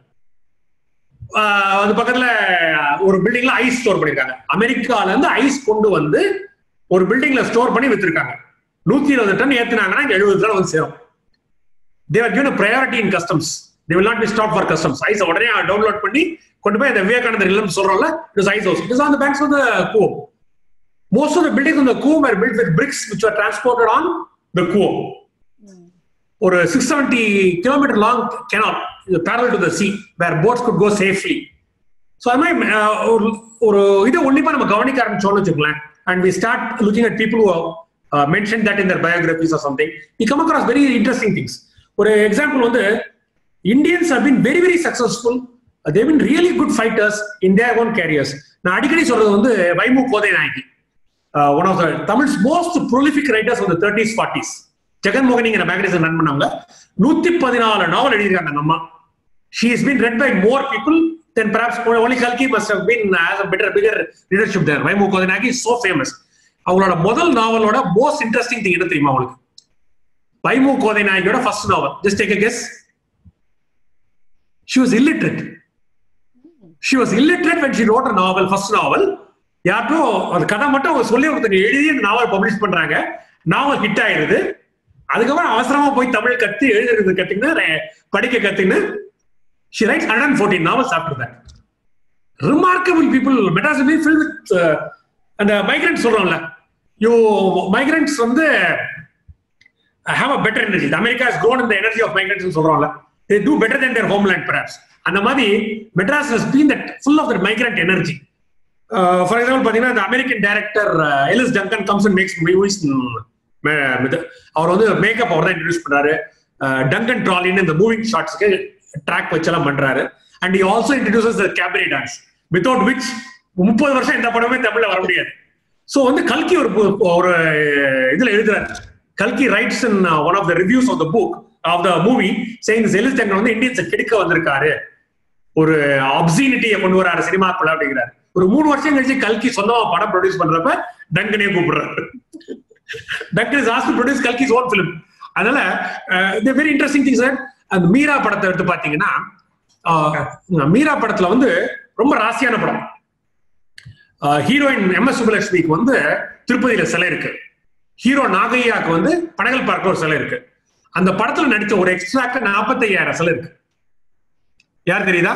ஆஹ் அது பக்கத்துல ஒரு பில்டிங்ல ஐஸ் ஸ்டோர் பண்ணிருக்காங்க அமெரிக்கால இருந்து ஐஸ் கொண்டு வந்து ஒரு பில்டிங்ல ஸ்டோர் பண்ணி வித்திருக்காங்க நூத்தி இருபது டன் ஏத்துனாங்கன்னா இங்க எழுபது டன் வந்து சேரும் they were given a priority in customs they will not be stopped for customs ice உடனே டவுன்லோட் பண்ணி கொண்டு போய் அந்த விவேகானந்தர் இல்லம் சொல்றோம்ல it is ice house it is on the banks of the Coom most of the buildings on the Coom are built with bricks which were transported on the Coom ஒரு six seventy kilometre long canal parallel to the sea where boats could go safely so அது மாதிரி அஹ், ஒரு ஒரு இதை உன்னிப்பா நம்ம கவனிக்க ஆரம்பிச்சோம்னு வச்சுக்கோங்களேன் and we start looking at people mention that in their biographies or something we come across very interesting things ஒரு எக்ஸாம்பிள் வந்து Indians have been very very successful they've been really good fighters in their own careers நான் அடிக்கடி சொல்றது வந்து Vaimu Kothai Nayaki one of the Tamil's most prolific writers of thirties forties ஜெகன்மோகனிங்கிற magazine run பண்ணவங்க நூத்தி பதினாலு நாவல் எழுதியிருக்காங்க அந்த அம்மா she is been read by more people then perhaps only கல்கி must have been as a better bigger leadership there Vaimu Kothainayaki so famous அவங்களோட முதல் நாவலோட மோஸ்ட் இன்ட்ரெஸ்டிங் திங் என்ன தெரியுமா அவங்களுக்கு வைமு கோதை நாயகியோட first novel just take a guess she was illiterate she was illiterate when she wrote a novel first novel யார்ட்டோ ஒரு கதை மட்டும் அவங்க சொல்லி ஒருத்தங்க எழுதி அந்த நாவல் பப்ளிஷ் பண்றாங்க நாவல் ஹிட் ஆயிருது அதுக்கப்புறம் அவசரமா போய் தமிழ் கத்து எழுதுறது கத்துக்கின்னு படிக்க கத்துக்கின்னு she writes 114 novels after that remarkable people Madras be filled with uh, அந்த மைக்ரன்ஸ் சொல்றோம்ல யூ மைக்ரன்ஸ் வந்து have a better energy America has grown in the energy of migrants னு சொல்றோம்ல they do better than their homeland perhaps அந்த மாதிரி Madras has been that full of that migrant energy for example பாத்தீங்கன்னா இந்த American director Ellis Dungan comes and makes movies அவர் வந்து makeup அவர் தான் introduce பண்றாரு டங்கன் ட்ராலின்னு இந்த மூவிங் ஷார்ட்ஸ்க்கு ட்ராக் வச்செல்லாம் பண்றாரு and he also introduces the cabaret dance without which முப்பது வருஷம் எந்த படமே தமிழ்ல வர முடியாது சோ வந்து கல்கி ஒரு பு- ஒரு இதுல எழுதுறாரு கல்கி writes in one of the reviews of the book of the movie saying Ellis Dungan வந்து இந்தியன்ஸை கெடுக்க வந்திருக்காரு ஒரு அப்சீனிட்டியை கொண்டு வராரு சினிமாக்குள்ள அப்படிங்கிறாரு ஒரு மூணு வருஷம் கழிச்சு கல்கி சொந்தமா படம் ப்ரொடியூஸ் பண்றப்ப டங்கனே கூப்பிடுறாரு Dungan is asked produce Kalki's own film அதனால இந்த வெரி இன்ட்ரெஸ்டிங் திங்ஸ் அந்த மீரா படத்தை எடுத்து பாத்தீங்கன்னா அஹ், மீரா படத்துல வந்து ரொம்ப ராசியான படம் ஹீரோயின் எம் எஸ் சுப்புலட்சுமிக்கு வந்து திருப்பதியில சிலை இருக்கு ஹீரோ நாகையாக்கு வந்து பனகல் பார்க்க ஒரு சிலை இருக்கு அந்த படத்துல நடிச்ச ஒரு எக்ஸ்ட்ராக்ட் நாற்பத்தையாயிரம் சில இருக்கு யார் தெரியுதா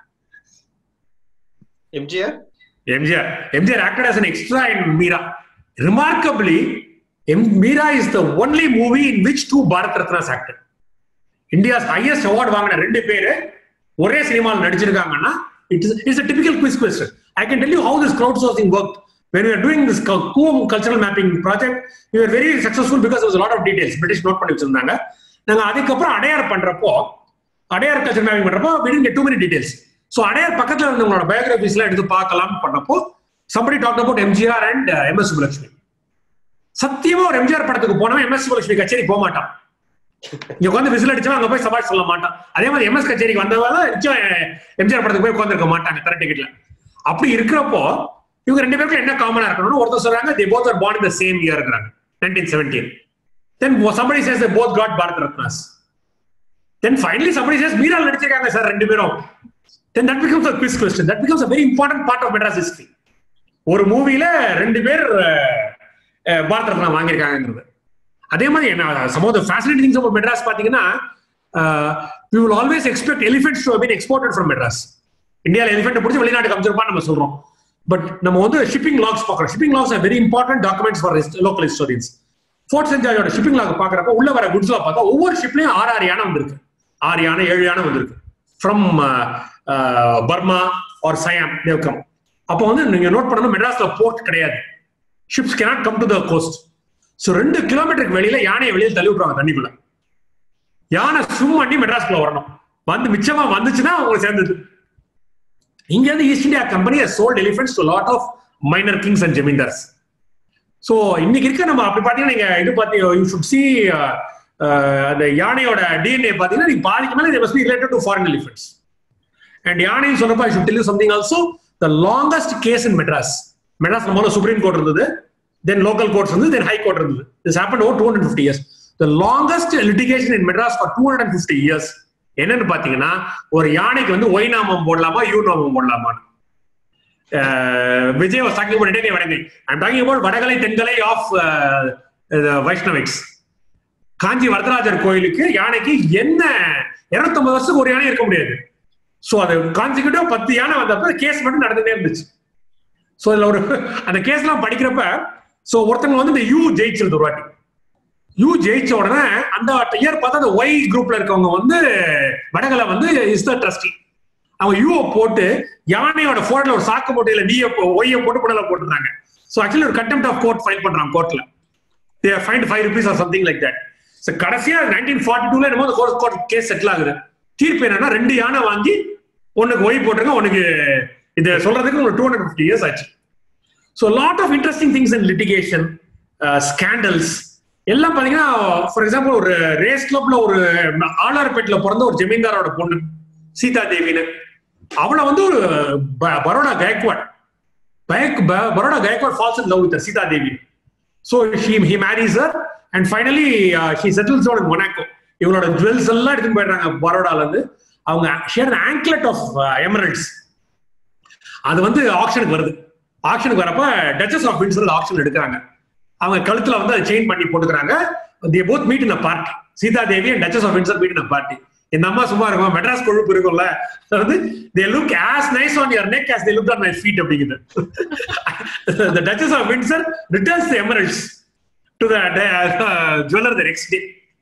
MGR MGR MGR acted as an extra in Meera remarkably M Meera is the only movie in which two Bharat Ratnas actor India's highest award வாங்கின ரெண்டு பேரு ஒரே சினிமாவில் நடிச்சிருக்காங்கன்னா it is it's a typical quiz question i can tell you how this crowdsourcing worked when we are doing this co- Coom cultural mapping project we were very successful because there was a lot of details british note பண்ணி வச்சிருந்தாங்க நாங்க அதுக்கப்புறம் அடையார் பண்றப்போ Adyar culture mapping பண்றப்போ we didn't get too many details so Adyar பக்கத்துல இருந்தவங்களோட biographies எல்லாம் எடுத்து பார்க்கலாம் பண்ணப்போ somebody talked about MGR and M S Subbulakshmi சத்தியமா ஒரு எம்ஜிஆர் படத்துக்கு போனவன் எம் எஸ் சுப்புலட்சுமி கச்சேரி போக மாட்டான் இங்க உட்காந்து விசில் அடிச்சா அங்க போய் சபாஷ் சொல்ல மாட்டான் அதே மாதிரி எம்எஸ் கச்சேரிக்கு வந்தவங்க நிச்சயம் எம்ஜிஆர் படத்துக்கு போய் உட்காந்துருக்க மாட்டாங்க தர டிக்கெட்ல அப்படி இருக்கிறப்போ இவங்க ரெண்டு பேருக்கும் என்ன காமனா இருக்கணும்னு ஒருத்தர் சொல்றாங்க they both are born in the same year இருக்கிறாங்க nineteen seventeen then somebody says they both got Bharat Ratnas then finally somebody says மீரால் நடிச்சிருக்காங்க சார் ரெண்டு பேரும் then that becomes a quiz question that becomes a very important part of Madras history ஒரு மூவில ரெண்டு பேர் அஹ், அஹ், பாரத் ரத்னா வாங்கியிருக்காங்கிறது அதே மாதிரி என்ன some of the fascinating things about Madras பாத்தீங்கன்னா we will always expect elephants to been exported from Madras இந்தியாவில் எலிஃபென்ட் பிடிச்சி வெளிநாட்டுக்கு அமைச்சிருப்பான்னு நம்ம சொல்றோம் பட் நம்ம வந்து ஷிப்பிங் லாக்ஸ் பார்க்குறோம் shipping logs very important documents for local historians Fort செஞ்சாரியோட ஷிப்பிங் லாக் பார்க்குறப்ப உள்ள வர குட்ஸ்ல பார்த்தா ஒவ்வொரு ஷிப்லயும் ஆறு ஆறு யானை வந்திருக்கு ஆறு யானை ஏழு யானை வந்திருக்கு from Burma or Siam they come அப்போ வந்து நீங்க நோட் பண்ணணும் மெட்ராஸ்ல போர்ட் கிடையாது ships cannot come to the coast so ரெண்டு கிலோமீட்டருக்கு வெளியில யானையை வெளியில தள்ளி விட்டுருவாங்க தண்ணிக்குள்ள யானை ஸ்விம் பண்ணி மெட்ராஸ்குள்ள வரணும் வந்து மிச்சமா வந்துச்சுன்னா உங்களுக்கு சேர்ந்தது இங்க இருந்து East India Company sold elephants to lot of minor kings and zamindars so இன்னைக்கு இருக்க நம்ம அப்படி பார்த்தீங்கன்னா நீங்க இது பார்த்தீங்க யூ ஷுட் சி அந்த யானையோட டிஎன்ஏ பார்த்தீங்கன்னா நீங்க பாதிக்கு மேலே must be related to foreign elephants and யானைன்னு சொல்றப்ப I should tell you something also the longest case in Madras Madras முதல்ல சுப்ரீம் கோர்ட் இருந்தது தென் லோக்கல் கோர்ட்ஸ் வந்து தென் ஹை கோர்ட் இருந்தது this happen over two hundred fifty years the longest litigation in Madras for two hundred fifty years என்னன்னு பாத்தீங்கன்னா ஒரு யானைக்கு வந்து Y நாமம் போடலாமா யூ நாமம் போடலாமா விஜய் வாஸ் டாக்கிங் அபவுட் இடையே வடகை I'm talking about Vadakalai Thenkalai of Vaishnavites Kanchi Varadarajar கோயிலுக்கு யானைக்கு என்ன இருநூத்தொன்பது வருஷத்துக்கு ஒரு யானை இருக்க முடியாது சோ அது கான்சிக்யூட்டிவா பத்து யானை வந்தப்ப கேஸ் மட்டும் நடந்துட்டே இருந்துச்சு சோ இதுல ஒரு அந்த கேஸ் எல்லாம் படிக்கிறப்ப சோ ஒருத்தவங்க வந்து இந்த யூ ஜெயிச்சிருது ஒரு வாட்டி யூ ஜெயிச்ச உடனே அந்த இயர் பார்த்தா அந்த ஒய் குரூப்ல இருக்கவங்க வந்து வடகலை வந்து இஸ் த ட்ரஸ்டி அவங்க யூ போட்டு யானையோட போட்டோல ஒரு சாக்கு போட்டு இல்ல நீய ஒய்ய போட்டு புடல போட்டுருந்தாங்க சோ ஆக்சுவலி ஒரு கண்டெம்ட் ஆஃப் கோர்ட் ஃபைல் பண்றாங்க கோர்ட்ல they fined five rupees or something like that so கடைசியா நைன்டீன் ஃபார்ட்டி டூல என்னமோ அந்த கோர்ட் கோர்ட் கேஸ் செட்டில் ஆகுது தீர்ப்பு என்னன்னா ரெண்டு யானை வாங்கி ஒண்ணுக்கு ஒய் போட்டுருங்க ஒண்ணுக்கு இது சொல்றதுக்கு ஒரு டூ ஹண்ட்ரட் ஃபிஃப்டி இயர்ஸ் ஆச்சு so lot of interesting things in litigation scandals எல்லாம் பாத்தீங்கன்னா ஃபார் எக்ஸாம்பிள் ஒரு ரேஸ் கிளப்ல ஒரு ஆளார்பேட்டில் பிறந்த ஒரு ஜமீன்தாரோட பொண்ணு சீதா தேவின்னு அவளை வந்து ஒரு ப- பரோடா கயக்வாட் பயக் ப- Baroda Gaekwad falls in love with Sita Devi so he he marries her and finally he settles on Monaco இவங்களோட ஜுவல்ஸ் எல்லாம் எடுத்துன்னு போயிடுறாங்க பரோடால இருந்து அவங்க ஷேர் ஆங்க்லெட் ஆஃப் எமரல்ட்ஸ் அது வந்து ஆக்ஷனுக்கு வருது ஆக்ஷனுக்கு வரப்ப டச்சஸ் ஆஃப் வின்சர் ஆக்ஷன் எடுக்கிறாங்க அவங்க கழுத்துல வந்து அதை செயின் பண்ணி போட்டுக்கிறாங்க they both meet in party Sita Devi and duchess of Windsor meet in party இந்த அம்மா சும்மா இருக்கும் மெட்ராஸ் கொழுப்பு இருக்கும்ல அது வந்து they look as nice on your neck as they look on my feet அப்படிங்குது the duchess of windsor returns the emeralds to the uh, jeweler the next day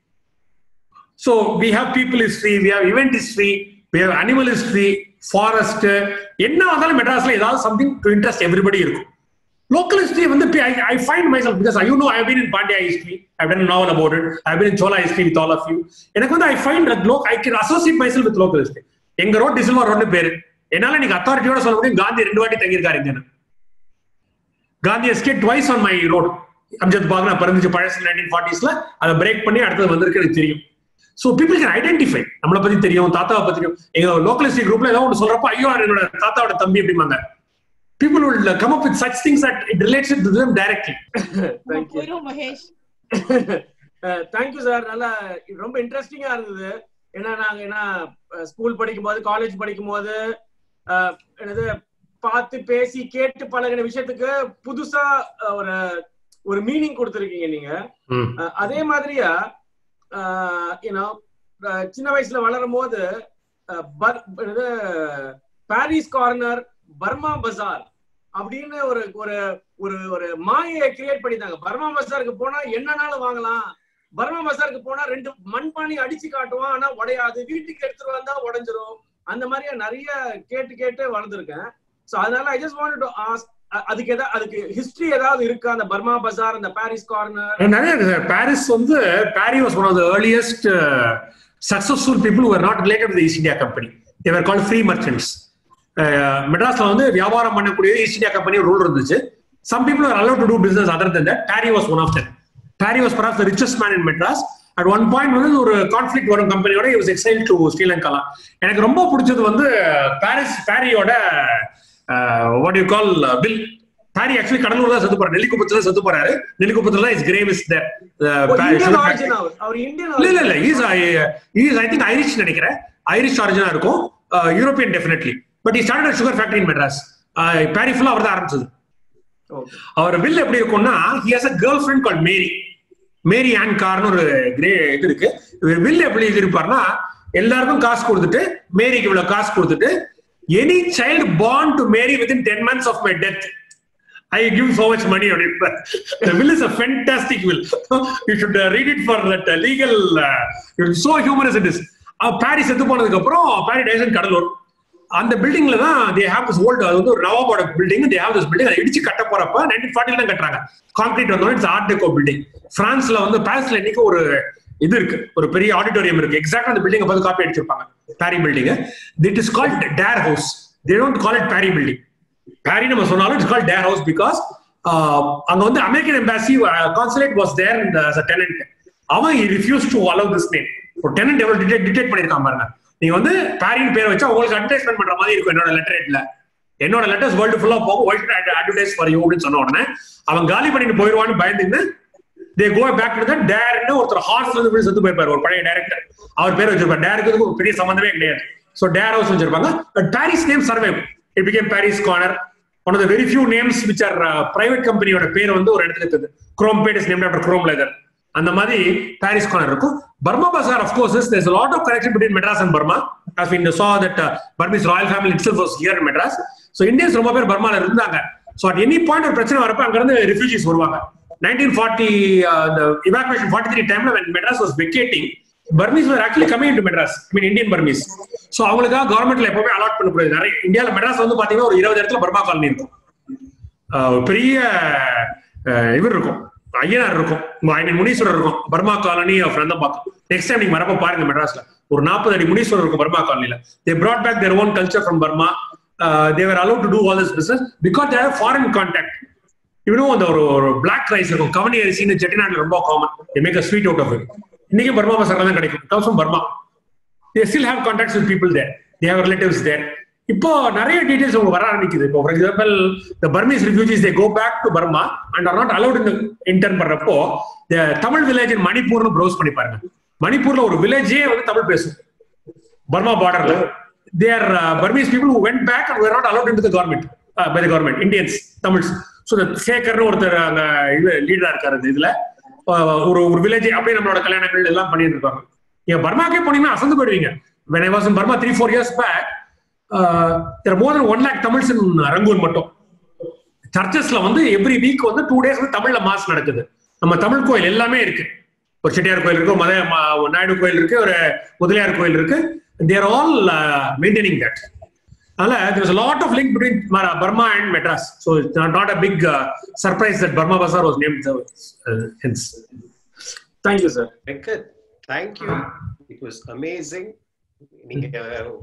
so we have people history we have event history we have animal history forest என்ன வந்தாலும் மெட்ராஸ்ல ஏதாவது something to interest everybody இருக்கும் local history வந்து I find myself because I you know I been in Pandya history I been novel about it I been in Chola history with all of you எனக்கு வந்து I find that look I can associate myself with local history எங்க road DeSilva ரோட்னு பேரு என்னால நீங்க அத்தாரிட்டியோட சொல்ல முடியும் காந்தி ரெண்டு வாட்டி தங்கியிருக்காரு இங்க Gandhi escaped twice on my road Amjad Bagh நான் பிறந்துச்சு பழசு நைன்டீன் ஃபார்ட்டிஸ்ல அதை பிரேக் பண்ணி அடுத்தது வந்திருக்கு எனக்கு தெரியும் ஸோ பீப்புள் கேன் ஐடென்டிஃபை நம்மளை பத்தி தெரியும் தாத்தாவை பத்தி தெரியும் எங்க லோக்கலிஸ்டிக் குரூப்ல ஏதாவது ஒன்று சொல்றப்ப ஐயோ அவர் என்னோட தாத்தாவோட தம்பி அப்படிம்பாங்க people will come up with such things that it relates it to them directly Thank you. போயிரும் மகேஷ் தேங்க்யூ சார் நல்லா ரொம்ப இன்ட்ரெஸ்டிங்கா இருந்தது ஏன்னா நாங்க ஏன்னா ஸ்கூல் படிக்கும் போது காலேஜ் படிக்கும் போது அஹ், என்னது பார்த்து பேசி கேட்டு பழகின விஷயத்துக்கு புதுசா அஹ், ஒரு ஒரு மீனிங் கொடுத்துருக்கீங்க நீங்க ம். அஹ், அதே மாதிரியா யூனோ சின்ன வயசுல வளரும் போது அஹ், பர்- இது பாரிஸ் கார்னர் பர்மா பஜார் அப்படின்னு ஒரு ஒரு ஒரு ஒரு மாயையை கிரியேட் பண்ணிட்டாங்க பர்மா பஜாருக்கு போனா என்னனாலும் வாங்கலாம் பர்மா பஜாருக்கு போனா ரெண்டு மண்பானை அடிச்சு காட்டுவான் ஆனா உடையாது வீட்டுக்கு எடுத்துட்டு வந்தா உடைஞ்சிரும் அந்த மாதிரியா நிறைய கேட்டு கேட்டு வளர்ந்துருக்கேன் சோ அதனால I just want to ask அதுக்கு ஏதாவது அதுக்கு ஹிஸ்டரி ஏதாவது இருக்கா அந்த பர்மா பஜார் அந்த பாரிஸ் கார்னர் நிறைய இருக்கு சார் பாரிஸ் வந்து Parry was one of the earliest successful people were not related to East India Company they were call free merchants மெட்ராஸ்ல வந்து வியாபாரம் பண்ணக்கூடிய ஈஸ்ட் இந்தியா கம்பெனி ரூல் இருந்துச்சு some people are allowed to do business other than that Parry was one of that Parry was perhaps the richest man in Madras at one point வந்து ஒரு conflict வரும் கம்பெனியோட is exile to ஸ்ரீலங்காலாம் எனக்கு ரொம்ப பிடிச்சது வந்து Parry's பாரியோட what you call bill Parry actually Cuddalore தான் செத்து போறாரு நெல்லிக்குப்பத்துல செத்து போறாரு நெல்லிக்குப்பத்துல தான் is grave is there Indian origin அவர் அவர் இந்தியன் இல்ல இல்ல இல்ல is is I think Irish நினைக்கிறேன் ஐரிஷ் ஆரிஜினா இருக்கும் European definitely but he started sugar factory in Madras Parry ஃபுல்லா அவர் தான் ஆரம்பிச்சது ஓகே அவர் வில் எப்படி இருக்கும்னா he has a girlfriend call Mary Mary on கார்னு ஒரு கிரே இது இருக்கு இவர் வில் எப்படி இருப்பார்னா எல்லாருக்கும் காசு கொடுத்துட்டு மேரிக்கு இவ்வளவு காசு கொடுத்துட்டு any child born to Mary within ten months of my death I give so much money அப்படின்னு will is a fantastic will you should read it for that legal so humorous it is Parry's செத்து போனதுக்கு அப்புறம் Pari Tyson Cuddalore அந்த பில்டிங்ல தான் தே have this old அது வந்து ஒரு நவாபோட building they have this building அதை இடிச்சு கட்ட போறப்ப நைன்டீன் ஃபார்ட்டில தான் கட்டுறாங்க கான்கிரீட் வந்தோம் இட்ஸ் ஆர்ட் டெக்கோ பில்டிங் பிரான்ஸ்ல வந்து பாரிஸ்ல இன்னைக்கு ஒரு இது இருக்கு ஒரு பெரிய ஆடிட்டோரியம் இருக்கு எக்ஸாக்டா அந்த பில்டிங் பார்த்து காப்பி அடிச்சிருப்பாங்க Parry building that is called Dare House they don't call it Parry building Parry நம்ம சொன்னாலும் it's call Dare House because அங்க வந்து American embassy consulate was there இந்த டெனன்ட் அவன் refuse to allow this name ஒரு tenant எவ்வளவு detect detect பண்ணிருக்கான் பாருங்க நீங்க வந்து பாரின் பேர் வச்சா உங்களுக்கு அட்வர்டைஸ்மெண்ட் பண்ற மாதிரி இருக்கும் என்னோட லெட்டரேட்ல என்னோட லெட்டர்ஸ் வேர்ல்டு ஃபுல்லா போகும் ஒயிட் அட்வர்டைஸ் ஃபார் யூ அப்படின்னு சொன்ன உடனே அவன் காலி பண்ணிட்டு போயிடுவான்னு பயந்துன்னு they go back to that டேர்னு ஒருத்தர் ஹார்ஸ் வந்து இப்படி செத்து போயிருப்பாரு ஒரு பழைய டேரக்டர் அவர் பேர் வச்சிருப்பாரு டேருக்கு ஒரு பெரிய சம்பந்தமே கிடையாது சோ டேர் ஹவுஸ் வச்சிருப்பாங்க but Parry's name survive it became Parry's Corner one of the very few names which are private கம்பெனியோட பேர் வந்து ஒரு இடத்துல இருக்குது Chromepet is name after Chrome Leather அந்த மாதிரி பாரிஸ் கார்னர் இருக்கும் Burma Bazaar of course there's a lot of connection between Madras and Burma as we saw that uh, Burmese royal family itself was here in Madras so Indians ரொம்ப பேர் பர்மால இருந்தாங்க so at any point ஒரு பிரச்சனை வரப்ப அங்க இருந்து refugees வருவாங்க 1940 uh, the evacuation 43 டைம்ல when Madras was vacating Burmese were actually coming into Madras I mean Indian Burmese so அவங்களுக்காக கவர்மெண்ட்ல எப்பவுமே அலாட் பண்ண முடியாது நிறைய இந்தியால மெட்ராஸ் வந்து பாத்தீங்கன்னா ஒரு இருபது இடத்துல பர்மா காலனி இருக்கும் ஆஹ் பெரிய ஆஹ் இவர் இருக்கும் ஐயனார் இருக்கும் ஐயன் முனீஸ்வரர் இருக்கும் Burma colony of Nandambakkam next time நீங்க வரப்ப பாருங்க மெட்ராஸ்ல ஒரு நாற்பது அடி முனீஸ்வரர் இருக்கும் பர்மா காலனில they brought back their own culture from Burma they were allowed to do all this business because their foreign contact இவனும் அந்த ஒரு ஒரு பிளாக் ரைஸ் இருக்கும் கவனி அரிசின்னு செட்டிநாட்டில் ரொம்ப common make a sweet out of it இன்னைக்கு பர்மா பசங்க தான் கிடைக்கும் comes from Burma they still have contacts with people there they have relatives there இப்போ நிறைய டீடைல்ஸ் உங்களுக்கு வர ஆரம்பிக்குது இப்போ for example the Burmese refugees they go back to Burma and are not allowed in intern பண்றப்போ the Tamil village in மணிப்பூர்னு browse பண்ணி பாருங்க மணிப்பூர்ல ஒரு வில்லேஜே வந்து தமிழ் பேசும் பர்மா பார்டர்ல they are Burmese people who went back and were not allowed into the government uh, by the government Indians Tamils so சேகர்னு ஒருத்தர் அங்க இது லீடரா இருக்காரு இந்த இதுல uh, ஒரு ஒரு வில்லேஜ் அப்படியே நம்மளோட கல்யாணங்கள் எல்லாம் பண்ணிட்டு இருக்காங்க நீங்க பர்மாக்கே போனீங்கன்னா அசந்து போயிடுவீங்க when I was in Burma three four years back there are more than one lakh Tamils in Rangoon மட்டும் சர்ச்சஸ்ல வந்து எவ்ரி வீக் வந்து டூ டேஸ் வந்து தமிழ்ல மாஸ் நடக்குது நம்ம தமிழ் கோயில் எல்லாமே இருக்கு ஒரு செட்டியார் கோயில் இருக்கு மத ம- நாயுடு கோயில் இருக்கு ஒரு முதலியார் கோயில் இருக்கு தேர் ஆல் மெயின்டைனிங் தட் அதனால there is a lot of link between Mara- Burma and Madras. So it's not, not a big uh, surprise that Burma Bazaar was named uh, uh, hence. Thank you sir Venkat thank you it was amazing நீங்க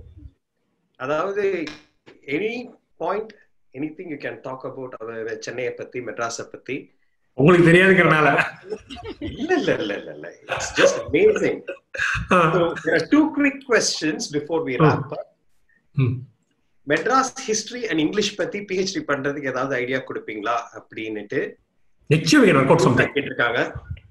அதாவது any point any thing you can talk about சென்னையை பத்தி மெட்ராஸை பத்தி உங்களுக்கு தெரியாதுங்கிறனால இல்ல இல்ல இல்ல இல்ல இல்ல it's just amazing So there are two quick questions before we wrap up. Hmm. Madras history and English பத்தி பிஹெச்டி பண்றதுக்கு ஏதாவது ஐடியா கொடுப்பீங்களா அப்படின்னுட்டு நிச்சயம் we can work out something. கேட்டிருக்காங்க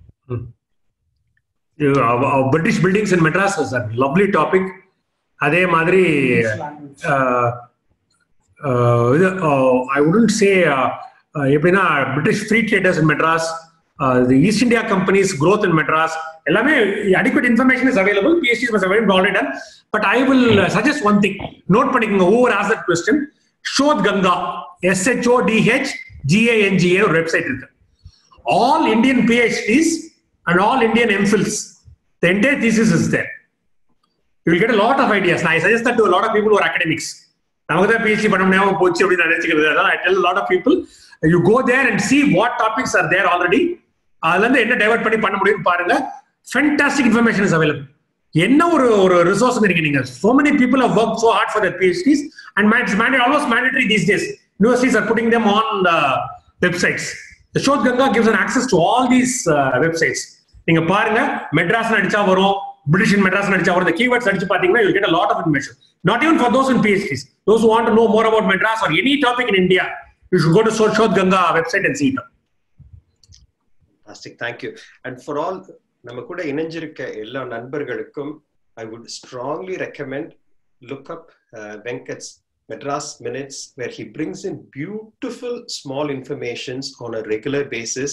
You- Our, our British buildings in Madras is a lovely topic. அதே மாதிரி uh, uh, இது ஐ உடன்ட் சே எப்படின்னா British free traders in Madras the East India Company's growth in Madras. எல்லாமே adequate information is available. PhDs was available already done. But I will uh, suggest one thing. Note பண்ணிக்கோங்க whoever asked that question. Shodh Ganga, S-H-O-D-H G-A-N-G-A ஒரு website இருக்கு. All Indian PhDs and all Indian MPhils, the entire thesis is there. You will get a lot of ideas. Now, I suggest that to a lot of people who are academics. நமக்கு தான் PhD பண்ண முடியாம போச்சு அப்படின்னு நினைச்சுக்கிறது அதான் I tell lot of people you go there and see what topics are there already அதுல இருந்து என்ன டைவர்ட் பண்ணி பண்ண முடியும்னு பாருங்க ஃபென்டாஸ்டிக் இன்ஃபர்மேஷன் இஸ் அவைலபிள் என்ன ஒரு ஒரு ரிசோர்ஸ் இருக்கு நீங்க so many people how work so hard for that PhDs and it's mandatory almost mandatory these days universities are putting them on the websites Shodhganga gives an access to all these websites நீங்க பாருங்க மெட்ராஸ் அடிச்சா வரும் British இன் மெட்ராஸ் அடிச்சா வரும் இந்த keywords அடிச்சு பாத்தீங்கன்னா you get a lot of information not even for those in PhDs those who want to know more about Madras or any topic in India you should go to Shodh Ganga website and see it fantastic thank you and for all நம்ம கூட இணைஞ்சிருக்க எல்லா நண்பர்களுக்கும் I would strongly recommend look up Venkat's Madras minutes where he brings in beautiful small informations on a regular basis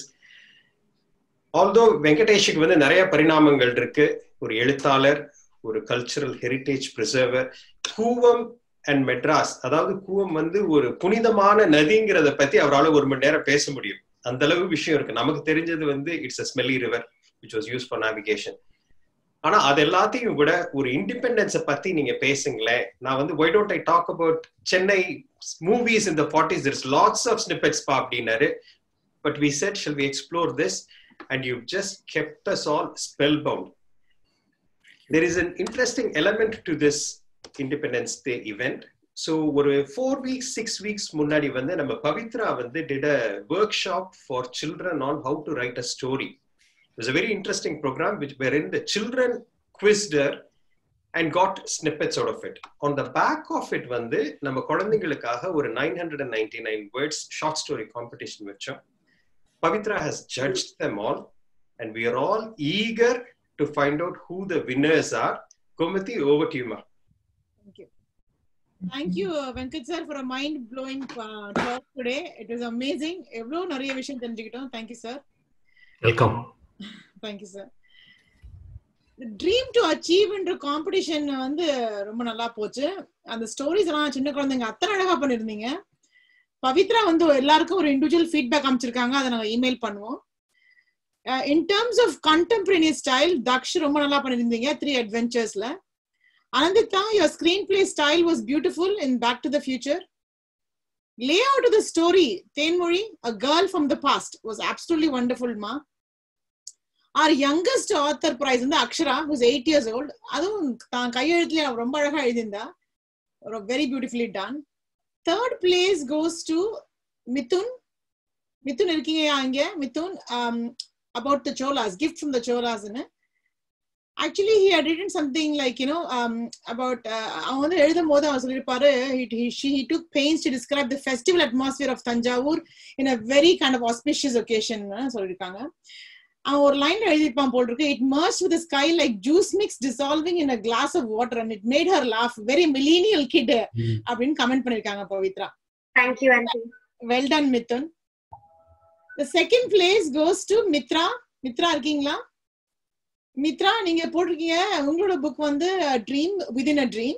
although வெங்கடேஷுக்கு வந்து நிறைய பரிணாமங்கள் இருக்கு ஒரு எழுத்தாளர் ஒரு cultural heritage preserver Cooum and Madras அதாவது கூவம் வந்து ஒரு புனிதமான நதிங்கிறத பத்தி அவரால் ஒரு மணி நேரம் பேச முடியும் அந்த அளவு விஷயம் இருக்கு நமக்கு தெரிஞ்சது வந்து it's a smelly river which was use for navigation ஆனா அது எல்லாத்தையும் விட ஒரு இண்டிபெண்டன்ஸை பத்தி நீங்க பேசுங்களேன் நான் வந்து why don't I talk about Chennai movies இந்த forties it's lots of snippets பா அப்படின்னாரு but we said shall we explore this and you just kept us all spellbound there is an interesting element to this Independence Day event. So ஒரு four weeks six weeks முன்னாடி வந்து நம்ம பவித்ரா வந்து did a workshop for children on how to write a story it's a very interesting programme which where in the children quizzed her and got snippets out of it on the back of it வந்து நம்ம குழந்தைங்களுக்காக ஒரு nine hundred and ninety nine words short story competition வச்சோம் Pavithra has judge them all and we are all eager to find out who the winners are. Gomati, over to you, ma. Thank you. Thank you, uh, Venkat sir, for a mind-blowing uh, talk today. It was amazing. எவ்வளோ நிறைய விஷயம் தெரிஞ்சுக்கிட்டோம் Thank you, sir. Welcome Thank you, sir. Dream to அச்சீவ்ன்ற competition வந்து ரொம்ப நல்லா போச்சு அந்த ஸ்டோரிஸ் எல்லாம் சின்ன குழந்தைங்க அத்தனை அழகா பண்ணிருந்தீங்க பவித்ரா வந்து எல்லாருக்கும் ஒரு இண்டிவிஜுவல் ஃபீட்பேக் அமைச்சிருக்காங்க அதை நாங்கள் இமெயில் பண்ணுவோம் in terms of contemporary style Daksh ரொம்ப நல்லா பண்ணிருந்தீங்க த்ரீ அட்வென்ச்சர்ஸ்ல Ananditha your screen play style was beautiful in back to the future lay out the story Thenmozhi a girl from the past was absolutely wonderful மா are youngest author prize வந்து Akshara whose eight years old அதுவும் தான் கையெழுத்துல ரொம்ப அழகா எழுதியிருந்தா very beautifully done third place goes to Mithun Mithun இருக்கீங்க அங்க Mithun about the cholas gift from the cholas in actually he had written something like you know um, about அவன் வந்து எழுதும் போது அவன் சொல்லியிருப்பாரு he, she, he took pains to describe the festival atmosphere of Tanjavur in a very kind of auspicious occasion சொல்லியிருக்காங்க அவன் ஒரு லைன்ல எழுதியிருப்பான் போல் இருக்கு it merges with sky like juice mix dissolving in a glass of water and it made her laugh very millennial kid அப்படின்னு comment பண்ணிருக்காங்க Pavithra thank you aunty well done Mithun the second place goes to Mithra Mithra இருக்கீங்களா மித்ரா நீங்க போட்டிருக்கீங்க உங்களோட book வந்து dream within a dream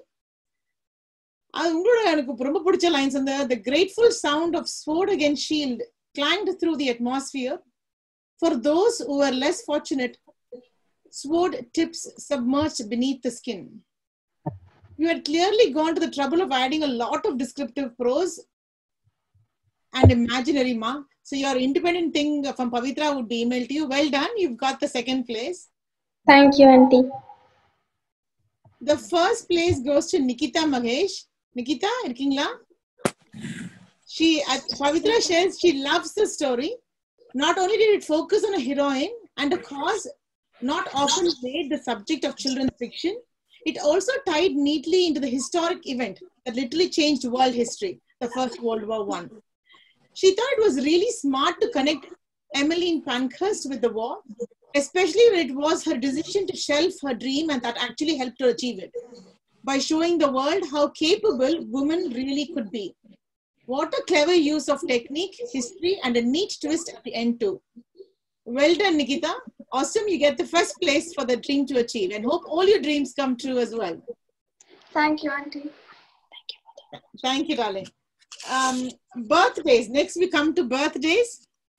அது உங்களோட எனக்கு ரொம்ப பிடிச்ச லைன்ஸ் அந்த the grateful sound of sword again shield clanged through the atmosphere for those who are less fortunate sword tips submerge beneath the skin you had clearly gone to the trouble of adding a lot of descriptive prose and imaginary ma so your independent thing from Pavitra would be emailed to you. Well done. You've got the second place. Thank you, Auntie. The first place goes to Nikita Mahesh. Nikita, இருக்கீங்களா? She, Pavitra shares she loves the story. Not only did it focus on a heroine and a cause not often made the subject of children's fiction, it also tied neatly into the historic event that literally changed world history, the First World War One. She thought it was really smart to connect Emmeline Pankhurst with the war, especially when it was her decision to shelf her dream and that actually helped her achieve it by showing the world how capable women really could be. What a clever use of technique, history, and a neat twist at the end, too. Well done, Nikita. Awesome. You get the first place for the dream to achieve and hope all your dreams come true as well. Thank you, Auntie. Thank you, darling. Um, birthdays. Next, we come to birthdays.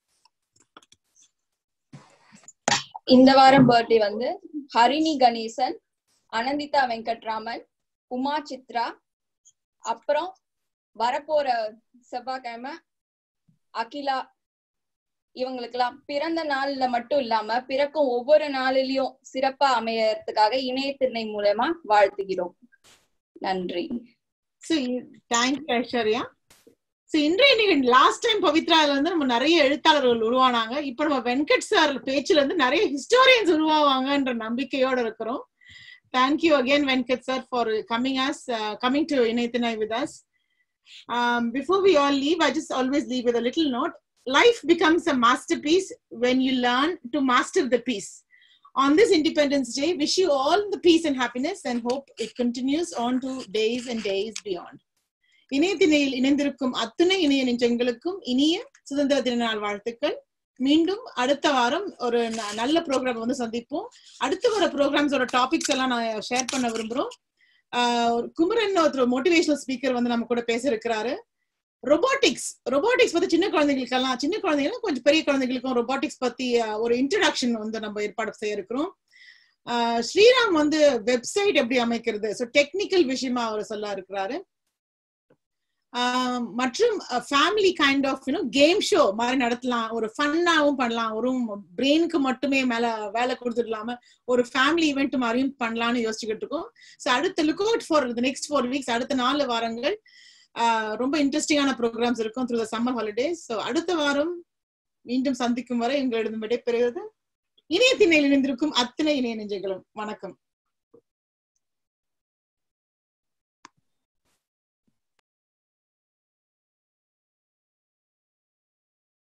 இந்த வாரம் birthday வந்து ஹரிணி கணேசன் அனந்திதா வெங்கட்ராமன் உமா சித்ரா அப்புறம் வரப்போற செவ்வாய்க்கிழமை அகிலா இவங்களுக்கெல்லாம் பிறந்த நாள்ல மட்டும் இல்லாம பிறக்கும் ஒவ்வொரு நாளிலையும் சிறப்பா அமையறதுக்காக இணையத்திணை மூலமா வாழ்த்துகிறோம் நன்றி So, thank you, Aishwarya. So, இன்றைய நிகழ்ச்சி லாஸ்ட் டைம் பவித்ரால வந்து நம்ம நிறைய எழுத்தாளர்கள் உருவானாங்க இப்ப நம்ம வெங்கட் சார் பேச்சுல இருந்து நிறைய ஹிஸ்டோரியன்ஸ் உருவாவாங்கன்ற நம்பிக்கையோட இருக்கிறோம் thank you again Venkat sir for coming us coming to இணையத்தினை with us before we all leave I just always leave with little note life becomes a masterpiece when you learn to master the piece. On this Independence Day, wish you all the peace and happiness and hope it continues on to days and days beyond. இணையத்தினையில் இணைந்திருக்கும் அத்துணை இணைய நெஞ்சங்களுக்கும் இனிய சுதந்திர தின நாள் வாழ்த்துக்கள் மீண்டும் அடுத்த வாரம் ஒரு ந- நல்ல ப்ரோக்ராம் வந்து சந்திப்போம் அடுத்து வர ப்ரோக்ராம்ஸோட டாபிக்ஸ் எல்லாம் நான் ஷேர் பண்ண விரும்புறோம் ஆஹ் ஒரு குமரன் ஒருத்தர் மோட்டிவேஷனல் ஸ்பீக்கர் வந்து நம்ம கூட பேச இருக்கிறாரு ரொபோட்டிக்ஸ் ரொபோட்டிக்ஸ் பத்தி சின்ன குழந்தைகளுக்கெல்லாம் சின்ன குழந்தைகளும் கொஞ்சம் பெரிய குழந்தைகளுக்கும் ரொபோட்டிக்ஸ் பத்தி அஹ், ஒரு இன்ட்ரடக்ஷன் வந்து நம்ம ஏற்பாடு செய்ய இருக்கிறோம் அஹ், ஸ்ரீராம் வந்து வெப்சைட் எப்படி அமைக்கிறது ஸோ டெக்னிக்கல் விஷயமா அவர் சொல்ல இருக்கிறாரு ஆஹ், மற்றும் family kind of you know game show மாதிரி நடத்தலாம் ஒரு ஃபன்னாவும் பண்ணலாம் ஒரு பிரெயினுக்கு மட்டுமே மேல வேலை கொடுத்துடலாம ஒரு ஃபேமிலி ஈவெண்ட் மாதிரியும் பண்ணலாம்னு யோசிச்சுக்கிட்டு இருக்கோம் ஸோ அடுத்த look out for next four weeks அடுத்த நாலு வாரங்கள் ஆஹ் ரொம்ப இன்ட்ரெஸ்டிங்கான ப்ரோக்ராம்ஸ் இருக்கும் through the summer holidays so அடுத்த வாரம் மீண்டும் சந்திக்கும் வரை எங்களிடம் விடைபெறுகிறது இணையத்தினையில் இணைந்திருக்கும் அத்தனை இணைய நெஞ்சங்களும் வணக்கம்